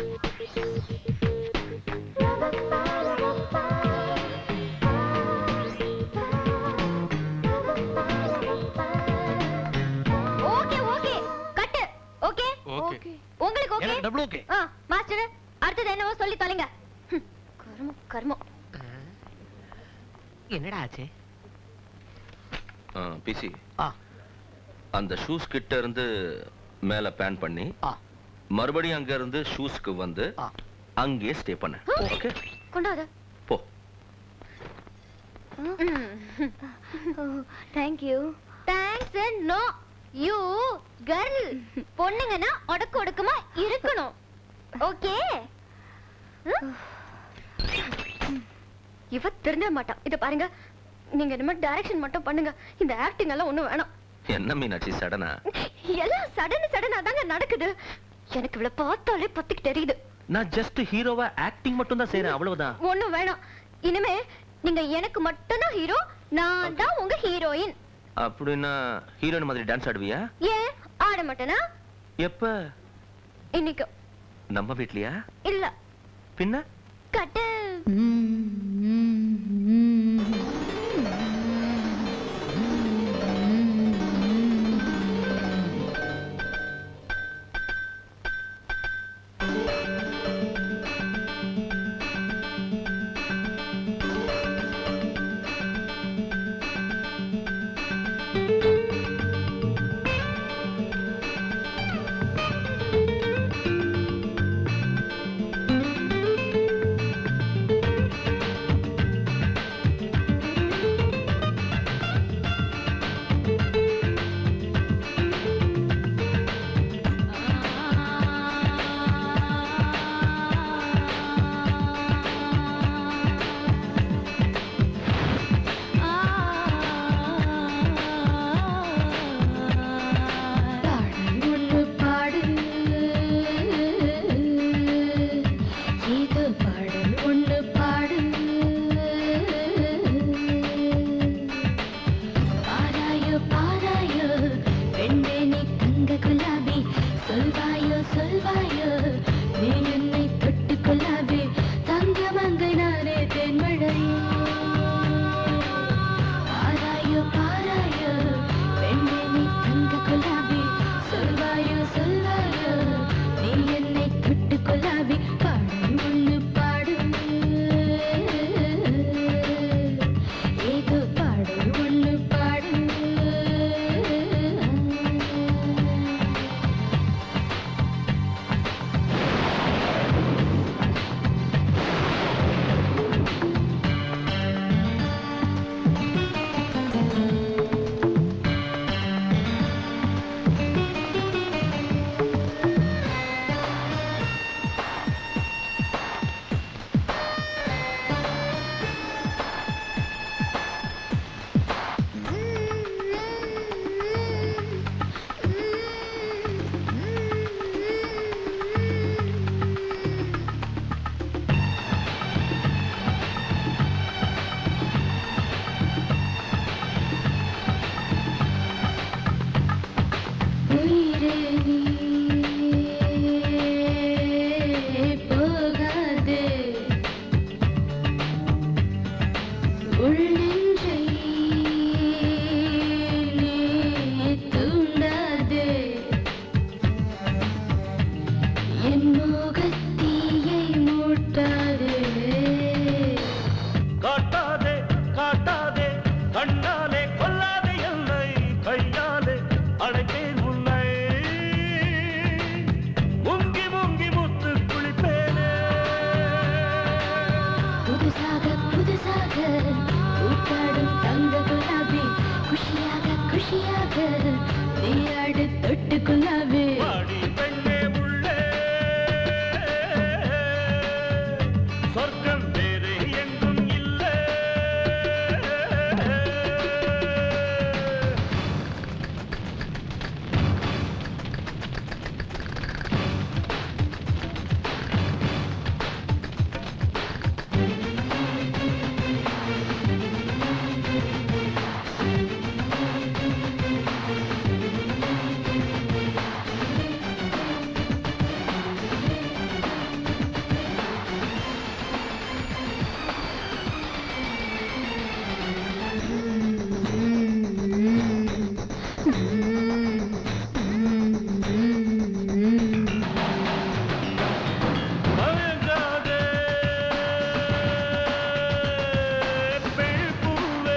Speaker 13: okay okay cut okay
Speaker 11: okay
Speaker 13: உங்களுக்கு ஓகே
Speaker 11: எனக்கு டபுள் ஓகே
Speaker 13: ஆ மாஸ்டர் அடுத்தது என்னவோ சொல்லி தொலைங்க ஹம், கர்மம் கர்மம்
Speaker 11: என்னடா ஆச்சு
Speaker 5: பிசி
Speaker 11: ஆ.
Speaker 5: அந்த ஷூஸ் கிட்ட இருந்து மேல பேன் பண்ணி மறுபடியும் அங்க இருந்து ஷூஸ்க்கு வந்து அங்கேயே ஸ்டே பண்ண ஓகே
Speaker 13: கொண்டாத
Speaker 5: போ
Speaker 2: Thank you.
Speaker 13: Thanks no you girl பொண்ணுங்கன்னா ஒடக்கு ஒடுக்கமா இருக்கணும் ஓகே இவ திருந்த மாட்டா இத பாருங்க நீங்க இந்த மாதிரி டைரக்ஷன் மட்டும் பண்ணுங்க இந்த ஆக்டிங் எல்லாம் ஒண்ணும் வேணாம்
Speaker 5: என்ன மீனாட்சி சடனா
Speaker 13: எல்லாம் சடன் சடனா தாங்க நடக்குது எனக்கு இவள பார்த்தாலே பத்திக்கு தெரியுது
Speaker 3: நான் ஜஸ்ட் ஹீரோவா ஆக்டிங் மட்டும் தான் செய்றேன் அவ்வளவுதான்
Speaker 13: ஒண்ணும் வேணாம் இனிமே நீங்க எனக்கு மட்டும்தான் ஹீரோ நான் தான் உங்க ஹீரோயின்
Speaker 5: அப்படின்னா ஹீரோயின் மாதிரி டான்ஸ் ஆடுவியா
Speaker 13: ஏன் ஆட மாட்டேனா
Speaker 5: எப்ப
Speaker 13: இன்னைக்கு
Speaker 5: நம்ம வீட்லயா
Speaker 13: இல்ல
Speaker 5: பின்ன
Speaker 13: கட்டு
Speaker 9: நீயாடு தொட்டுக்குள்ளாவே
Speaker 12: சொர்க்கம் வேறு எங்கும் இல்லை மயங்காதே பெண் பூவே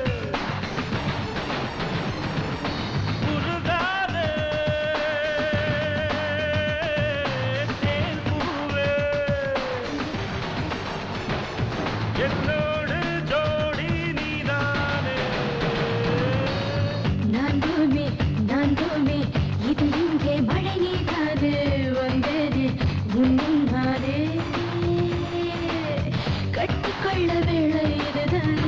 Speaker 12: உருகாதே தேன் பூவே என்னோடு ஜோடி நீதானே
Speaker 9: நான் பூமி நான் பூமி இது இங்கே மழை நீதாது வந்தது உன்னின்மாறு கட்டிக்கொள்ள வேளை இதுதானே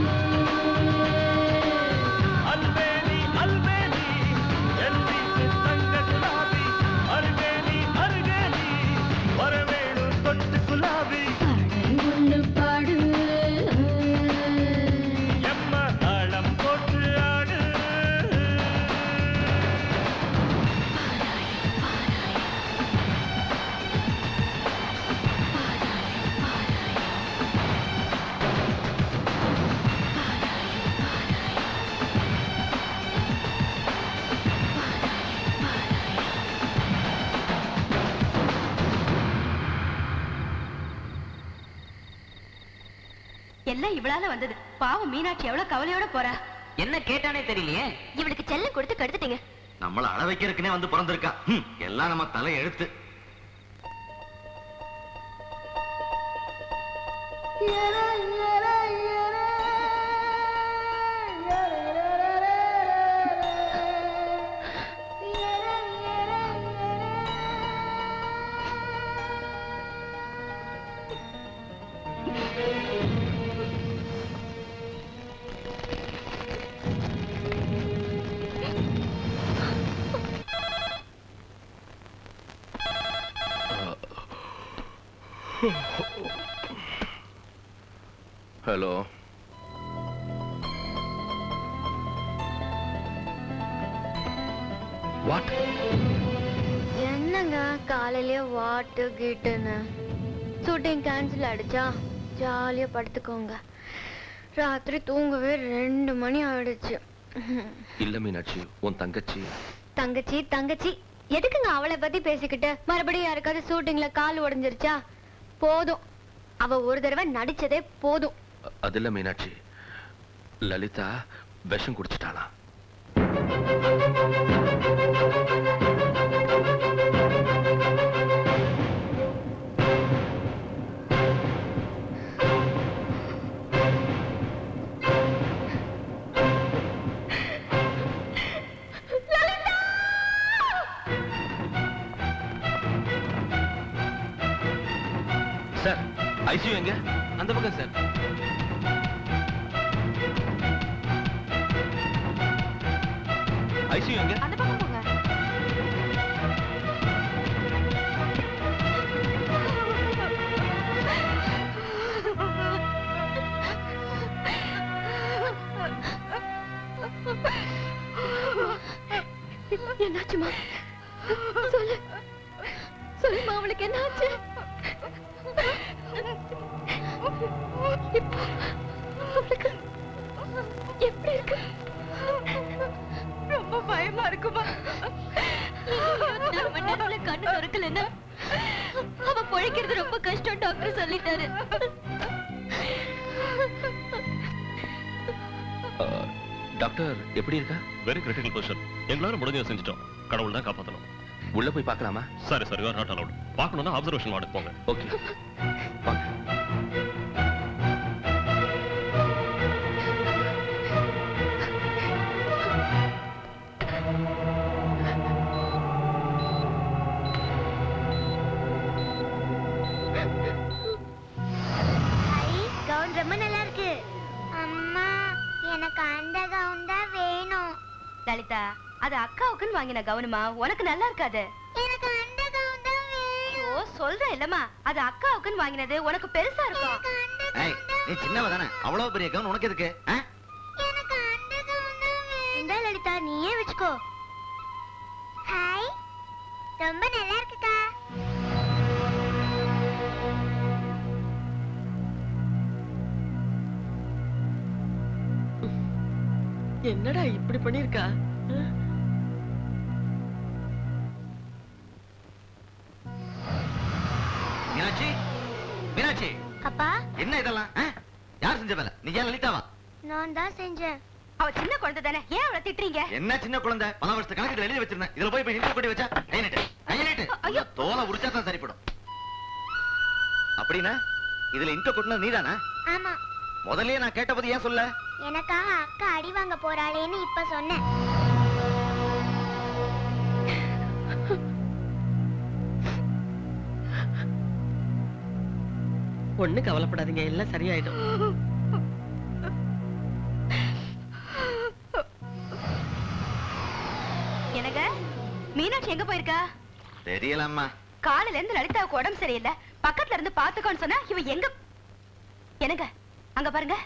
Speaker 12: அல்வேலி அல்வேலி என் வீட்டு தங்க குலாபி அருகேலி அருகேலி வரவேணும் தொட்டு குலாபி
Speaker 9: ஒண்ணு பாடு
Speaker 12: எம்ம தாளம் போட்டு ஆடு
Speaker 16: எல்லாம் இவளால வந்தது பாவம் மீனாட்சி எவ்வளவு கவலையோட போறா
Speaker 17: என்ன கேட்டானே தெரியலையே
Speaker 13: இவளுக்கு செல்லம் கொடுத்து கெடுத்துட்டீங்க
Speaker 8: நம்மள அழ வைக்கிறதுக்குனே வந்து பிறந்திருக்கா ஹம், எல்லாம் நம்ம தலை எழுத்து
Speaker 15: ஹலோ வாட்
Speaker 13: என்னங்க காலையிலேயே வாட்டு கீட்டுன்னு ஷூட்டிங் கேன்சல் ஆயிடுச்சா ஜாலியா படுத்துக்கோங்க ராத்திரி தூங்கவே ரெண்டு மணி ஆயிடுச்சு
Speaker 15: இல்ல மீனாட்சி உன் தங்கச்சி
Speaker 13: தங்கச்சி தங்கச்சி எதுக்குங்க அவளை பத்தி பேசிக்கிட்டு மறுபடியும் யாருக்காவது ஷூட்டிங்ல கால் உடைஞ்சிருச்சா போதும் அவ ஒரு தடவை நடிச்சதே போதும்
Speaker 15: அ- அது இல்ல மீனாட்சி லலிதா விஷம் குடிச்சிட்டாளா
Speaker 3: சார் ஐசியூ எங்க
Speaker 14: அந்த பக்கம் சார்
Speaker 3: ஐசியூ எங்க
Speaker 16: அந்த பக்கம் போங்க
Speaker 13: என்னாச்சுமா சொல்லு சொல்லுமா அவளுக்கு என்னாச்சு இப்போ அவளுக்கு எப்படி இருக்கு
Speaker 16: ரொம்ப பயமா இருக்குமா
Speaker 13: இருபத்தி மணி நேரத்துல கண்ணு திறக்கலைன்னா அவ பொழைக்கிறது ரொம்ப கஷ்டம் டாக்டர் சொல்லிட்டாரு
Speaker 15: அ, டாக்டர் எப்படி இருக்கா
Speaker 5: வெரி கிரிட்டிக்கல் பொசிஷன் எங்களால முடிஞ்சதை செஞ்சுட்டோம் கடவுள் தான் காப்பாத்தணும்
Speaker 15: உள்ள போய் பார்க்கலாமா
Speaker 5: சரி சரி யூஆர் நாட் அலவுட் பார்க்கணும்னா அப்சர்வேஷன் வார்டுக்கு போங்க
Speaker 15: ஓகே
Speaker 19: கவுன் ரொம்ப நல்லா இருக்கு அம்மா எனக்கு அந்த கவுன் தான் வேணும்
Speaker 13: லலிதா அது அக்காவுக்குன்னு வாங்கின கவனமா உனக்கு நல்லா இருக்காது
Speaker 19: எனக்கு அந்த கவுன் தான் வேணும்
Speaker 13: ஓ சொல்றேன் இல்லம்மா அது அக்காவுக்குன்னு வாங்கினது உனக்கு பெருசா இருக்கும்
Speaker 8: ஏய் நீ சின்னவ தானே அவ்வளவு பெரிய கவுன் உனக்கு எதுக்கு ஆ?
Speaker 19: இந்த லலிதா நீயே வச்சுக்கோ ஹாய் ரொம்ப நல்லா இருக்குக்கா
Speaker 4: என்னடா இப்படி பண்ணிருக்கா
Speaker 8: மீனாட்சி மீனாட்சி
Speaker 19: அப்பா
Speaker 8: என்ன இதெல்லாம் ஆ? யார் செஞ்ச வேலை நீ ஏன் லலிதாவா
Speaker 19: நான் தான் செஞ்சேன்
Speaker 13: அவ சின்ன குழந்தை தானே ஏன் அவளை திட்டுறீங்க
Speaker 8: என்ன சின்ன குழந்தை பல வருஷத்து கணக்கு எழுதி வச்சிருந்தேன் இதுல போய் போய் கொட்டி வச்சா கை நீட்டு கை நீட்டு ஐயோ தோலை உரிச்சா தான் சரிப்படும் அப்படின்னா இதுல இங்க கொட்டினது நீதானா
Speaker 19: ஆமா
Speaker 8: முதல்லயே நான் கேட்டபோது ஏன் சொல்ல
Speaker 19: எனக்காக அக்கா அடி வாங்க போறாளேன்னு இப்ப சொன்னேன்
Speaker 4: ஒண்ணு கவலைப்படாதீங்க எல்லாம் சரியாயிடும்
Speaker 13: எனக்கு மீனாட்சி எங்க போயிருக்கா
Speaker 8: தெரியலம்மா
Speaker 13: காலையில இருந்து லலிதாவுக்கு உடம்பு சரியில்லை பக்கத்துல இருந்து பாத்துக்கோன்னு சொன்னா இவ எங்க எனக்கு அங்க பாருங்க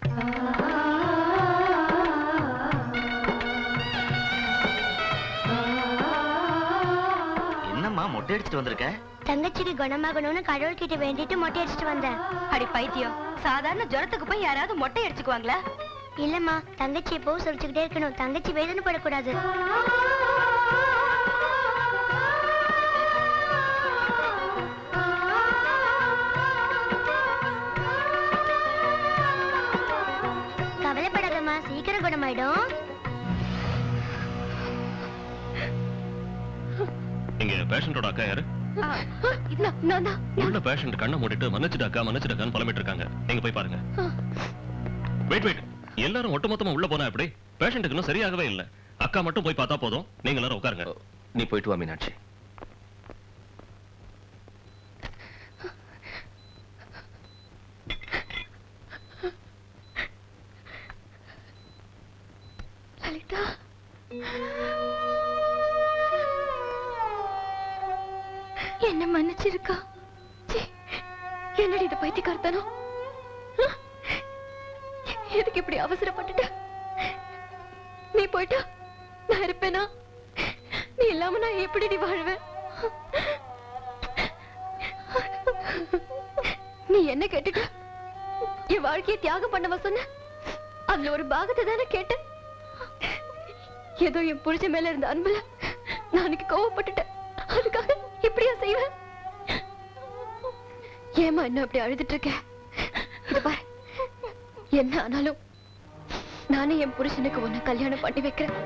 Speaker 8: என்னம்மா மொட்டை அடிச்சுட்டு வந்திருக்க
Speaker 19: தங்கச்சிக்கு குணமாகணும்னு கடவுள் கிட்ட வேண்டிட்டு மொட்டை அடிச்சிட்டு வந்தேன்
Speaker 13: அடி பைத்தியம் சாதாரண ஜுரத்துக்கு போய் யாராவது மொட்டை அடிச்சுக்குவாங்களா
Speaker 19: இல்லம்மா தங்கச்சி எப்பவும் சொல்லிச்சுக்கிட்டே இருக்கணும் தங்கச்சி வேதனைப்படக்கூடாது கவலைப்படாதம்மா சீக்கிரம் குணமாயிடும்
Speaker 5: இங்க பேஷண்டோட அக்கா யாரு
Speaker 13: நான் தான்
Speaker 5: உள்ள பேஷண்ட் கண்ணை மூடிட்டு மன்னிச்சிட்டு அக்கா மன்னிச்சிட்டு அக்கான்னு புலம்பிட்டு இருக்காங்க நீங்க போய் பாருங்க வெயிட் வெயிட் எல்லாரும் ஒட்டுமொத்தமா உள்ள போனா எப்படி பேஷண்ட்டுக்கு இன்னும் சரியாகவே இல்ல அக்கா மட்டும் போய் பார்த்தா போதும் நீங்க எல்லாரும் உட்காருங்க
Speaker 15: நீ போயிட்டு வா மீனாட்சி
Speaker 13: லலிதா என்ன மன்னிச்சிருக்கா சீ, என்னடி இது பைத்தியக்காரத்தனம் ஆ? எதுக்கு இப்படி அவசரப்பட்டுட்ட நீ போயிட்டா நான் இருப்பேனா நீ இல்லாம நான் எப்படி வாழ்வேன் நீ என்ன கேட்டுட்ட என் வாழ்க்கையை தியாகம் பண்ணவா சொன்ன அதுல ஒரு பாகத்தை தானே கேட்டேன் ஏதோ என் புருஷன் மேல இருந்த அன்புல நான் அன்னைக்கு கோவப்பட்டுட்டேன் அதுக்காக இப்படியா செய்வேன் ஏமா என்ன அப்படி அழுதுட்டு இருக்க இது பாரு என்ன ஆனாலும் நானே என் புருஷனுக்கு உன்னை கல்யாணம் பண்ணி வைக்கிறேன்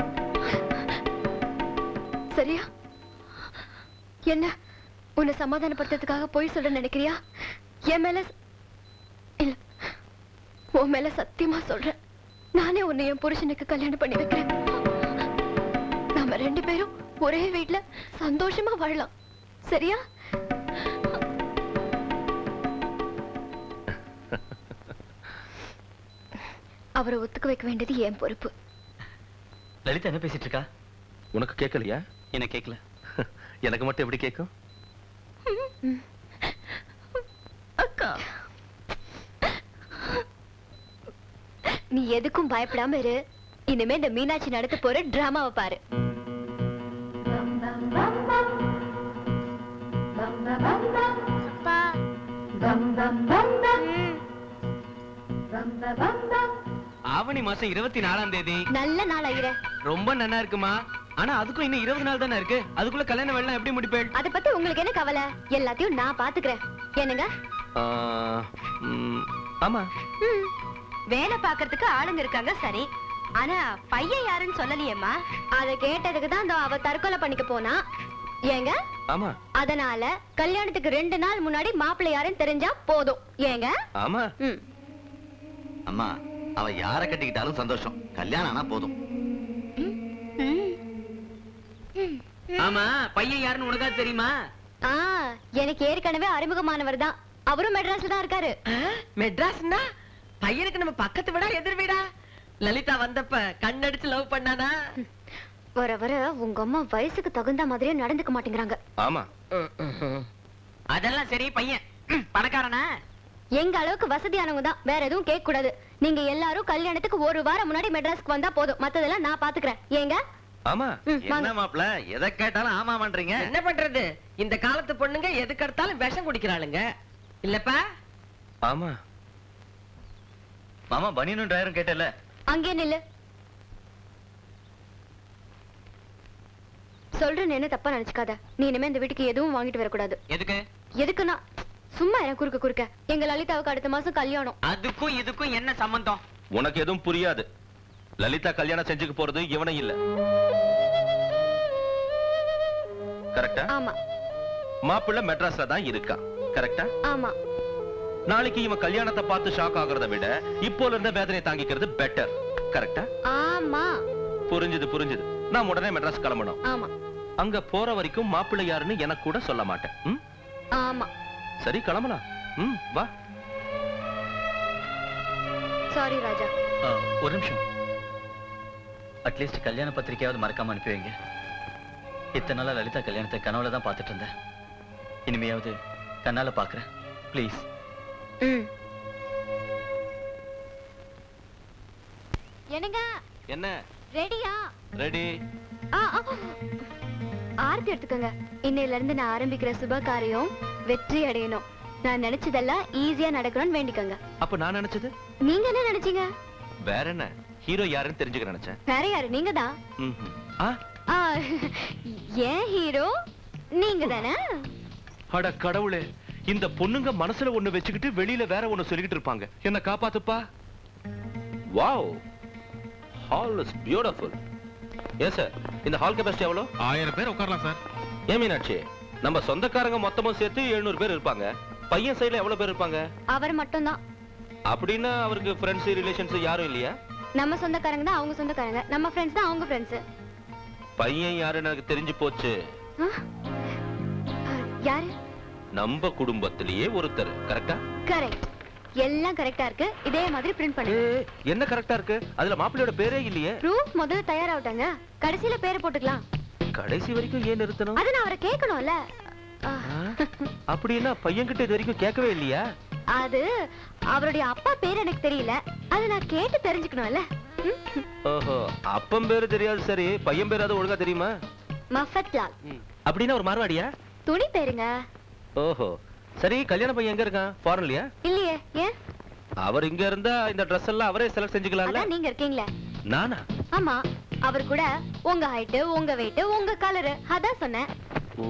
Speaker 13: சரியா என்ன உன்னை சமாதானப்படுத்துறதுக்காக போய் சொல்ல நினைக்கிறியா என் மேல ச- இல்ல உன் மேல சத்தியமா சொல்றேன் நானே உன்னை என் புருஷனுக்கு கல்யாணம் பண்ணி வைக்கிறேன் நாம ரெண்டு பேரும் ஒரே வீட்ல சந்தோஷமா வாழலாம் சரியா அவரை ஒத்துக்க வைக்க வேண்டியது என் பொறுப்பு
Speaker 7: லலிதா என்ன பேசிட்டு இருக்கா
Speaker 15: உனக்கு கேட்கலையா
Speaker 7: என்ன கேட்கல
Speaker 15: எனக்கு மட்டும் எப்படி கேட்கும்
Speaker 13: அக்கா நீ எதுக்கும் பயப்படாம இரு இனிமே இந்த மீனாட்சி நடத்த போற டிராமாவை பாரு
Speaker 19: அப்பா
Speaker 14: ஆவணி மாசம் இருபத்தி நாலாம் தேதி
Speaker 13: நல்ல நாள் ஐயர
Speaker 14: ரொம்ப நன்னா இருக்குமா ஆனா அதுக்கும் இன்னும் இருபது நாள் தானே இருக்கு அதுக்குள்ள கல்யாண வேலை எப்படி முடிப்பேன்
Speaker 13: அத பத்தி உங்களுக்கு என்ன கவலை எல்லாத்தையும் நான் பாத்துக்கிறேன் என்னங்க
Speaker 15: ஆ, ம், ஆமா
Speaker 13: ம். வேலை பாக்குறதுக்கு ஆளுங்க இருக்காங்க சரி ஆனா பையன் யாருன்னு சொல்லலையேம்மா அத கேட்டதுக்கு தான் அந்த அவ தற்கொலை பண்ணிக்க போனா ஏங்க
Speaker 15: ஆமா
Speaker 13: அதனால கல்யாணத்துக்கு ரெண்டு நாள் முன்னாடி மாப்பிள்ளை யாருன்னு தெரிஞ்சா போதும் ஏங்க
Speaker 15: ஆமா
Speaker 13: ம்.
Speaker 8: அம்மா அவ யார கட்டிக்கிட்டாலும் சந்தோஷம் கல்யாணம் ஆனா போதும்
Speaker 13: ம்.
Speaker 14: ஆமா பையன் யாருன்னு உனக்கா தெரியுமா
Speaker 13: ஆ எனக்கு ஏற்கனவே அறிமுகமானவர் தான் அவரும் மெட்ராஸ்ல தான் இருக்காரு
Speaker 4: மெட்ராஸ்னா பையனுக்கு நம்ம பக்கத்து வீடா எதிர் வீடா லலிதா வந்தப்ப கண்ணடிச்சு லவ் பண்ணானா
Speaker 13: வர வர உங்க அம்மா வயசுக்கு தகுந்த மாதிரியே நடந்துக்க மாட்டேங்கிறாங்க
Speaker 15: ஆமா
Speaker 17: அதெல்லாம் சரி பையன் ம், பணக்காரனா
Speaker 13: எங்க அளவுக்கு வசதியானவங்க தான் வேற எதுவும் கேட்க கூடாது நீங்க எல்லாரும் கல்யாணத்துக்கு ஒரு வாரம் முன்னாடி மெட்ராஸ்க்கு வந்தா போதும் மத்ததெல்லாம் நான் பாத்துக்கிறேன் ஏங்க
Speaker 8: ஆமா
Speaker 13: ம், வாங்க.
Speaker 8: என்ன மாப்ள எதை கேட்டாலும் ஆமாமன்றீங்க
Speaker 4: என்ன பண்றது இந்த காலத்து பொண்ணுங்க எதுக்கு எடுத்தாலும் விஷம் குடிக்கிறாளுங்க இல்லப்பா
Speaker 8: ஆமா மாமா பனியனும் டிரைவரும் கேட்டல
Speaker 13: அங்கே நில்லு சொல்றேன் என்ன தப்பா நினைச்சுக்காத நீ இனிமே இந்த வீட்டுக்கு எதுவும் வாங்கிட்டு வரக்கூடாது
Speaker 17: எதுக்கு
Speaker 13: எதுக்குன்னா சும்மா இரு குறுக்க குறுக்க எங்க லலிதாவுக்கு அடுத்த மாசம் கல்யாணம்
Speaker 17: அதுக்கும் இதுக்கும் என்ன சம்பந்தம்
Speaker 15: உனக்கு எதுவும் புரியாது லலிதா கல்யாணம் செஞ்சுக்க போறது இவனை இல்ல கரெக்டா
Speaker 13: ஆமா
Speaker 15: மாப்பிள்ளை மெட்ராஸ்ல தான் இருக்கான் கரெக்டா
Speaker 13: ஆமா
Speaker 15: நாளைக்கு இவன் கல்யாணத்தை பார்த்து ஷாக் ஆகுறத விட இப்போல இருந்த வேதனை தாங்கிக்கிறது பெட்டர் கரெக்டா
Speaker 13: ஆமா
Speaker 15: புரிஞ்சுது புரிஞ்சுது நான் உடனே மெட்ராஸ் கிளம்பணும்
Speaker 13: ஆமா
Speaker 15: அங்க போற வரைக்கும் மாப்பிள்ளை யாருன்னு எனக்கு கூட சொல்ல மாட்டேன் ம்?
Speaker 13: ஆமா
Speaker 15: சரி கிளம்பலாம் ம் வா
Speaker 13: சாரி ராஜா
Speaker 7: ஆ, ஒரு நிமிஷம் அட்லீஸ்ட் கல்யாண பத்திரிக்கையாவது மறக்காம அனுப்பி வைங்க இத்தனை நாளா லலிதா கல்யாணத்தை கனவுல தான் பார்த்துட்டு இருந்தேன் இனிமையாவது கண்ணால பாக்குறேன் ப்ளீஸ்
Speaker 13: ம் என்னங்க
Speaker 15: என்ன
Speaker 13: ரெடியா
Speaker 15: ரெடி
Speaker 13: ஆ, ஆ. ஆர்த்தி எடுத்துக்கோங்க இன்னையில இருந்து நான் ஆரம்பிக்கிற சுப காரியம் வெற்றி அடையணும் நான் நினைச்சதெல்லாம் ஈஸியா நடக்கணும்னு வேண்டிக்கோங்க
Speaker 15: அப்ப நான் நினைச்சது
Speaker 13: நீங்க என்ன நினைச்சீங்க
Speaker 15: வேற என்ன ஹீரோ யாருன்னு தெரிஞ்சுக்க நினைச்சேன்
Speaker 13: வேற யாரு நீங்க தான்
Speaker 15: ம்ஹும். ஆ
Speaker 13: ஏன் ஹீரோ நீங்க தானே
Speaker 3: அட கடவுளே இந்த பொண்ணுங்க மனசுல ஒண்ணு வச்சுக்கிட்டு வெளியில வேற ஒண்ணு சொல்லிக்கிட்டு இருப்பாங்க என்ன காப்பாத்துப்பா
Speaker 15: வாவ் ஹால் இஸ் பியூட்டிஃபுல் ஏன் சார் இந்த ஹால் கெபாசிட்டி எவ்வளோ
Speaker 5: ஆயிரம் பேர் உட்காரலாம் சார்
Speaker 15: ஏன் மீனாட்சி நம்ம சொந்தக்காரங்க மொத்தமும் சேர்த்து 700 பேர் இருப்பாங்க பையன் சைடுல எவ்வளவு பேர் இருப்பாங்க
Speaker 13: அவர் மட்டும்தான்
Speaker 15: அப்படின்னா அவருக்கு ஃப்ரெண்ட்ஸ் ரிலேஷன்ஸ் யாரும் இல்லையா
Speaker 13: நம்ம சொந்தக்காரங்க தான் அவங்க சொந்தக்காரங்க நம்ம ஃப்ரெண்ட்ஸ் தான் அவங்க ஃப்ரெண்ட்ஸ்
Speaker 15: பையன் யாருன்னு எனக்கு தெரிஞ்சு போச்சு
Speaker 13: யாரு
Speaker 15: நம்ம குடும்பத்திலேயே ஒருத்தர் கரெக்டா
Speaker 13: கரெக்ட் எல்லாம் கரெக்டா இருக்கு இதே மாதிரி பிரிண்ட் பண்ணு
Speaker 15: என்ன கரெக்டா இருக்கு அதுல மாப்பிள்ளையோட பேரே இல்லையே
Speaker 13: ப்ரூஃப் முதல்ல தயாராகட்டாங்க கடைசியில பேரை போட்டுக்கலாம்
Speaker 15: கடைசி வரைக்கும் ஏன் நிறுத்தணும்
Speaker 13: அது நான் அவரை கேட்கணும்ல ஆ,
Speaker 15: அப்படின்னா பையன்கிட்ட இது வரைக்கும் கேட்கவே இல்லையா
Speaker 13: அது அவருடைய அப்பா பேர் எனக்கு தெரியல அது நான் கேட்டு தெரிஞ்சுக்கணும்ல ம்?
Speaker 15: ஓஹோ அப்பன் பேரு தெரியாது சரி பையன் பேராவது ஒழுங்கா தெரியுமா
Speaker 13: மஃபத் லால்
Speaker 15: அப்படின்னா ஒரு மார்வாடியா
Speaker 13: துணி பேருங்க
Speaker 15: ஓஹோ சரி கல்யாண பையன் எங்க இருக்கான் ஃபாரின்லயா
Speaker 13: இல்லையே ஏன்
Speaker 15: அவர் இங்க இருந்தா இந்த Dress எல்லாம் அவரே செலக்ட் செஞ்சுக்கலாம்ல
Speaker 13: அதான் நீங்க இருக்கீங்களே
Speaker 15: நானா
Speaker 13: ஆமா அவர் கூட உங்க ஹைட் உங்க வெயிட் உங்க கலரு அதான் சொன்னேன்
Speaker 15: ஓ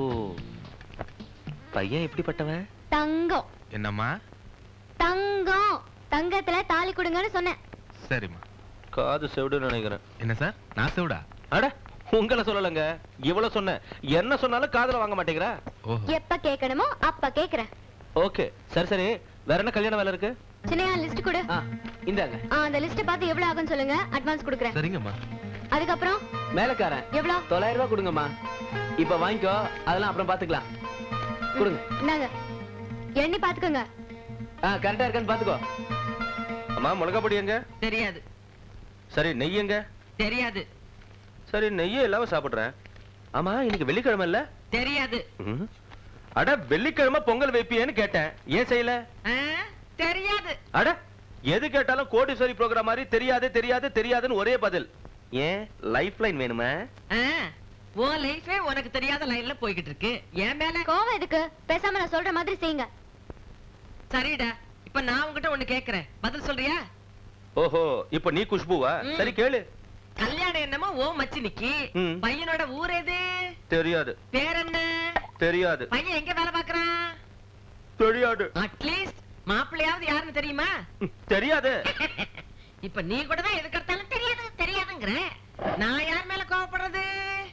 Speaker 15: பையன் எப்படிப்பட்டவன்
Speaker 13: தங்கம்
Speaker 5: என்னம்மா
Speaker 13: தங்கம் தங்கத்துல தாலி கொடுங்கன்னு சொன்னேன்
Speaker 5: சரிம்மா
Speaker 15: காது செவிடுன்னு நினைக்கிறேன்
Speaker 5: என்ன சார் நான் செவிடா
Speaker 15: அட உங்களை சொல்லலங்க இவ்வளவு சொன்னேன் என்ன சொன்னாலும் காதுல வாங்க மாட்டேங்கிறா
Speaker 13: எப்ப கேட்கணுமோ அப்ப கேக்குறேன்
Speaker 15: ஓகே சரி சரி வேற என்ன கல்யாண வேலை இருக்கு
Speaker 13: சின்னையா லிஸ்ட் கொடு
Speaker 14: இந்தாங்க
Speaker 13: ஆ, அந்த லிஸ்ட் பார்த்து எவ்வளவு ஆகும்னு சொல்லுங்க அட்வான்ஸ் கொடுக்குறேன்
Speaker 5: சரிங்கம்மா
Speaker 13: அதுக்கப்புறம்
Speaker 14: மேலக்காரன்
Speaker 13: எவ்வளவு
Speaker 14: தொள்ளாயிரம் ரூபாய் கொடுங்கம்மா இப்ப வாங்கிக்கோ அதெல்லாம் அப்புறம் பாத்துக்கலாம் கொடுங்க
Speaker 13: இந்தாங்க எண்ணி பாத்துக்கோங்க
Speaker 14: ஆ கரெக்டா இருக்கான்னு பாத்துக்கோ
Speaker 15: அம்மா மிளகா பொடி எங்க
Speaker 4: தெரியாது
Speaker 15: சரி நெய் எங்க
Speaker 4: தெரியாது
Speaker 15: சரி நெய்யே இல்லாம சாப்பிடுறேன் ஆமா இன்னைக்கு வெள்ளிக்கிழமை இல்ல
Speaker 4: தெரியாது
Speaker 15: ம். அட வெள்ளிக்கிழமை பொங்கல் வைப்பியேன்னு கேட்டேன் ஏன் செய்யல
Speaker 4: ஆ, தெரியாது
Speaker 15: அட எது கேட்டாலும் கோடீஸ்வரி ப்ரோக்ராம் மாதிரி தெரியாது தெரியாது தெரியாதுன்னு ஒரே பதில் ஏன் லைஃப் லைன் வேணுமா
Speaker 4: ஆ, உன் லைஃபே உனக்கு தெரியாத லைன்ல போய்கிட்டு இருக்கு என் மேல
Speaker 13: கோவம் எதுக்கு பேசாம நான் சொல்ற மாதிரி செய்யுங்க
Speaker 4: சரிடா இப்ப நான் உன்கிட்ட ஒண்ணு கேக்குறேன் பதில் சொல்றியா
Speaker 15: ஓஹோ இப்ப நீ குஷ்புவா
Speaker 4: ம்.
Speaker 15: சரி கேளு
Speaker 4: கல்யாணம் என்னமோ ஓ மச்சினிக்கு
Speaker 15: ம்.
Speaker 4: பையனோட ஊர் எது
Speaker 15: தெரியாது
Speaker 4: பேர் என்ன
Speaker 15: தெரியாது
Speaker 4: பையன் எங்க வேலை பாக்குறான்
Speaker 15: தெரியாது
Speaker 4: அட்லீஸ்ட் மாப்பிள்ளையாவது யாருன்னு தெரியுமா
Speaker 15: தெரியாது
Speaker 4: இப்ப நீ கூட தான் எதுக்கு எடுத்தாலும் தெரியாது தெரியாதுங்கிற நான் யார் மேல கோவப்படுறது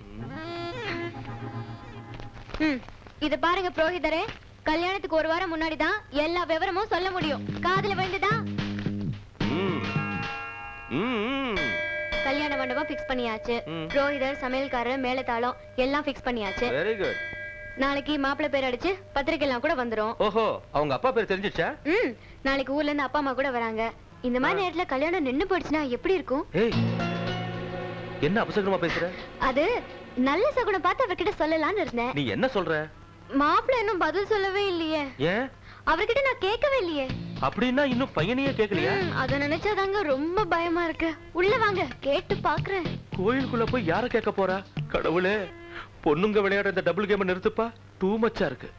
Speaker 13: ம் இது பாருங்க புரோகிதரே கல்யாணத்துக்கு ஒரு வாரம் முன்னாடி தான் எல்லா விவரமும் சொல்ல முடியும் காதுல விழுந்துதா
Speaker 15: ம். ம், ம்.
Speaker 13: கல்யாண மண்டபம் ஃபிக்ஸ் பண்ணியாச்சு
Speaker 15: ம்.
Speaker 13: புரோகிதர் சமையல்காரர் மேலதாளம் எல்லாம் ஃபிக்ஸ் பண்ணியாச்சு
Speaker 15: வெரி குட்
Speaker 13: நாளைக்கு மாப்பிள்ளை பேர் அடிச்சு பத்திரிக்கை எல்லாம் கூட வந்துரும்
Speaker 15: ஓஹோ அவங்க அப்பா பேர் தெரிஞ்சிச்சா
Speaker 13: ம் நாளைக்கு ஊர்ல இருந்து அப்பா அம்மா கூட வராங்க இந்த மாதிரி நேரத்துல கல்யாணம் நின்னு போயிடுச்சுன்னா எப்படி இருக்கும்
Speaker 15: ஏய் என்ன அபசகரமா பேசுற
Speaker 13: அது நல்ல சகுனம் பார்த்து அவர்கிட்ட சொல்லலாம்னு இருந்தேன்
Speaker 15: நீ என்ன சொல்ற
Speaker 13: மாப்பிள்ளை இன்னும் பதில் சொல்லவே இல்லையே
Speaker 15: ஏன்
Speaker 13: அவர்கிட்ட நான் கேட்கவே இல்லையே
Speaker 15: அப்படின்னா இன்னும் பையனையே கேட்கலையா
Speaker 13: ம், அத நினைச்சாதாங்க ரொம்ப பயமா இருக்கு உள்ள வாங்க கேட்டு பாக்குறேன்
Speaker 15: கோயிலுக்குள்ள போய் யார கேட்க போறா கடவுளே பொண்ணுங்க விளையாடுற இந்த டபுள் கேம் நிறுத்துப்பா டூ மச்சா இருக்கு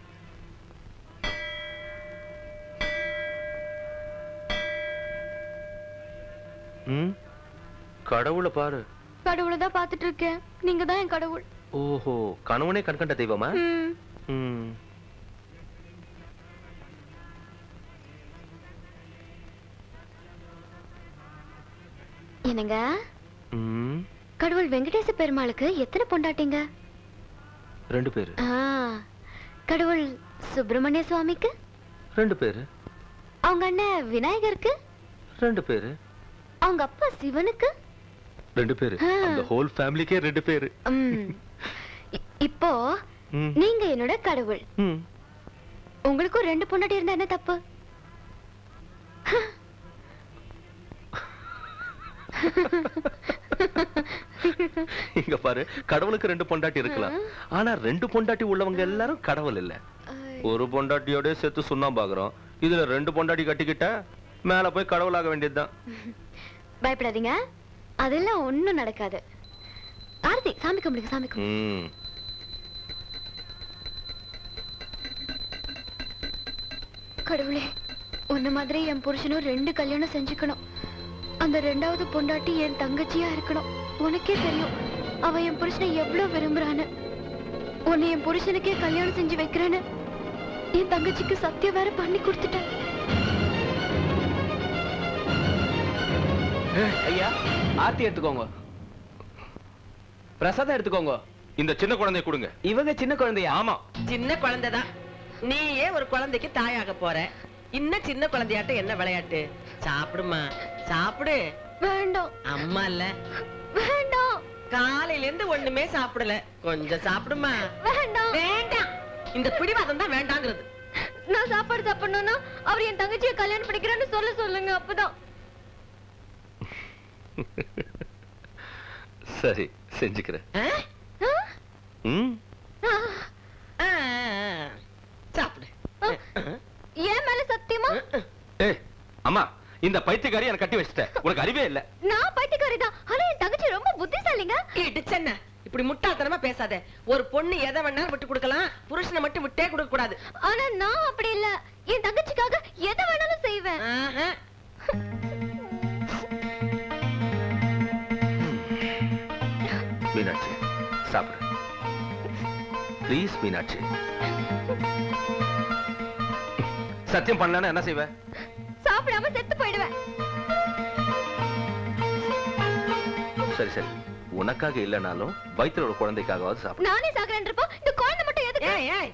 Speaker 15: ம் கடவுளை பாரு
Speaker 13: கடவுளை தான் பாத்துட்டு இருக்கேன் நீங்க தான் என் கடவுள்
Speaker 15: ஓஹோ கணவனே கண்கண்ட தெய்வமா
Speaker 13: ம்.
Speaker 15: ம்
Speaker 13: என்னங்க
Speaker 15: ம்
Speaker 13: கடவுள் வெங்கடேச பெருமாளுக்கு எத்தனை பொண்டாட்டிங்க
Speaker 15: ரெண்டு பேரு
Speaker 13: ஆ, கடவுள் சுப்பிரமணிய சுவாமிக்கு
Speaker 15: ரெண்டு பேரு
Speaker 13: அவங்க அண்ணன் விநாயகருக்கு
Speaker 15: ரெண்டு பேரு
Speaker 13: அவங்க அப்பா சிவனுக்கு
Speaker 15: ரெண்டு பேரு
Speaker 13: ஆ.
Speaker 15: அந்த ஹோல் ஃபேமிலிக்கே ரெண்டு பேரு
Speaker 13: ம். இ- இப்போ
Speaker 15: ம்.
Speaker 13: நீங்க என்னோட கடவுள்
Speaker 15: ம்.
Speaker 13: உங்களுக்கும் ரெண்டு பொண்டாட்டி இருந்தா என்ன தப்பு
Speaker 15: இங்க பாரு கடவுளுக்கு ரெண்டு பொண்டாட்டி இருக்கலாம் ஆனா ரெண்டு பொண்டாட்டி உள்ளவங்க எல்லாரும் கடவுள் இல்ல ஒரு பொண்டாட்டியோட சேர்த்து சுண்ணாம்பாக்குறோம் இதுல ரெண்டு பொண்டாட்டி கட்டிக்கிட்டா மேல போய் கடவுளாக வேண்டியதுதான்
Speaker 13: பயப்படாதீங்க அதெல்லாம் ஒண்ணும் நடக்காது ஆரதி சாமி கும்பிடுங்க சாமி கும்பிடுங்க.
Speaker 15: ம்.
Speaker 13: கடவுளே உன்ன மாதிரி என் புருஷனும் ரெண்டு கல்யாணம் செஞ்சுக்கணும் அந்த ரெண்டாவது பொண்டாட்டி என் தங்கச்சியா இருக்கணும் உனக்கே தெரியும் அவ என் புருஷனை எவ்வளவு விரும்புறான்னு உன்னை என் புருஷனுக்கே கல்யாணம் செஞ்சு வைக்கிறேன்னு என் தங்கச்சிக்கு சத்தியம் வேற பண்ணி கொடுத்துட்டேன்
Speaker 14: ஐயா ஆர்த்தி எடுத்துக்கோங்க பிரசாதம் எடுத்துக்கோங்க
Speaker 15: இந்த சின்ன குழந்தைய கொடுங்க
Speaker 14: இவங்க சின்ன குழந்தையா
Speaker 15: ஆமா
Speaker 4: சின்ன குழந்தைதான் நீயே ஒரு குழந்தைக்கு தாயாக போற இன்னும் சின்ன குழந்தையாட்ட என்ன விளையாட்டு சாப்பிடுமா சாப்பிடு
Speaker 13: வேண்டாம்
Speaker 4: அம்மா இல்ல
Speaker 13: வேண்டாம்
Speaker 4: காலையில இருந்து ஒண்ணுமே சாப்பிடல கொஞ்சம் சாப்பிடுமா
Speaker 13: வேண்டாம்
Speaker 4: வேண்டாம் இந்த பிடிவாதம் தான் வேண்டாங்கிறது
Speaker 13: நான் சாப்பாடு சாப்பிடணும்னா அவர் என் தங்கச்சியை கல்யாணம் பண்ணிக்கிறேன்னு சொல்ல சொல்லுங்க அப்பதான்
Speaker 15: சரி செஞ்சுக்கிறேன்
Speaker 4: ஆ?
Speaker 15: ம்
Speaker 4: ஆ, ஆ, ஆ. சாப்பிடு
Speaker 13: ஏன் மேல சத்தியமா
Speaker 15: ஏய் அம்மா இந்த பைத்தியக்காரி எனக்கு கட்டி வச்சிட்ட உனக்கு அறிவே இல்ல
Speaker 13: நான் பைத்தியக்காரி தான் ஆனா என் தங்கச்சி ரொம்ப புத்திசாலிங்க
Speaker 4: இடிச்சென்ன இப்படி முட்டாள்தனமா பேசாத ஒரு பொண்ணு எதை வேணாலும் விட்டு கொடுக்கலாம் புருஷனை மட்டும் விட்டே கொடுக்க கூடாது
Speaker 13: ஆனா நான் அப்படி இல்ல என் தங்கச்சிக்காக எதை வேணாலும் செய்வேன்
Speaker 15: மீனாட்சி சாப்பிடு ப்ளீஸ் மீனாட்சி சத்தியம் பண்ணலன்னா என்ன செய்வ
Speaker 13: சாப்பிடாம செத்து போயிடுவேன்
Speaker 15: சரி சரி உனக்காக இல்லைனாலும் வயித்துல ஒரு குழந்தைக்காகவாது சாப்பிடு
Speaker 13: நானே சாகுறேன்றப்போ இந்த குழந்தை மட்டும் எதுக்கு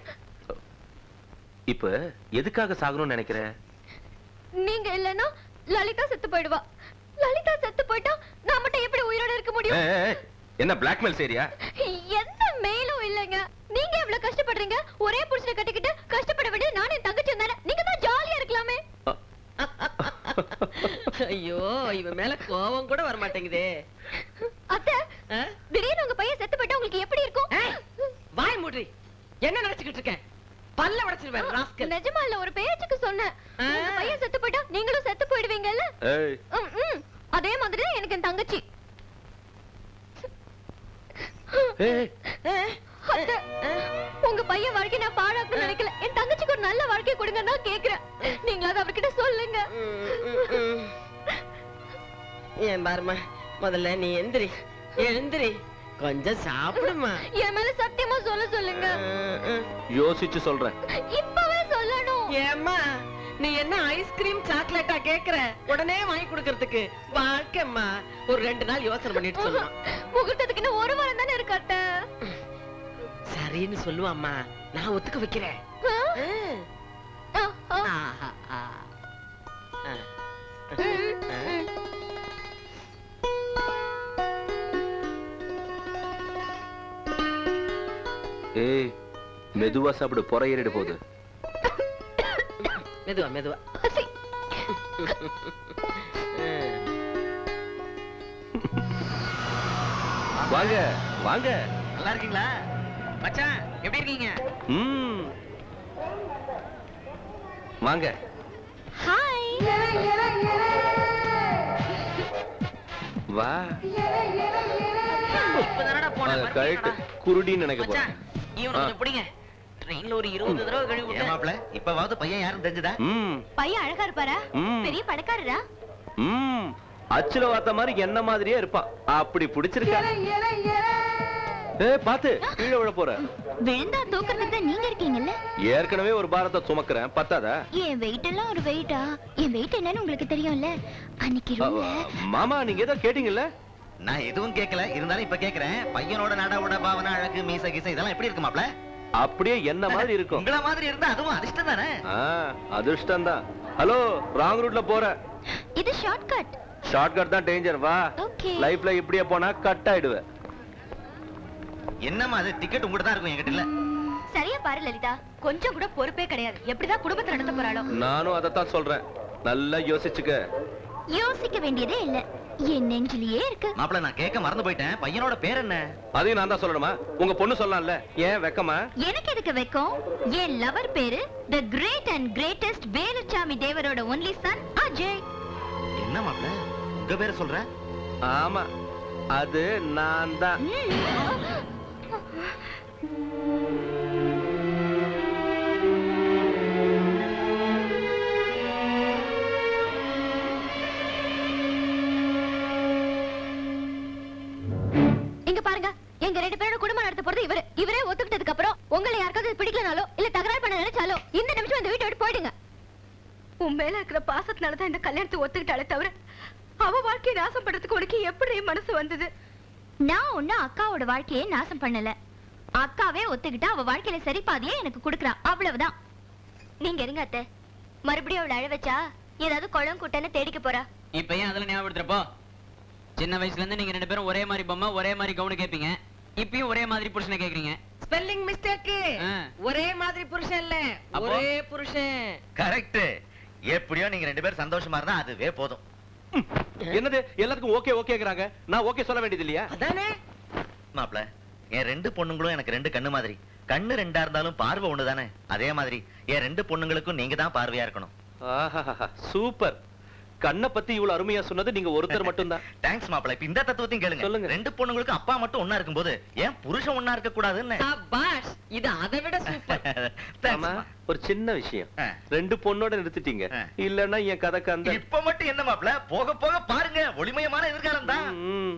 Speaker 15: இப்ப எதுக்காக சாகணும்னு நினைக்கிற
Speaker 13: நீங்க இல்லனா லலிதா செத்து போயிடுவா லலிதா செத்து போயிட்டா நான் மட்டும் எப்படி உயிரோட இருக்க முடியும்
Speaker 15: ஏய், ஏய், ஏய், என்ன பிளாக்மெயில் சரியா
Speaker 13: எந்த மேலும் இல்லைங்க நீங்க எவ்வளவு கஷ்டப்படுறீங்க ஒரே புருஷனை கட்டிக்கிட்டு கஷ்டப்பட விட நானும் என் தங்கச்சி தானே நீங்க தான் ஜாலியா இருக்கலாமே
Speaker 4: ஐயோ இவன் மேல கோவம் கூட வர மாட்டேங்குதே
Speaker 13: அத்தை திடீர்னு உங்க பையன் செத்து போயிட்டா உங்களுக்கு எப்படி இருக்கும்
Speaker 4: வாய் மூடி என்ன நினைச்சுக்கிட்டு இருக்க பல்ல உடைச்சிருவேன் ராஸ்கல்
Speaker 13: நிஜமா இல்ல ஒரு பேச்சுக்கு சொன்னேன் உங்க பையன் செத்து போயிட்டா நீங்களும் செத்து போயிடுவீங்கல்ல
Speaker 15: ஏய்
Speaker 13: ம், ம். அதே மாதிரி தான் எனக்கு என் தங்கச்சி
Speaker 15: ஏய்
Speaker 13: அத்தை, உங்க பையன் வாழ்க்கை நான் பாழாக்கணும்னு நினைக்கல என் தங்கச்சிக்கு ஒரு நல்ல வாழ்க்கை கொடுங்க நான் கேக்குறேன் நீங்களாவது அவர்கிட்ட சொல்லுங்க
Speaker 4: ஏன் பாருமா முதல்ல நீ எந்திரி எழுந்திரி கொஞ்சம் சாப்பிடுமா
Speaker 13: என் மேல சத்தியமா சொல்ல சொல்லுங்க
Speaker 15: யோசிச்சு சொல்றேன்
Speaker 13: இப்பவே சொல்லணும்
Speaker 4: ஏம்மா நீ என்ன ஐஸ்கிரீம் சாக்லேட்டா கேக்குற உடனே வாங்கி கொடுக்கறதுக்கு வாழ்க்கைம்மா ஒரு ரெண்டு நாள் யோசனை பண்ணிட்டு சொல்லுமா
Speaker 13: முகூர்த்தத்துக்கு இன்னும் ஒரு வாரம் தானே இருக்கு அத்தை
Speaker 4: சரின்னு சொல்லுவாம்மா நான் ஒத்துக்க வைக்கிறேன்
Speaker 13: ஆ? ஆ, ஆ.
Speaker 4: ஆஹா, ஆ. ஆ. ஆ.
Speaker 15: ஏய் மெதுவா சாப்பிடு புற ஏறிட போகுது
Speaker 4: மெதுவா மெதுவா
Speaker 15: வாங்க வாங்க
Speaker 17: நல்லா இருக்கீங்களா மச்சான் எப்படி இருக்கீங்க
Speaker 15: ம் வாங்க
Speaker 13: ஹாய்
Speaker 15: வா
Speaker 17: இப்பதானடா போன
Speaker 15: அத கழட்டு குருடின்னு நினைக்க
Speaker 17: மச்சான்
Speaker 15: போறேன்
Speaker 17: இவனை கொஞ்சம் பிடிங்க ட்ரெயின்ல ஒரு இருபது தடவை கழுவி விட்டேன்
Speaker 8: ஏமாப்ல இப்பவாவது பையன் யாரும் தெரிஞ்சதா
Speaker 15: ம்
Speaker 2: பையன் அழகா இருப்பாரா
Speaker 15: ம்.
Speaker 2: பெரிய பணக்காரரா
Speaker 15: ம் அச்சுல வாத்த மாதிரி என்ன மாதிரியே இருப்பான் அப்படி பிடிச்சிருக்கா ஏய் பாத்து கீழே விழ போற
Speaker 2: விழுந்தா தூக்கறதுக்கு தான் நீங்க இருக்கீங்கல்ல
Speaker 15: ஏற்கனவே ஒரு பாரத்தை சுமக்கிறேன் பத்தாதா
Speaker 2: என் வெயிட் எல்லாம் ஒரு வெயிட்டா என் வெயிட் என்னன்னு உங்களுக்கு தெரியும்ல அன்னைக்கு ரூம்ல
Speaker 15: மாமா நீங்க ஏதோ கேட்டீங்கல்ல
Speaker 8: நான் எதுவும் கேட்கல இருந்தாலும் இப்ப கேக்குறேன் பையனோட நடவோட பாவனை அழகு மீச கீச இதெல்லாம் எப்படி இருக்கு மாப்ள
Speaker 15: அப்படியே என்ன மாதிரி இருக்கும்
Speaker 8: உங்கள மாதிரி இருந்தா அதுவும் அதிர்ஷ்டம் தானே
Speaker 15: ஆ, அதிர்ஷ்டம் தான் ஹலோ ராங் ரூட்ல போற
Speaker 2: இது ஷார்ட் கட்
Speaker 15: ஷார்ட்கட் தான் டேஞ்சர் வா
Speaker 2: ஓகே
Speaker 15: லைஃப்ல இப்படியே போனா கட் ஆயிடுவ
Speaker 8: என்னம்மா அது டிக்கெட் உங்ககிட்ட தான் இருக்கும் என்கிட்ட இல்ல
Speaker 2: சரியா பாரு லலிதா கொஞ்சம் கூட பொறுப்பே கிடையாது எப்படிதான் குடும்பத்தை நடத்த போறாளோ
Speaker 15: நானும் அதைத்தான் சொல்றேன் நல்லா யோசிச்சுக்க
Speaker 2: யோசிக்க வேண்டியதே இல்ல என் நெஞ்சிலேயே இருக்கு
Speaker 8: மாப்ள நான் கேட்க மறந்து போயிட்டேன் பையனோட பேர் என்ன
Speaker 15: அதையும் நான் தான் சொல்லணுமா உங்க பொண்ணு சொல்லலாம்ல ஏன் வெக்கமா
Speaker 2: எனக்கு எதுக்கு வைக்கும் என் லவர் பேரு the great and greatest Veluchamy தேவரோட ஒன்லி சன் அஜய்
Speaker 8: என்ன மாப்ள உங்க பேரை சொல்ற
Speaker 15: ஆமா அது நான் தான்
Speaker 13: இங்க பாருங்க எங்க ரெண்டு பேரோட குடும்பம் நடத்த போறது இவரு இவரே ஒத்துக்கிட்டதுக்கு அப்புறம் உங்களை யாருக்காவது பிடிக்கலனாலோ இல்ல தகராறு பண்ண நினைச்சாலோ இந்த நிமிஷம் இந்த வீட்டை விட்டு போயிடுங்க
Speaker 16: உன் மேல இருக்கிற பாசத்தினாலதான் இந்த கல்யாணத்தை ஒத்துக்கிட்டாலே தவிர அவ வாழ்க்கையை நாசம் பண்றதுக்கு உனக்கு எப்படி மனசு வந்தது
Speaker 2: நான் ஒண்ணும் அக்காவோட வாழ்க்கையை நாசம் பண்ணல அக்காவே ஒத்துக்கிட்டா அவ வாழ்க்கையில சரி பாதியே எனக்கு கொடுக்குறா அவ்வளவுதான் நீங்க இருங்க அத்தை மறுபடியும் அவளை அழ வச்சா ஏதாவது குளம் குட்டைன்னு தேடிக்க போறா
Speaker 17: இப்ப ஏன் அதுல ஞாபகப்படுத்துறப்போ சின்ன வயசுல இருந்து நீங்க ரெண்டு பேரும் ஒரே மாதிரி பொம்மை ஒரே மாதிரி கவுனு கேப்பீங்க இப்பயும் ஒரே மாதிரி புருஷனை கேக்குறீங்க
Speaker 4: ஸ்பெல்லிங் மிஸ்டேக் ஒரே மாதிரி புருஷன் இல்ல
Speaker 17: அப்போ?
Speaker 4: ஒரே புருஷன்
Speaker 8: கரெக்ட் எப்படியோ நீங்க ரெண்டு பேரும் சந்தோஷமா இருந்தா அதுவே போதும்
Speaker 15: என்னது எல்லாத்துக்கும் ஓகே ஓகேங்கறாங்க நான் ஓகே சொல்ல வேண்டியது இல்லையா
Speaker 4: அதானே
Speaker 8: மாப்ள என் ரெண்டு பொண்ணுங்களும் எனக்கு ரெண்டு கண்ணு மாதிரி கண்ணு ரெண்டா இருந்தாலும் பார்வை ஒண்ணுதானே அதே மாதிரி என் ரெண்டு பொண்ணுங்களுக்கும் நீங்க தான் பார்வையா இருக்கணும்
Speaker 15: ஆஹாஹா சூப்பர் கண்ணை பத்தி இவ்வளவு அருமையா சொன்னது நீங்க ஒருத்தர் மட்டும்தான்
Speaker 8: தேங்க்ஸ் மாப்பிள இப்ப இந்த தத்துவத்தையும் கேளுங்க சொல்லுங்க ரெண்டு பொண்ணுங்களுக்கும் அப்பா மட்டும் ஒண்ணா இருக்கும்போது ஏன் புருஷன் ஒண்ணா இருக்க கூடாதுன்னு
Speaker 4: பாஷ் இது அதை விட சூப்பர்
Speaker 15: ஆமா ஒரு சின்ன விஷயம் ரெண்டு பொண்ணோட நிறுத்திட்டீங்க இல்லன்னா என் கதை கந்த
Speaker 8: இப்ப மட்டும் என்ன மாப்பிள போக போக பாருங்க ஒளிமயமான எதிர்காலம் தான்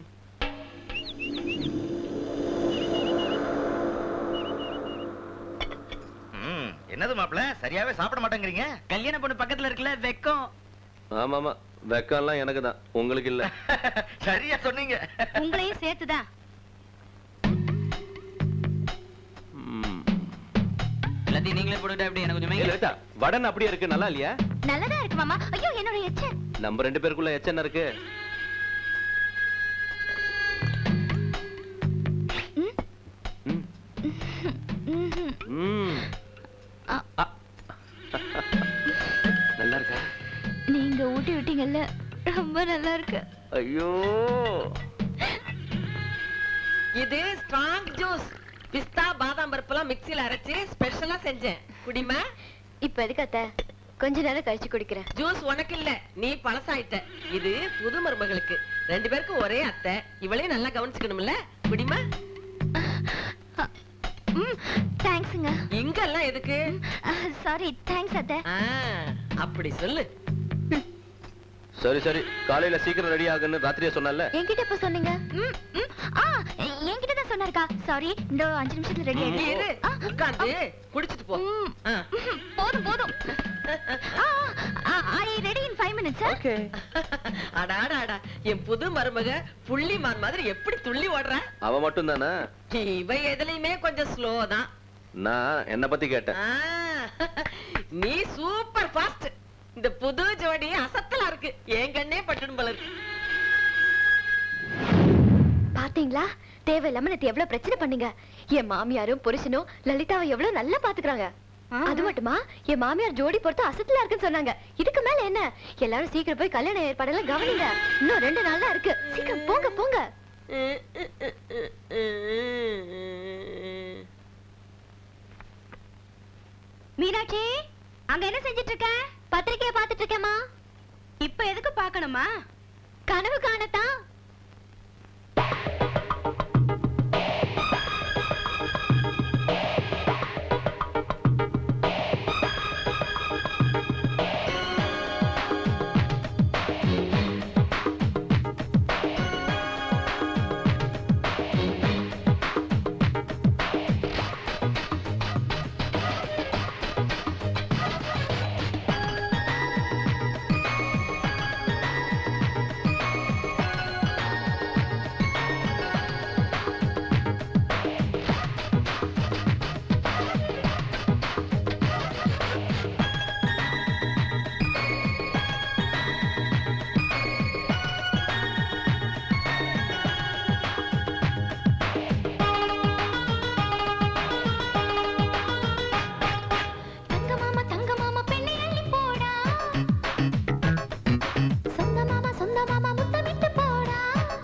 Speaker 8: ம், என்னது மாப்பிள சரியாவே சாப்பிட மாட்டேங்கிறீங்க
Speaker 17: கல்யாண பொண்ணு பக்கத்துல இருக்குல்ல வெக்கம்
Speaker 15: ஆமா ஆமா வெக்கம்லாம் எனக்கு தான் உங்களுக்கு இல்ல
Speaker 8: சரியா சொன்னீங்க
Speaker 2: உங்களையும் சேர்த்துதான்
Speaker 17: எல்லாத்தையும் நீங்களே போட்டுட்டா எப்படி எனக்கு கொஞ்சம்
Speaker 15: ஏய், லலிதா வடன் அப்படியே இருக்கு நல்லா இல்லையா
Speaker 2: நல்லதா இருக்கு மாமா ஐயோ என்னோட எச்ச
Speaker 15: நம்ம ரெண்டு பேருக்குள்ள எச்ச என்ன இருக்கு ம். ஆ. நல்லா இருக்கா
Speaker 2: நீங்க ஊட்டி விட்டீங்கல்ல ரொம்ப நல்லா இருக்கு
Speaker 15: ஐயோ
Speaker 4: இது ஸ்ட்ராங் ஜூஸ் பிஸ்தா பாதாம் பருப்புலாம் மிக்ஸில அரைச்சு ஸ்பெஷலா செஞ்சேன் குடிமா
Speaker 13: இப்ப எதுக்கு அத்தை கொஞ்ச நேரம் கழிச்சு குடிக்கிறேன்
Speaker 4: ஜூஸ் உனக்கு இல்ல நீ பழசாயிட்ட இது புது மருமகளுக்கு ரெண்டு பேருக்கும் ஒரே அத்தை இவளையும் நல்லா கவனிச்சுக்கணும்ல குடிமா
Speaker 2: தேங்க்ஸுங்க
Speaker 4: இங்கெல்லாம் எதுக்கு
Speaker 2: சாரி தேங்க்ஸ் அத்தை
Speaker 4: ஆ, அப்படி சொல்லு
Speaker 15: சரி சரி காலையில சீக்கிரம் ரெடி ஆகுன்னு ராத்திரியே சொன்னல
Speaker 2: என்கிட்ட எப்ப சொன்னீங்க ம், ம். ஆ என்கிட்ட தான் சொன்னாருக்கா சாரி இந்த அஞ்சு நிமிஷத்துல ரெடி
Speaker 4: நீ இரு உட்கார்ந்து குடிச்சிட்டு போ ஆ.
Speaker 2: போதும் போதும் I ready in five minutes okay
Speaker 4: அடாடா அடா என் புது மருமக புள்ளிமான் மாதிரி எப்படி துள்ளி ஓடுற
Speaker 15: அவ மட்டும் தானே
Speaker 4: இவ எதுலயுமே கொஞ்சம் ஸ்லோ தான்
Speaker 15: நான் என்ன பத்தி கேட்டேன்
Speaker 4: ஆ, நீ சூப்பர் ஃபாஸ்ட் இந்த புது ஜோடி அசத்தலா இருக்கு என் கண்ணே பட்டுடும் போல இருக்கு
Speaker 13: பாத்தீங்களா தேவையில்லாம நேத்து எவ்வளவு பிரச்சனை பண்ணீங்க என் மாமியாரும் புருஷனும் லலிதாவை எவ்வளவு நல்லா பாத்துக்கறாங்க அது மட்டுமா என் மாமியார் ஜோடி பொறுத்து அசத்தலா இருக்குன்னு சொன்னாங்க இதுக்கு மேல என்ன எல்லாரும் சீக்கிரம் போய் கல்யாண ஏற்பாடெல்லாம் கவனிங்க இன்னும் ரெண்டு நாள் தான் இருக்கு சீக்கிரம் போங்க போங்க
Speaker 16: மீனாட்சி அங்க என்ன செஞ்சிட்டு இருக்க
Speaker 13: பத்திரிக்கைய பாத்துட்டு இருக்கேம்மா
Speaker 16: இப்ப எதுக்கு பாக்கணுமா
Speaker 13: கனவு காணத்தான் தங்க மாமா தங்க மாமா பெண்ணை அள்ளி போடா சொந்த மாமா சொந்த மாமா முத்தமிட்டு போடா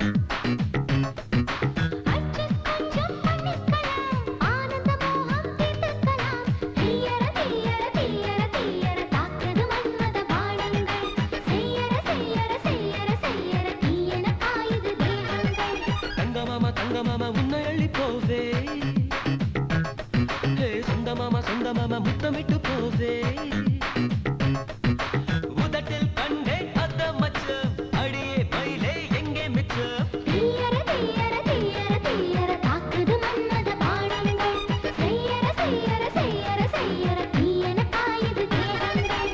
Speaker 13: அட்ஜஸ்ட் கொஞ்சம் பண்ணிக்கலாம் ஆனந்த மோகம் தீர்த்துக்கலாம் தீயர தீயர தீயர தீயர தாக்குது மன்மத பாடங்கள் செய்யற செய்யற செய்யற செய்யற தீயன காயுது தேகங்கள்
Speaker 1: தங்க மாமா தங்க மாமா உன்னை அள்ளி போவே ஹே, சொந்த மாமா சொந்த மாமா முத்தமிட்டு போவே உதட்டில் கண்டே அத மச்சம் அடியே மயிலே எங்கே மிச்சம்
Speaker 9: தீயர தீயர தீயர தீயர தாக்குது மன்மத பாடங்கள் செய்யற செய்யற செய்யற செய்யற தீயன காயுது தேகங்கள்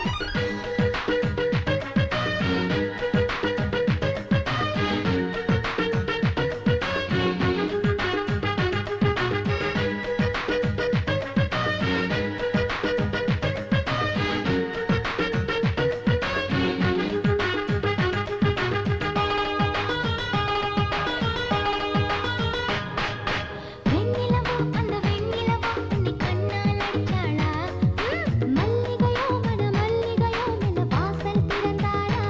Speaker 9: வெண்ணிலவோ அந்த வெண்ணிலவோ உன்னை கண்ணால் அடிச்சாளா மல்லிகையோ மன மல்லிகையோ என வாசல் திறந்தாளா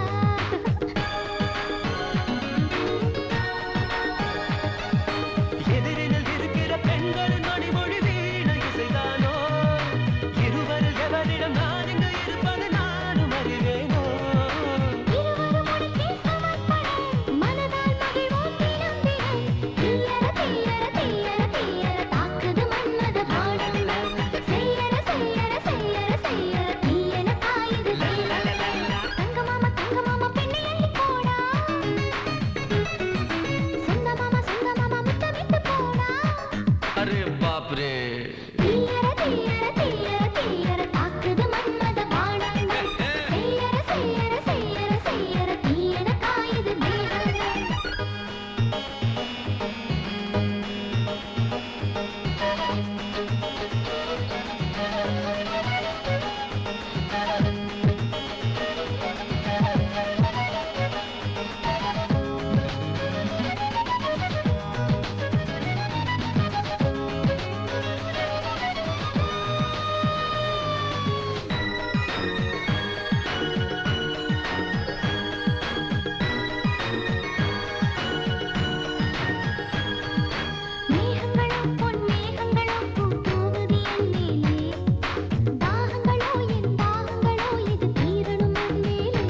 Speaker 1: எதிரில் இருக்கிற பெண்களின் மணிமொழி வீண இசைதானோ இருவரில் எவரிடம் நான் இங்கு இருப்பது நானும் அறிவேனோ
Speaker 9: இருவரும் உனக்கே சமர்ப்பணம் மனதால் மகிழ்வோம் தினம் தினம் தீயர தீயர தீயர தீயர தாக்குது மன்மத பாடங்கள் செய்யற செய்யற செய்யற செய்யற தீயன காயுது தங்க மாமா தங்க மாமா பெண்ணை அள்ளி போடா சொந்த மாமா சொந்த மாமா முத்தமிட்டு போடா
Speaker 1: அரே பாப் ரே
Speaker 9: தீயர தீயர தீயர தீயர தாக்குது மன்மத பாடங்கள் செய்யற செய்யற செய்யற செய்யற தீயன காயுது தேகங்கள் மேகங்களோ பொன் மேகங்களோ பூ தூவுது என் மேலே தாகங்களோ என் தாகங்களோ இது தீரணும் என் மேலே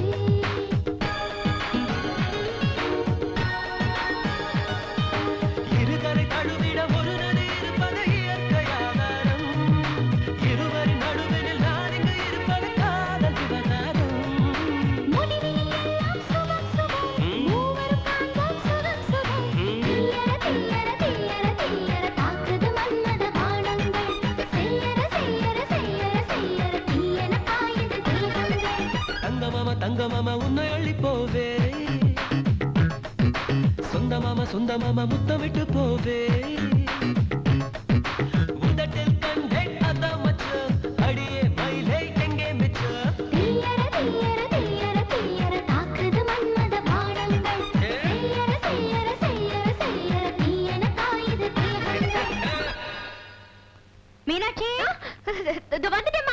Speaker 1: இருகரை தழுவிட ஒரு நதி இருப்பது இயற்கை ஆதாரம் இருவரின் நடுவினில் நான் இங்கு இருப்பது காதல் விவகாரம்
Speaker 9: முடிவினில் எல்லாம் சுகம் சுகம் மூவரும் காண்போம் சுகம் சுகம் தீயர தீயர தீயர தீயர தாக்குது மன்மத பாடங்கள் செய்யற செய்யற செய்யற செய்யற தீயன காயுது தேகங்கள்
Speaker 1: தங்க மாமா தங்க மாமா உன்னை அள்ளி போவே சொந்த மாமா சொந்த மாமா முத்தமிட்டு போவே உதட்டில் கண்டே அத மச்சம் அடியே மயிலே எங்கே மிச்சம்
Speaker 9: தீயர தீயர தீயர தீயர தாக்குது மன்மத பாடங்கள் செய்யற செய்யற செய்யற செய்யற தீயன காயுது
Speaker 2: மீனாட்சி இதோ வந்துட்டேம்மா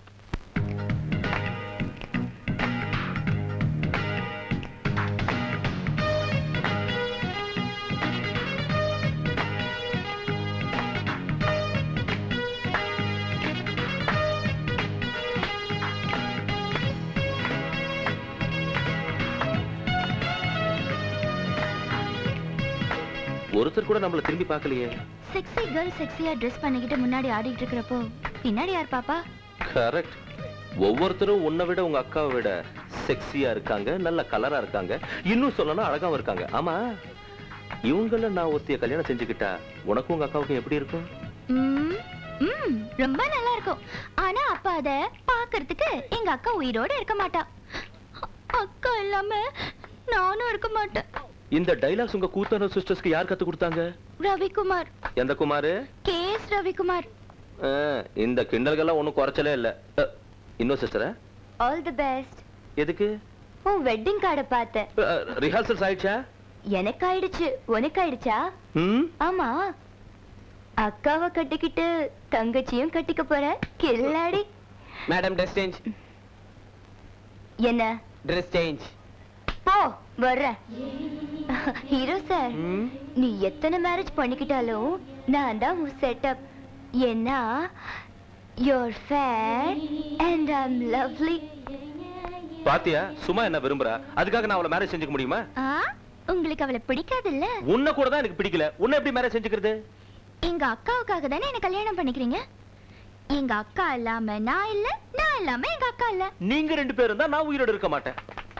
Speaker 15: ஒருத்தர் கூட நம்மள திரும்பி பார்க்கலையே
Speaker 2: செக்ஸி கேர்ள் செக்ஸியா ட்ரெஸ் பண்ணிக்கிட்டு முன்னாடி ஆடிட்டு இருக்கிறப்போ பின்னாடி யார் பாப்பா
Speaker 15: கரெக்ட் ஒவ்வொருத்தரும் உன்னை விட உங்க அக்காவை விட செக்ஸியா இருக்காங்க நல்ல கலரா இருக்காங்க இன்னும் சொல்லணும் அழகாவும் இருக்காங்க ஆமா இவங்கள நான் ஒருத்திய கல்யாணம் செஞ்சுக்கிட்டா உனக்கும் உங்க அக்காவுக்கும் எப்படி இருக்கும்
Speaker 2: ம், ம், ரொம்ப நல்லா இருக்கும் ஆனா அப்ப அத பாக்குறதுக்கு எங்க அக்கா உயிரோட இருக்க மாட்டா அக்கா இல்லாம நானும் இருக்க மாட்டேன்
Speaker 15: இந்த டைலாக்ஸ் உங்க கூத்தான சிஸ்டர்ஸ்க்கு யார் கத்து கொடுத்தாங்க
Speaker 2: ரவிக்குமார்
Speaker 15: எந்த குமாரு
Speaker 2: கே எஸ் ரவிக்குமார்
Speaker 15: ஆ, இந்த கிண்டல்கெல்லாம் ஒண்ணும் குறைச்சலே இல்ல அ, இன்னும் சிஸ்டரா
Speaker 13: ஆல் தி பெஸ்ட்
Speaker 15: எதுக்கு
Speaker 13: உன் வெட்டிங் கார்டை பார்த்தேன்
Speaker 15: ரிஹர்சல்ஸ் ஆயிடுச்சா
Speaker 13: எனக்கு ஆயிடுச்சு உனக்கு ஆயிடுச்சா
Speaker 15: ம்
Speaker 13: ஆமா அக்காவை கட்டிக்கிட்டு தங்கச்சியும் கட்டிக்க போற கில்லாடி
Speaker 18: மேடம் ட்ரெஸ் சேஞ்ச்
Speaker 13: என்ன
Speaker 18: ட்ரெஸ் சேஞ்ச்
Speaker 13: போ வர்றேன் ஹீரோ சார் நீ எத்தனை மேரேஜ் பண்ணிக்கிட்டாலும் நான் தான் உன் செட்டப் ஏன்னா your fair and I'm lovely
Speaker 15: பாத்தியா சும்மா என்ன விரும்புறா அதுக்காக நான் அவளை மேரேஜ் செஞ்சுக்க முடியுமா
Speaker 2: ஆ உங்களுக்கு அவளை பிடிக்காதுல்ல
Speaker 15: உன்னை கூட தான் எனக்கு பிடிக்கல உன்னை எப்படி மேரேஜ் செஞ்சுக்கிறது
Speaker 2: எங்க அக்காவுக்காக தானே என்ன கல்யாணம் பண்ணிக்கிறீங்க எங்க அக்கா இல்லாம நான் இல்ல நான் இல்லாம எங்க அக்கா இல்ல
Speaker 15: நீங்க ரெண்டு பேரும் தான் நான் உயிரோட இருக்க மாட்டேன்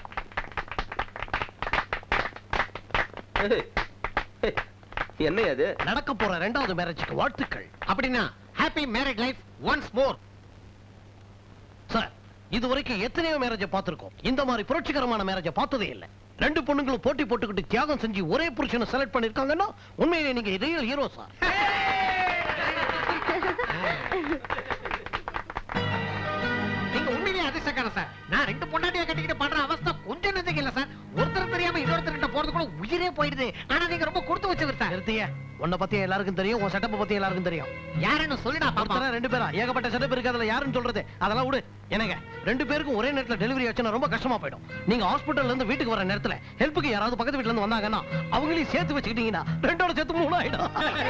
Speaker 15: என்ன அது
Speaker 11: நடக்க போற ரெண்டாவது மேரேஜுக்கு வாழ்த்துக்கள் அப்படின்னா happy marriage life once more sir இது வரைக்கும் எத்தனையோ மேரேஜை பார்த்திருக்கோம் இந்த மாதிரி புரட்சிகரமான மேரேஜை பார்த்ததே இல்ல ரெண்டு பொண்ணுங்களும் போட்டி போட்டுக்கிட்டு தியாகம் செஞ்சு ஒரே புருஷனை செலக்ட் பண்ணிருக்காங்கன்னா உண்மையிலே நீங்க ரியல் ஹீரோ சார்
Speaker 10: நீங்க உண்மையிலேயே அதிர்ஷ்டக்காரன் சார் நான் ரெண்டு பொண்டாட்டியா கட்டிக்கிட்டு பண்ற அவஸ்தை கொஞ்சம் நெஞ்சங்க இல்ல சார் ஒருத்தர் தெரியாம இன்னொருத்தர்கிட்ட போறதுக்குள்ள உயிரே போயிடுது ஆனா நீங்க ரொம்ப கொடுத்து வச்சவர் சார்
Speaker 11: நிறுத்திய உன்னை பத்தி எல்லாருக்கும் தெரியும் உன் செட்டப்ப பத்தி எல்லாருக்கும் தெரியும்
Speaker 10: யாருன்னு சொல்லுடா பாப்பா
Speaker 11: ஒருத்தரா ரெண்டு பேரா ஏகப்பட்ட செட்டப் இருக்கு அதுல யாருன்னு சொல்றது அதெல்லாம் விடு என்னங்க ரெண்டு பேருக்கும் ஒரே நேரத்துல டெலிவரி ஆச்சுன்னா ரொம்ப கஷ்டமா போயிடும் நீங்க ஹாஸ்பிட்டல்ல இருந்து வீட்டுக்கு வர நேரத்துல ஹெல்ப்புக்கு யாராவது பக்கத்து வீட்ல இருந்து வந்தாங்கன்னா அவங்களையும் சேர்த்து வச்சுக்கிட்டீங்கன்னா ரெண்டோட சேர்த்து மூணு ஆயிடும்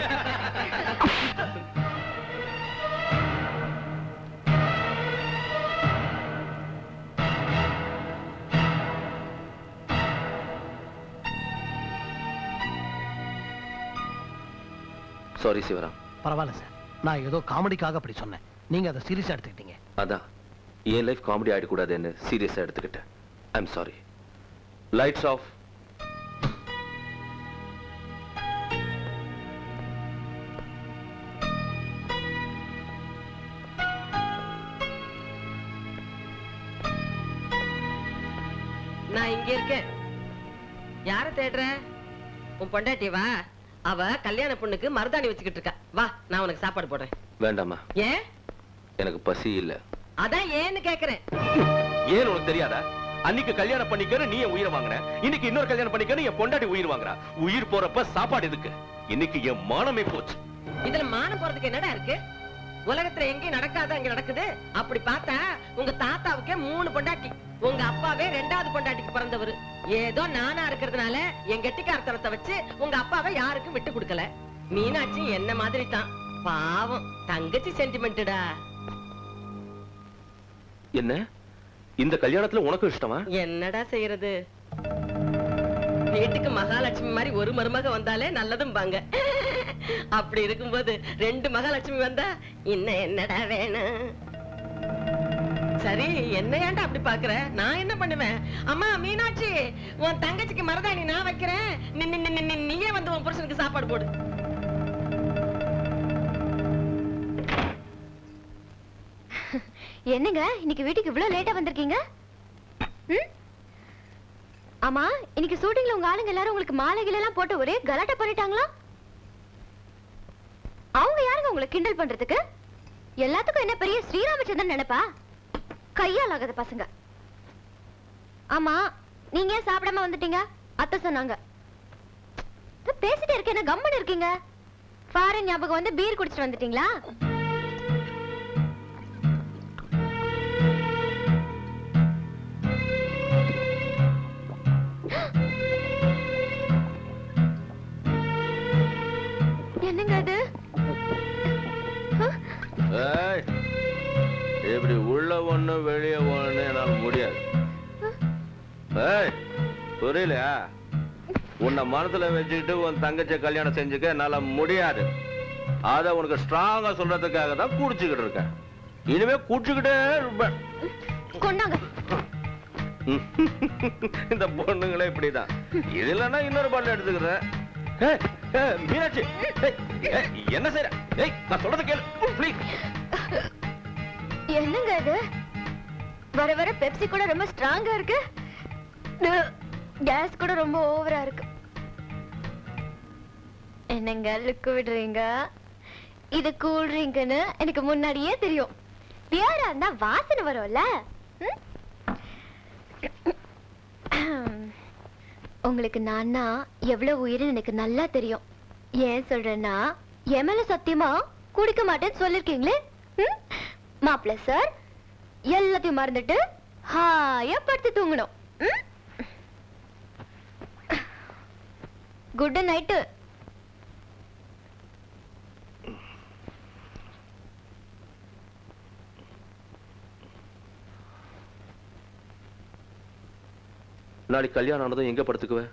Speaker 15: சாரி சிவராம்
Speaker 11: பரவாயில்ல சார் நான் ஏதோ காமெடிக்காக அப்படி சொன்னேன் நீங்க அதை சீரியஸா எடுத்துக்கிட்டீங்க
Speaker 15: அதான் என் லைஃப் காமெடி ஆயிடக்கூடாதுன்னு சீரியஸா எடுத்துக்கிட்டேன் ஐம் சாரி லைட்ஸ் ஆஃப்
Speaker 4: நான் இங்க இருக்கேன் யார தேடுற உன் பொண்டாட்டி வா அவ கல்யாண பொண்ணுக்கு மருதாணி வச்சுக்கிட்டு இருக்கா வா நான் உனக்கு சாப்பாடு போடுறேன்
Speaker 15: வேண்டாமா
Speaker 4: ஏன்
Speaker 15: எனக்கு பசி இல்ல
Speaker 4: அதான் ஏன்னு கேக்குறேன்
Speaker 15: ஏன் உனக்கு தெரியாதா அன்னைக்கு கல்யாணம் பண்ணிக்கன்னு நீ என் உயிரை வாங்கின இன்னைக்கு இன்னொரு கல்யாணம் பண்ணிக்கன்னு என் பொண்டாட்டி உயிர் வாங்குறா உயிர் போறப்ப சாப்பாடு எதுக்கு இன்னைக்கு என் மானமே போச்சு
Speaker 4: இதுல மானம் போறதுக்கு என்னடா இருக்கு உலகத்துல எங்கேயும் நடக்காத அங்க நடக்குது அப்படி பார்த்தா உங்க தாத்தாவுக்கே மூணு பொண்டாட்டி உங்க அப்பாவே ரெண்டாவது பொண்டாட்டிக்கு பிறந்தவர் ஏதோ நானா இருக்கிறதுனால என் கெட்டிக்காரத்தனத்தை வச்சு உங்க அப்பாவை யாருக்கும் விட்டு கொடுக்கல மீனாட்சி என்ன மாதிரி தான் பாவம் தங்கச்சி சென்டிமெண்ட்டுடா
Speaker 15: என்ன இந்த கல்யாணத்துல உனக்கும் இஷ்டமா
Speaker 4: என்னடா செய்யறது வீட்டுக்கு மகாலட்சுமி மாதிரி ஒரு மருமக வந்தாலே நல்லதும் பாங்க அப்படி இருக்கும்போது ரெண்டு மகாலட்சுமி வந்தா இன்னும் என்னடா வேணும் சரி என்ன ஏன்டா அப்படி பாக்குற நான் என்ன பண்ணுவேன் அம்மா மீனாட்சி உன் தங்கச்சிக்கு மருதாணி நான் வைக்கிறேன் நீ- நீ- நீ- நீ- நீயே வந்து உன் புருஷனுக்கு சாப்பாடு போடு
Speaker 13: என்னங்க இன்னைக்கு வீட்டுக்கு இவ்வளவு லேட்டா வந்திருக்கீங்க ம்? ஆமா இன்னைக்கு ஷூட்டிங்ல உங்க ஆளுங்க எல்லாரும் உங்களுக்கு மாலைகள் எல்லாம் போட்டு ஒரே கலாட்டா பண்ணிட்டாங்களா அவங்க யாருங்க உங்களை கிண்டல் பண்றதுக்கு எல்லாத்துக்கும் என்ன பெரிய ஸ்ரீராமச்சந்திரன் நினைப்பா கையால் ஆகாத பசங்க ஆமா நீங்க ஏன் சாப்பிடாம வந்துட்டீங்க அத்தை சொன்னாங்க இதோ பேசிட்டே இருக்கேன் என்ன கம்மன் இருக்கீங்க ஃபாரின் ஞாபகம் வந்து பீர் குடிச்சிட்டு வந்துட்டீங்களா என்னங்க அது
Speaker 15: ஏய், இப்படி உள்ள ஒண்ணு வெளியே ஒண்ணு என்னால முடியாது ஏய் புரியலையா உன்னை மனசுல வச்சுக்கிட்டு உன் தங்கச்சியை கல்யாணம் செஞ்சுக்க என்னால முடியாது அத உனக்கு ஸ்ட்ராங்கா சொல்றதுக்காக தான் குடிச்சுக்கிட்டு இருக்கேன் இனிமே குடிச்சுக்கிட்டே இருப்பேன்
Speaker 13: கொண்டாங்க
Speaker 15: இந்த பொண்ணுங்களே இப்படிதான் இது இல்லைன்னா இன்னொரு பாட்டில் எடுத்துக்கிறேன் ஏய், ஏய், மீனாட்சி ஏய், ஏய், என்ன செய்யற ஏய் நான் சொல்றத கேளு ப்ளீஸ்
Speaker 13: என்னங்க இது வர வர பெப்சி கூட ரொம்ப ஸ்ட்ராங்கா இருக்கு கேஸ் கூட ரொம்ப ஓவரா இருக்கு என்னங்க லுக்கு விடுறீங்க இது கூல் ட்ரிங்க்னு எனக்கு முன்னாடியே தெரியும் பியரா இருந்தா வாசனை வரும்ல ம்? உங்களுக்கு நான்னா எவ்வளவு உயிர்னு எனக்கு நல்லா தெரியும் ஏன் சொல்றேன்னா என் மேல சத்தியமா குடிக்க மாட்டேன்னு சொல்லிருக்கீங்களே ம்? மாப்பிள்ள சார் எல்லாத்தையும் மறந்துட்டு ஹாயா படுத்து தூங்கணும் குட் நைட்டு
Speaker 15: நாளைக்கு கல்யாணம் ஆனதும் எங்க படுத்துக்குவேன்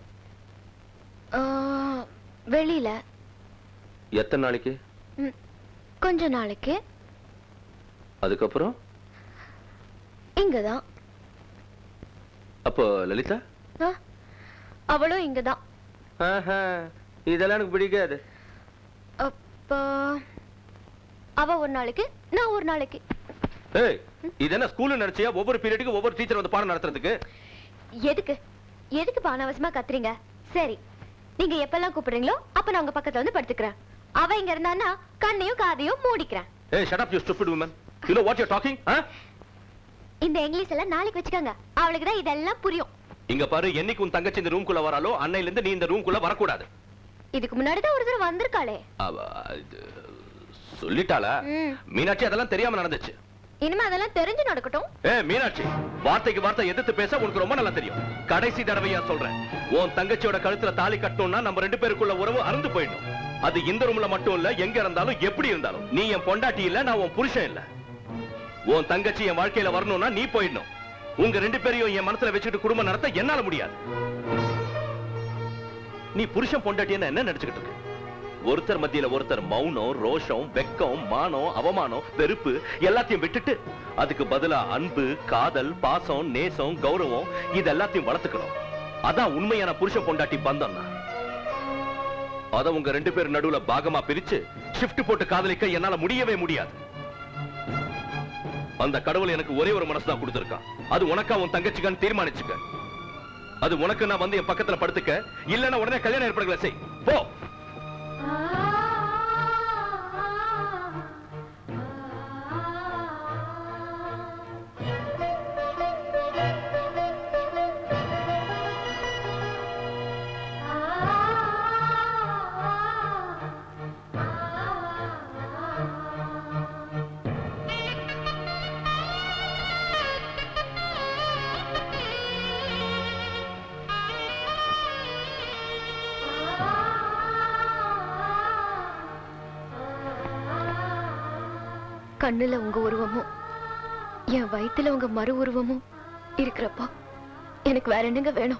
Speaker 13: வெளியில
Speaker 15: எத்தனை நாளைக்கு
Speaker 13: ம், கொஞ்ச நாளைக்கு
Speaker 15: அதுக்கப்புறம்
Speaker 13: இங்கதான்
Speaker 15: அப்போ லலிதா
Speaker 13: ஆ, அவளும் இங்கதான்
Speaker 15: ஆஹா, இதெல்லாம் எனக்கு பிடிக்காது
Speaker 13: அப்போ அவ ஒரு நாளைக்கு நான் ஒரு நாளைக்கு
Speaker 15: ஏய் இது என்ன ஸ்கூல்ல நினைச்சியா ஒவ்வொரு பீரியடுக்கு ஒவ்வொரு டீச்சர் வந்து பாடம் நடத்துறதுக்கு
Speaker 13: எதுக்கு எதுக்கு இப்ப அனாவசியமா கத்துறீங்க சரி நீங்க எப்பெல்லாம் கூப்பிடுறீங்களோ அப்ப நான் உங்க பக்கத்துல வந்து படுத்துக்கிறேன் அவ இங்க இருந்தான்னா கண்ணையும் காதையும் மூடிக்கிறேன்
Speaker 15: ஏய் shut up you stupid woman you know what you're talking huh
Speaker 13: இந்த இங்கிலீஷ் எல்லாம் நாளைக்கு வச்சுக்கோங்க அவளுக்கு தான் இதெல்லாம் புரியும்
Speaker 15: இங்க பாரு என்னைக்கு உன் தங்கச்சி இந்த ரூம்குள்ள வராலோ அன்னையில இருந்து நீ இந்த ரூம்குள்ள வரக்கூடாது
Speaker 13: இதுக்கு முன்னாடி தான் ஒரு தடவை வந்திருக்காளே
Speaker 15: அவ இது சொல்லிட்டாளா
Speaker 13: ம்.
Speaker 15: மீனாட்சி அதெல்லாம் தெரியாம நடந்துச்சு
Speaker 13: இனிமே அதெல்லாம் தெரிஞ்சு நடக்கட்டும்
Speaker 15: ஏ மீனாட்சி வார்த்தைக்கு வார்த்தை எதிர்த்து பேச உனக்கு ரொம்ப நல்லா தெரியும் கடைசி தடவையா சொல்றேன் உன் தங்கச்சியோட கழுத்துல தாலி கட்டணும்னா நம்ம ரெண்டு பேருக்குள்ள உறவு அறுந்து போயிடும் அது இந்த ரூம்ல மட்டும் இல்ல எங்க இருந்தாலும் எப்படி இருந்தாலும் நீ என் பொண்டாட்டி இல்ல நான் உன் புருஷன் இல்ல உன் தங்கச்சி என் வாழ்க்கையில வரணும்னா நீ போயிடணும் உங்க ரெண்டு பேரையும் என் மனசுல வச்சுக்கிட்டு குடும்பம் நடத்த என்னால முடியாது நீ புருஷன் பொண்டாட்டின்னு என்ன நினைச்சுக்கிட்டு இருக்க ஒருத்தர் மத்தியில ஒருத்தர் மௌனம் ரோஷம் வெக்கம் மானம் அவமானம் வெறுப்பு எல்லாத்தையும் விட்டுட்டு அதுக்கு பதிலா அன்பு காதல் பாசம் நேசம் கௌரவம் இது எல்லாத்தையும் வளர்த்துக்கணும் அதான் உண்மையான புருஷன் பொண்டாட்டி பந்தம்னா அத உங்க ரெண்டு பேர் நடுவுல பாகமா பிரிச்சு ஷிஃப்ட் போட்டு காதலிக்க என்னால முடியவே முடியாது அந்த கடவுள் எனக்கு ஒரே ஒரு மனசு தான் கொடுத்திருக்கான் அது உனக்கா உன் தங்கச்சிக்கான்னு தீர்மானிச்சுக்க அது உனக்கு நான் வந்து என் பக்கத்துல படுத்துக்க இல்லன்னா உடனே கல்யாணம் ஏற்பாடுகளை செய் போ
Speaker 13: கண்ணுல உங்க உருவமும் என் வயித்துல உங்க மறு உருவமும் இருக்கிறப்போ எனக்கு வேற என்னங்க வேணும்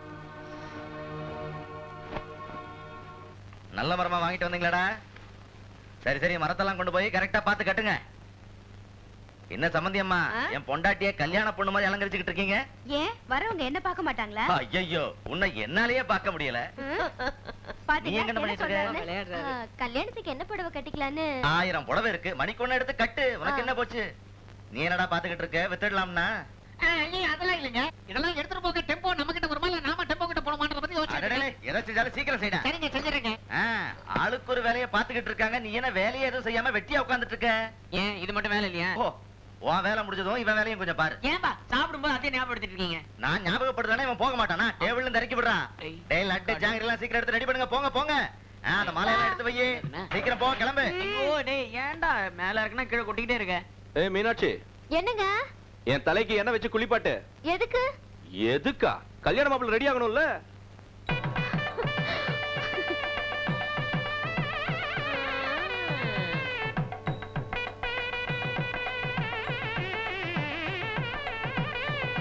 Speaker 8: நல்ல மரமா வாங்கிட்டு வந்தீங்களாடா சரி சரி மரத்தெல்லாம் கொண்டு போய் கரெக்டா பார்த்து கட்டுங்க என்ன சம்பந்தி அம்மா என் பொண்டாட்டிய கல்யாண பொண்ணு மாதிரி அலங்கரிச்சுக்கிட்டு இருக்கீங்க
Speaker 2: ஏன் வரவங்க என்ன பார்க்க மாட்டாங்களா
Speaker 8: ஐயோ உன்னை என்னாலேயே பார்க்க முடியல நீ எங்க என்ன பண்ணிட்டு இருக்க
Speaker 13: ஆ, கல்யாணத்துக்கு என்ன புடவை கட்டிக்கலான்னு
Speaker 8: ஆயிரம் புடவை இருக்கு மணிக்கொன்னு எடுத்து கட்டு உனக்கு என்ன போச்சு நீ என்னடா பாத்துக்கிட்டு இருக்க வித்துடலாம்னா
Speaker 10: ஐயோ அதெல்லாம் இல்லைங்க இதெல்லாம் எடுத்துட்டு போக டெம்போ நம்ம கிட்ட வருமா இல்ல நாம டெம்போ கிட்ட போனோமான்றத பத்தி
Speaker 8: அடடே,
Speaker 10: யோசிச்சு
Speaker 8: எதை செஞ்சாலும் சீக்கிரம் செய்டா
Speaker 10: சரிங்க செஞ்சிருங்க
Speaker 8: ஆ, ஆளுக்கு ஒரு வேலையை பாத்துக்கிட்டு இருக்காங்க நீ என்ன வேலையை எதுவும் செய்யாம வெட்டியா உட்கார்ந்துட்டு இருக்க
Speaker 17: ஏன் இது மட்டும் வேலை இல்லையா
Speaker 8: ஓ உன் வேலை முடிஞ்சதும் இவன் வேலையும் கொஞ்சம் பாரு
Speaker 17: ஏன்பா சாப்பிடும்போது அதே ஞாபகப்படுத்திட்டு இருக்கீங்க
Speaker 8: நான் ஞாபகப்படுத்தானே இவன் போக மாட்டானா டேபிள்ல இருந்து இறக்கி விடுறான் டேய் லட்டு ஜாங்கிரி எல்லாம் சீக்கிரம் எடுத்து ரெடி பண்ணுங்க போங்க போங்க ஆ, அந்த மாலையெல்லாம் எடுத்து வையே சீக்கிரம் போ கிளம்பு
Speaker 17: ஐயோ டேய் ஏன்டா மேல இருக்குன்னா கீழே கொட்டிக்கிட்டே இருக்க
Speaker 15: ஏய் மீனாட்சி
Speaker 13: என்னங்க
Speaker 15: என் தலைக்கு என்ன வச்சு குளிப்பாட்டு
Speaker 13: எதுக்கு
Speaker 15: எதுக்கா கல்யாண மாப்பிள்ள ரெடி ஆகணும்ல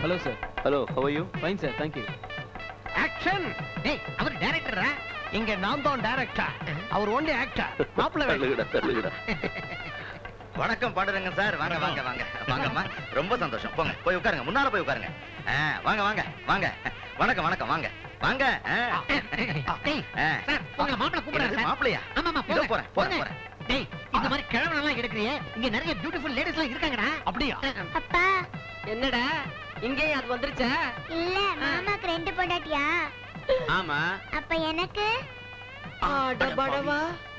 Speaker 14: hello sir
Speaker 15: hello how you
Speaker 14: fine sir thank you
Speaker 11: action டேய் அவர் டைரக்டரா இங்க நான் தான் டைரக்டர் அவர் ஒன்லி ஆக்டர் மாப்பிள்ளை வேஷம்.
Speaker 15: தள்ளுகடா தள்ளுகடா
Speaker 8: வணக்கம் பாண்டுரங்கன் சார் வாங்க வாங்க வாங்க வாங்கம்மா ரொம்ப சந்தோஷம் போங்க போய் உட்காருங்க முன்னால போய் உட்காருங்க ஆ, வாங்க வாங்க வாங்க வணக்கம் வணக்கம் வாங்க வாங்க ஆ.
Speaker 10: டேய்,
Speaker 8: ஆ.
Speaker 10: சார், உங்களை மாப்பிள்ளை கூப்பிடுறாரு
Speaker 8: என்னது,
Speaker 10: சார்.
Speaker 8: மாப்பிள்ளையா
Speaker 10: ஆமாமா,
Speaker 8: இதோ
Speaker 10: போங்க,
Speaker 8: போறேன் போறேன்
Speaker 10: போங்க.
Speaker 8: போறேன்
Speaker 10: டேய், இந்த மாதிரி கிழவனெல்லாம் எடுக்கிறியே, இங்க நிறைய பியூட்டிஃபுல் லேடிஸ் எல்லாம் இருக்காங்கடா
Speaker 11: அப்படியா
Speaker 19: அப்பா
Speaker 4: என்னடா இங்கேயும் அது வந்துருச்சா
Speaker 19: இல்ல மாமாக்கு ரெண்டு பொண்டாட்டியா
Speaker 8: ஆமா
Speaker 19: அப்ப எனக்கு
Speaker 4: டபாடவா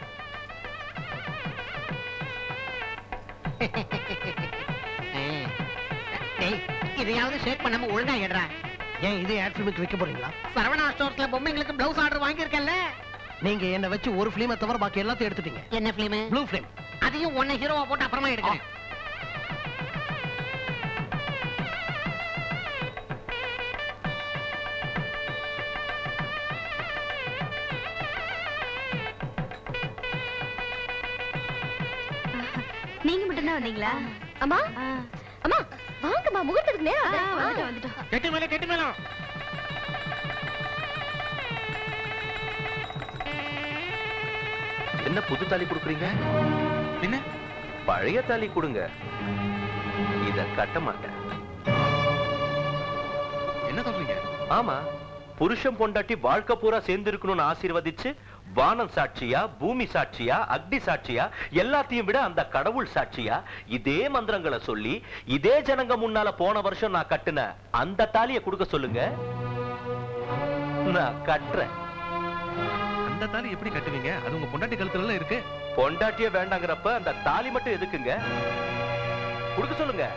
Speaker 10: டேய் இதையாவது ஷேக் பண்ணாம ஒழுங்கா எடுறா
Speaker 11: ஏன் இதே ஆட் ஃபிலிமுக்கு வைக்க போறீங்களா
Speaker 10: சரவணா ஸ்டோர்ஸ்ல பொம்மைங்களுக்கு பிளவுஸ் ஆர்டர் வாங்கியிருக்கேன்ல
Speaker 11: நீங்க என்ன வச்சு ஒரு ஃபிலிமை தவிர பாக்கி எல்லாத்தையும் எடுத்துட்டீங்க
Speaker 10: என்ன பிலிம்
Speaker 11: ப்ளூ ஃபிலிம்
Speaker 10: அதையும் ஒன்ன ஹீரோவா போட்டு அப்புறமா எடுக்கிறேன்
Speaker 16: நீங்க மட்டும் தான் வந்தீங்களா
Speaker 13: அம்மா அம்மா வாங்கம்மா முகூர்த்தத்துக்கு நேரம் ஆகுது.
Speaker 16: ஆ,
Speaker 13: ஆ.
Speaker 16: வந்துட்டோம், வந்துட்டோம்.
Speaker 10: கெட்டு மேல கெட்டு மேல
Speaker 15: என்ன புது தாலி கொடுக்குறீங்க
Speaker 3: என்ன
Speaker 15: பழைய தாலி கொடுங்க இத கட்ட மாட்டேன்
Speaker 3: என்ன சொல்றீங்க
Speaker 15: ஆமா புருஷன் பொண்டாட்டி வாழ்க்கை பூரா சேர்ந்து இருக்கணும்னு ஆசீர்வதிச்சு வானம் சாட்சியா பூமி சாட்சியா அக்னி சாட்சியா எல்லாத்தையும் விட அந்த கடவுள் சாட்சியா இதே மந்திரங்களை சொல்லி இதே ஜனங்க முன்னால போன வருஷம் நான் கட்டுன அந்த தாலியை கொடுக்க சொல்லுங்க நான் கட்டுறேன்
Speaker 3: அந்த தாலி எப்படி கட்டுவீங்க அது உங்க பொண்டாட்டி கழுத்துல இருக்கு
Speaker 15: பொண்டாட்டியே வேண்டாங்கிறப்ப அந்த தாலி மட்டும் எதுக்குங்க கொடுக்க சொல்லுங்க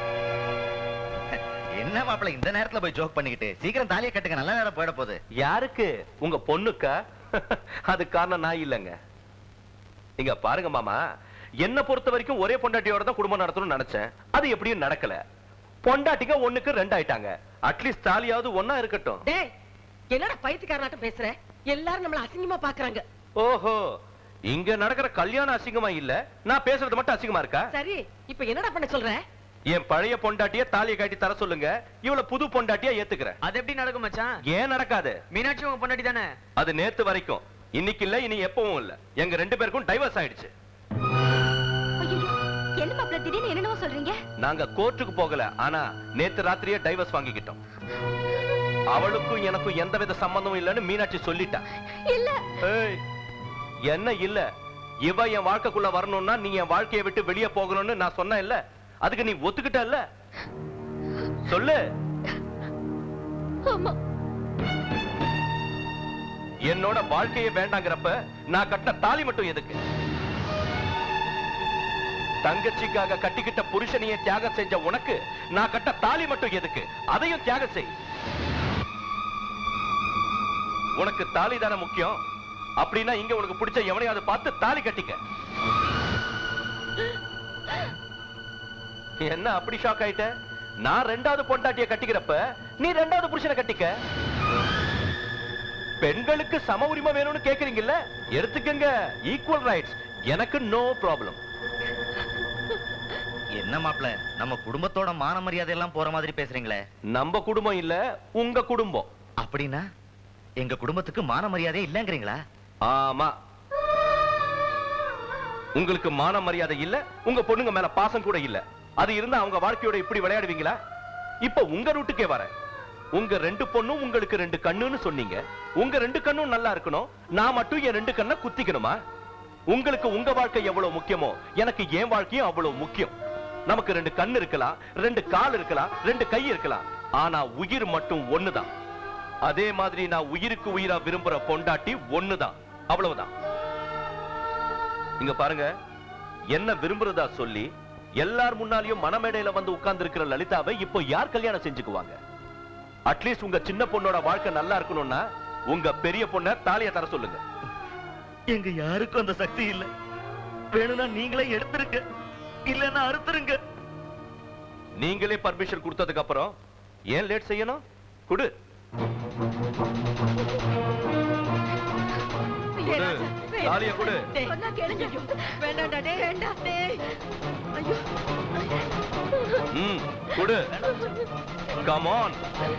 Speaker 8: என்ன மாப்பிள்ளை இந்த நேரத்துல போய் ஜோக் பண்ணிக்கிட்டு சீக்கிரம் தாலியை கட்டுங்க நல்ல நேரம் போயிட போகுது
Speaker 15: யாருக்கு உங்க பொண்ணுக்கா அது காரணம் நான் இல்லைங்க இங்க பாருங்க மாமா என்ன பொறுத்த வரைக்கும் ஒரே பொண்டாட்டியோட தான் குடும்பம் நடத்தணும்னு நினைச்சேன் அது எப்படியும் நடக்கல பொண்டாட்டிங்க ஒண்ணுக்கு ரெண்டு ஆயிட்டாங்க அட்லீஸ்ட் தாலியாவது ஒண்ணா இருக்கட்டும்
Speaker 4: டேய் என்னடா பைத்தியக்காரனாட்டம் பேசுற எல்லாரும் நம்மள அசிங்கமா பாக்குறாங்க
Speaker 15: ஓஹோ இங்க நடக்கிற கல்யாணம் அசிங்கமா இல்ல நான் பேசுறது மட்டும் அசிங்கமா இருக்கா
Speaker 4: சரி இப்ப என்னடா பண்ண சொல்ற
Speaker 15: என் பழைய பொண்டாட்டிய தாலியை கட்டி தர சொல்லுங்க இவள புது பொண்டாட்டியா ஏத்துக்கிறேன்
Speaker 14: அது எப்படி நடக்கும் மச்சான்
Speaker 15: ஏன் நடக்காது
Speaker 14: மீனாட்சி உங்க பொண்டாட்டி தானே
Speaker 15: அது நேத்து வரைக்கும் இன்னைக்கு இல்ல இனி எப்பவும் இல்ல எங்க ரெண்டு பேருக்கும் டைவர்ஸ் ஆயிடுச்சு
Speaker 16: ஐயையோ, என்ன மாப்பிள்ள திடீர்னு என்னென்னவோ சொல்றீங்க
Speaker 15: நாங்க கோர்ட்டுக்கு போகல ஆனா நேத்து ராத்திரியே டைவர்ஸ் வாங்கிக்கிட்டோம் அவளுக்கும் எனக்கும் எந்தவித சம்பந்தமும் இல்லைன்னு மீனாட்சி சொல்லிட்டா
Speaker 16: இல்ல
Speaker 15: ஏய், என்ன இல்ல இவ என் வாழ்க்கைக்குள்ள வரணும்னா நீ என் வாழ்க்கையை விட்டு வெளியே போகணும்னு நான் சொன்னேன் இல்ல அதுக்கு நீ ஒத்துக்கிட்ட இல்ல சொல்லு
Speaker 16: ஆமா
Speaker 15: என்னோட வாழ்க்கையே வேண்டாங்கிறப்ப நான் கட்டின தாலி மட்டும் எதுக்கு தங்கச்சிக்காக கட்டிக்கிட்ட புருஷனையே தியாகம் செஞ்ச உனக்கு நான் கட்ட தாலி மட்டும் எதுக்கு அதையும் தியாகம் செய் உனக்கு தாலி தானே முக்கியம் அப்படின்னா இங்க உனக்கு பிடிச்ச எவனையாவது பார்த்து தாலி கட்டிக்க என்ன அப்படி ஷாக் ஆயிட்ட நான் ரெண்டாவது பொண்டாட்டிய கட்டிக்கிறப்ப நீ ரெண்டாவது புருஷனை கட்டிக்க பெண்களுக்கு சம உரிமை வேணும்னு கேக்குறீங்கல்ல எடுத்துக்கங்க ஈக்குவல் ரைட்ஸ் எனக்கு நோ ப்ராப்ளம்
Speaker 8: என்ன மாப்பிள்ள நம்ம குடும்பத்தோட மான மரியாதை எல்லாம் போற மாதிரி பேசுறீங்களே
Speaker 15: நம்ம குடும்பம் இல்ல உங்க குடும்பம்
Speaker 8: அப்படின்னா எங்க குடும்பத்துக்கு மான மரியாதை இல்லங்கிறீங்களா
Speaker 15: ஆமா உங்களுக்கு மான மரியாதை இல்ல உங்க பொண்ணுங்க மேல பாசம் கூட இல்ல அது இருந்தா அவங்க வாழ்க்கையோட இப்படி விளையாடுவீங்களா இப்ப உங்க ரூட்டுக்கே வரேன் உங்க ரெண்டு பொண்ணும் உங்களுக்கு ரெண்டு கண்ணுன்னு சொன்னீங்க உங்க ரெண்டு கண்ணும் நல்லா இருக்கணும் நான் மட்டும் என் ரெண்டு கண்ணை குத்திக்கணுமா உங்களுக்கு உங்க வாழ்க்கை எவ்வளவு முக்கியமோ எனக்கு என் வாழ்க்கையும் அவ்வளவு முக்கியம் நமக்கு ரெண்டு கண் இருக்கலாம் ரெண்டு கால் இருக்கலாம் ரெண்டு கை இருக்கலாம் ஆனா உயிர் மட்டும் ஒண்ணுதான் அதே மாதிரி நான் உயிருக்கு உயிரா விரும்புற பொண்டாட்டி ஒண்ணுதான் அவ்வளவுதான் இங்க பாருங்க என்ன விரும்புறதா சொல்லி எல்லார் முன்னாலையும் மனமேடையில வந்து உட்கார்ந்து இருக்கிற லலிதாவை இப்போ யார் கல்யாணம் செஞ்சுக்குவாங்க அட்லீஸ்ட் உங்க சின்ன பொண்ணோட வாழ்க்கை நல்லா இருக்கணும்னா உங்க பெரிய பொண்ண தாலிய தர சொல்லுங்க
Speaker 8: எங்க யாருக்கும் அந்த சக்தி இல்ல வேணும்னா நீங்களே எடுத்துருங்க இல்லன்னா அறுத்துருங்க
Speaker 15: நீங்களே பர்மிஷன் கொடுத்ததுக்கு அப்புறம் ஏன் லேட் செய்யணும் குடு
Speaker 4: டேய்,
Speaker 15: கொடு.
Speaker 4: ராஜா, டேய்.
Speaker 15: தாலியை கொடு.
Speaker 4: டேய்.
Speaker 16: சொன்னா கேளுங்க.
Speaker 4: ஐயோ, வேண்டாம்டா, டேய். வேண்டாம், டேய். ஐயோ.
Speaker 15: ம் கொடு கம் ஆன்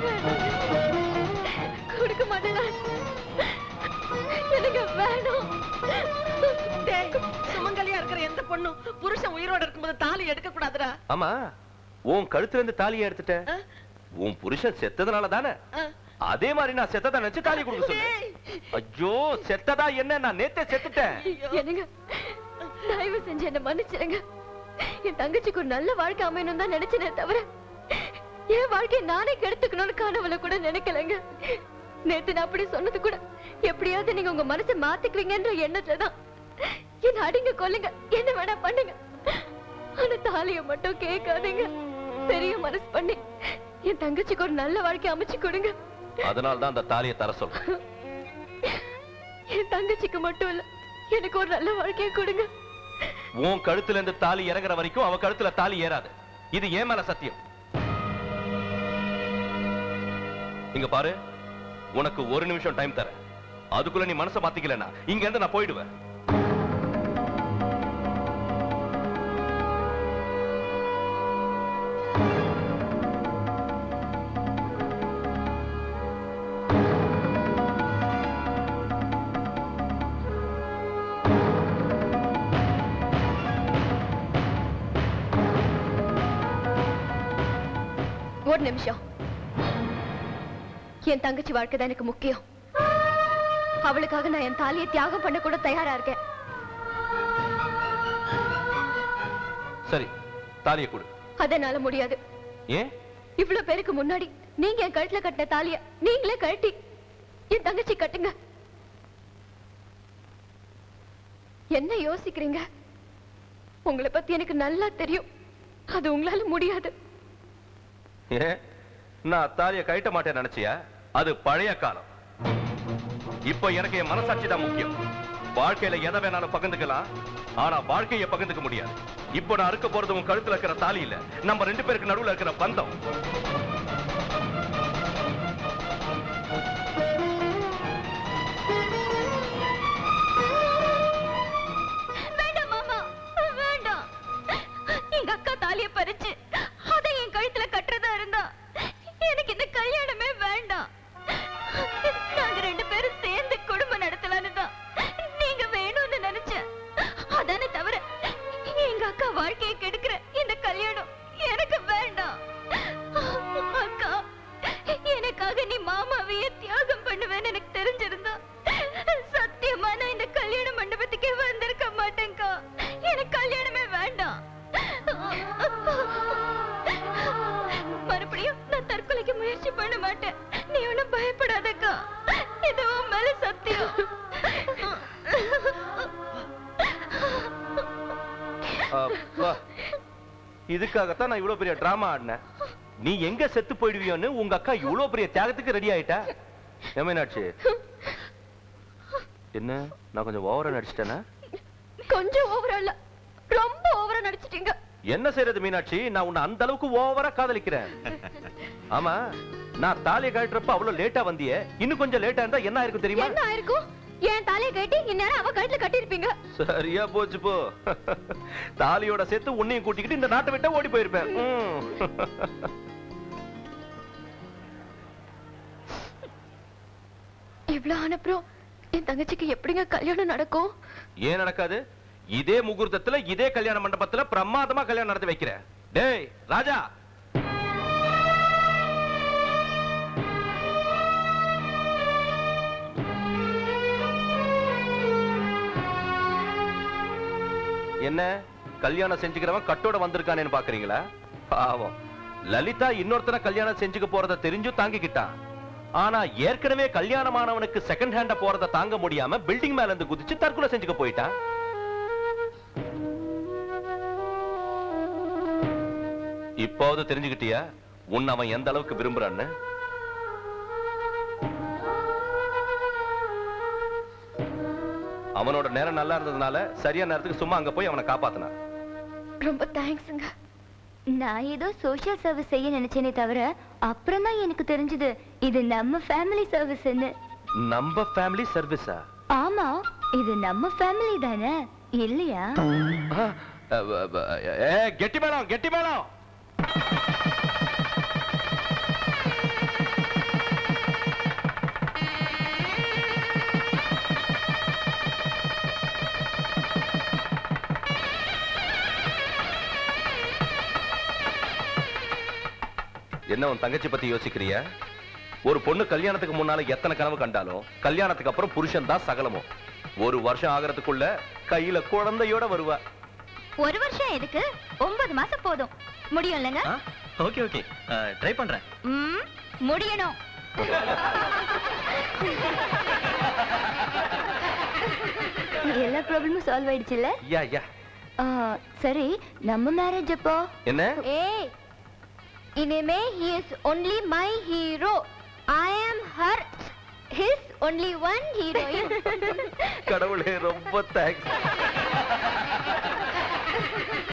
Speaker 16: கொடுக்க மாட்டேங்க எனக்கு வேணும்
Speaker 4: டேய், சுமங்கலியா இருக்கிற எந்த பொண்ணும் புருஷன் உயிரோட இருக்கும்போது தாலி எடுக்க கூடாதுடா
Speaker 15: ஆமா உன் கழுத்துல இருந்து தாலியை எடுத்துட்ட உன் புருஷன் செத்ததுனால தானே அதே மாதிரி நான் செத்ததா நினைச்சு தாலி கொடுக்க சொன்னேன் ஐயோ செத்ததா என்ன நான் நேத்தே செத்துட்டேன்
Speaker 16: என்னங்க தயவு செஞ்சு என்ன மன்னிச்சிடுங்க என் தங்கச்சிக்கு ஒரு நல்ல வாழ்க்கை அமையணும் தான் நினைச்சேனே தவிர என் வாழ்க்கையை நானே கெடுத்துக்கணும்னு கனவுல கூட நினைக்கலங்க நேத்து நான் அப்படி சொன்னது கூட எப்படியாவது நீங்க உங்க மனசை மாத்திக்குவீங்கன்ற எண்ணத்துல தான் என்ன அடிங்க கொல்லுங்க என்ன வேணா பண்ணுங்க ஆனா தாலிய மட்டும் கேட்காதீங்க பெரிய மனசு பண்ணி என் தங்கச்சிக்கு ஒரு நல்ல வாழ்க்கை அமைச்சு கொடுங்க
Speaker 15: அதனால தான் அந்த தாலியை தர சொல்றேன்
Speaker 16: என் தங்கச்சிக்கு மட்டும் இல்ல எனக்கு ஒரு நல்ல வாழ்க்கையை கொடுங்க
Speaker 15: உன் கழுத்துல இருந்து தாலி இறங்குற வரைக்கும் அவ கழுத்துல தாலி ஏறாது இது ஏன் மேல சத்தியம் இங்க பாரு உனக்கு ஒரு நிமிஷம் டைம் தரேன் அதுக்குள்ள நீ மனசை மாத்திக்கலனா இங்க இருந்து நான் போயிடுவேன்
Speaker 16: ஒரு நிமிஷம் என் தங்கச்சி வாழ்க்கை தான் எனக்கு முக்கியம் அவளுக்காக நான் என் தாலியை தியாகம் பண்ண கூட தயாரா இருக்கேன்
Speaker 15: சரி தாலியை கொடு
Speaker 16: அதனால முடியாது
Speaker 15: ஏன்
Speaker 16: இவ்வளவு பேருக்கு முன்னாடி நீங்க என் கழுத்துல கட்டின தாலிய நீங்களே கழட்டி என் தங்கச்சி கட்டுங்க என்ன யோசிக்கிறீங்க உங்களை பத்தி எனக்கு நல்லா தெரியும் அது உங்களால முடியாது
Speaker 15: ஏன் நான் தாலியை கழட்ட மாட்டேன் நினைச்சியா அது பழைய காலம் இப்போ எனக்கு என் மனசாட்சி தான் முக்கியம் வாழ்க்கையில எதை வேணாலும் பகிர்ந்துக்கலாம் ஆனா வாழ்க்கையை பகிர்ந்துக்க முடியாது இப்போ நான் அறுக்க போறது உன் கழுத்துல இருக்கிற தாலி இல்ல நம்ம ரெண்டு பேருக்கு நடுவுல இருக்கிற பந்தம்
Speaker 2: வேண்டாம் மாமா வேண்டாம் எங்க அக்கா தாலிய பறிச்சு அதை என் கழுத்துல கட்டுறதா இருந்தா எனக்கு இந்த கல்யாணமே வேண்டாம் நாங்க ரெண்டு பேரும் சேர்ந்து குடும்பம் நடத்தலான்னு தான் நீங்க வேணும்னு நினைச்சேன் அதானே தவிர எங்க அக்கா வாழ்க்கையை கெடுக்கிற இந்த கல்யாணம் எனக்கு வேண்டாம் அக்கா எனக்காக நீ மாமாவையே தியாகம் பண்ணுவேன்னு எனக்கு தெரிஞ்சிருந்தா சத்தியமா நான் இந்த கல்யாண மண்டபத்துக்கே வந்திருக்க மாட்டேன்க்கா எனக்கு கல்யாணமே வேண்டாம் மறுபடியும் நான் தற்கொலைக்கு முயற்சி பண்ண மாட்டேன் நீ ஒண்ணும் பயப்படாதக்கா இது உன் மேல சத்தியம்
Speaker 15: அப்பா. இதுக்காகத்தான் நான் இவ்வளவு பெரிய டிராமா ஆடினேன் நீ எங்க செத்து போயிடுவியோன்னு உங்க அக்கா இவ்வளவு பெரிய தியாகத்துக்கு ரெடி ஆயிட்டா ஏமீனாட்சி என்ன நான் கொஞ்சம் ஓவரா நடிச்சிட்டேனா
Speaker 16: கொஞ்சம் ஓவரா இல்ல ரொம்ப ஓவரா நடிச்சிட்டீங்க
Speaker 15: என்ன செய்யறது மீனாட்சி நான் உன்னை அந்த அளவுக்கு ஓவரா காதலிக்கிறேன் ஆமா நான் தாலியை கழட்டுறப்ப அவ்வளவு லேட்டா வந்தியே இன்னும் கொஞ்சம் லேட்டா இருந்தா என்ன ஆயிருக்கும் தெரியுமா
Speaker 16: என்ன ஆயிருக்கும் என் தலையை கட்டி இந்நேரம் அவ கழுத்துல கட்டியிருப்பீங்க
Speaker 15: சரியா போச்சு போ தாலியோட சேர்த்து உன்னையும் கூட்டிக்கிட்டு இந்த நாட்டை விட்டு ஓடி போயிருப்பேன் ம்.
Speaker 16: இவ்வளவு ஆனப்புறம் என் தங்கச்சிக்கு எப்படிங்க கல்யாணம் நடக்கும்
Speaker 15: ஏன் நடக்காது இதே முகூர்த்தத்துல இதே கல்யாண மண்டபத்துல பிரமாதமா கல்யாணம் நடத்தி வைக்கிறேன் டேய் ராஜா என்ன கல்யாணம் செஞ்சுக்கிறவன் கட்டோட வந்திருக்கானேன்னு பாக்குறீங்களா பாவம் லலிதா இன்னொருத்தனை கல்யாணம் செஞ்சுக்க போறத தெரிஞ்சும் தாங்கிக்கிட்டான் ஆனா ஏற்கனவே கல்யாணமானவனுக்கு செகண்ட் ஹேண்ட போறத தாங்க முடியாம பில்டிங் மேல இருந்து குதிச்சு தற்கொலை செஞ்சுக்க போயிட்டான் இப்போது தெரிஞ்சுக்கிட்டியா உன்னை அவன் எந்த அளவுக்கு விரும்புறான்னு அவனோட நேரம் நல்லா இருந்ததுனால சரியா நேரத்துக்கு சும்மா அங்க போய் அவனை காப்பாத்தினான்
Speaker 16: ரொம்ப தேங்க்ஸுங்க
Speaker 2: நான் ஏதோ சோஷியல் சர்வீஸ் செய்ய நினைச்சேனே தவிர அப்புறம் தான் எனக்கு தெரிஞ்சது இது நம்ம ஃபேமிலி சர்வீஸ்ன்னு
Speaker 15: நம்ம ஃபேமிலி சர்வீஸா
Speaker 2: ஆமா இது நம்ம ஃபேமிலி தானே இல்லையா
Speaker 15: ஏ கெட்டி மேளம் கெட்டி மேளம் என்ன உன் தங்கச்சி பத்தி யோசிக்கிறிய ஒரு பொண்ணு கல்யாணத்துக்கு முன்னால எத்தனை கனவு கண்டாலும் கல்யாணத்துக்கு அப்புறம் புருஷன் தான் சகலமும் ஒரு வருஷம் ஆகிறதுக்குள்ள கையில குழந்தையோட வருவா
Speaker 2: ஒரு வருஷம் எதுக்கு ஒன்பது மாசம் போதும் முடியும் இல்லைங்க
Speaker 7: ஓகே ஓகே ட்ரை பண்றேன்
Speaker 2: ம், முடியணும்
Speaker 16: எல்லா ப்ராப்ளமும் சால்வ் ஆயிடுச்சுல்ல
Speaker 15: யா யா
Speaker 16: ஆ, சரி நம்ம மேரேஜ் அப்போ
Speaker 15: என்ன
Speaker 16: ஏய் இனிமே he is only my hero i am her his only one heroine
Speaker 15: கடவுளே ரொம்ப தேங்க்ஸ்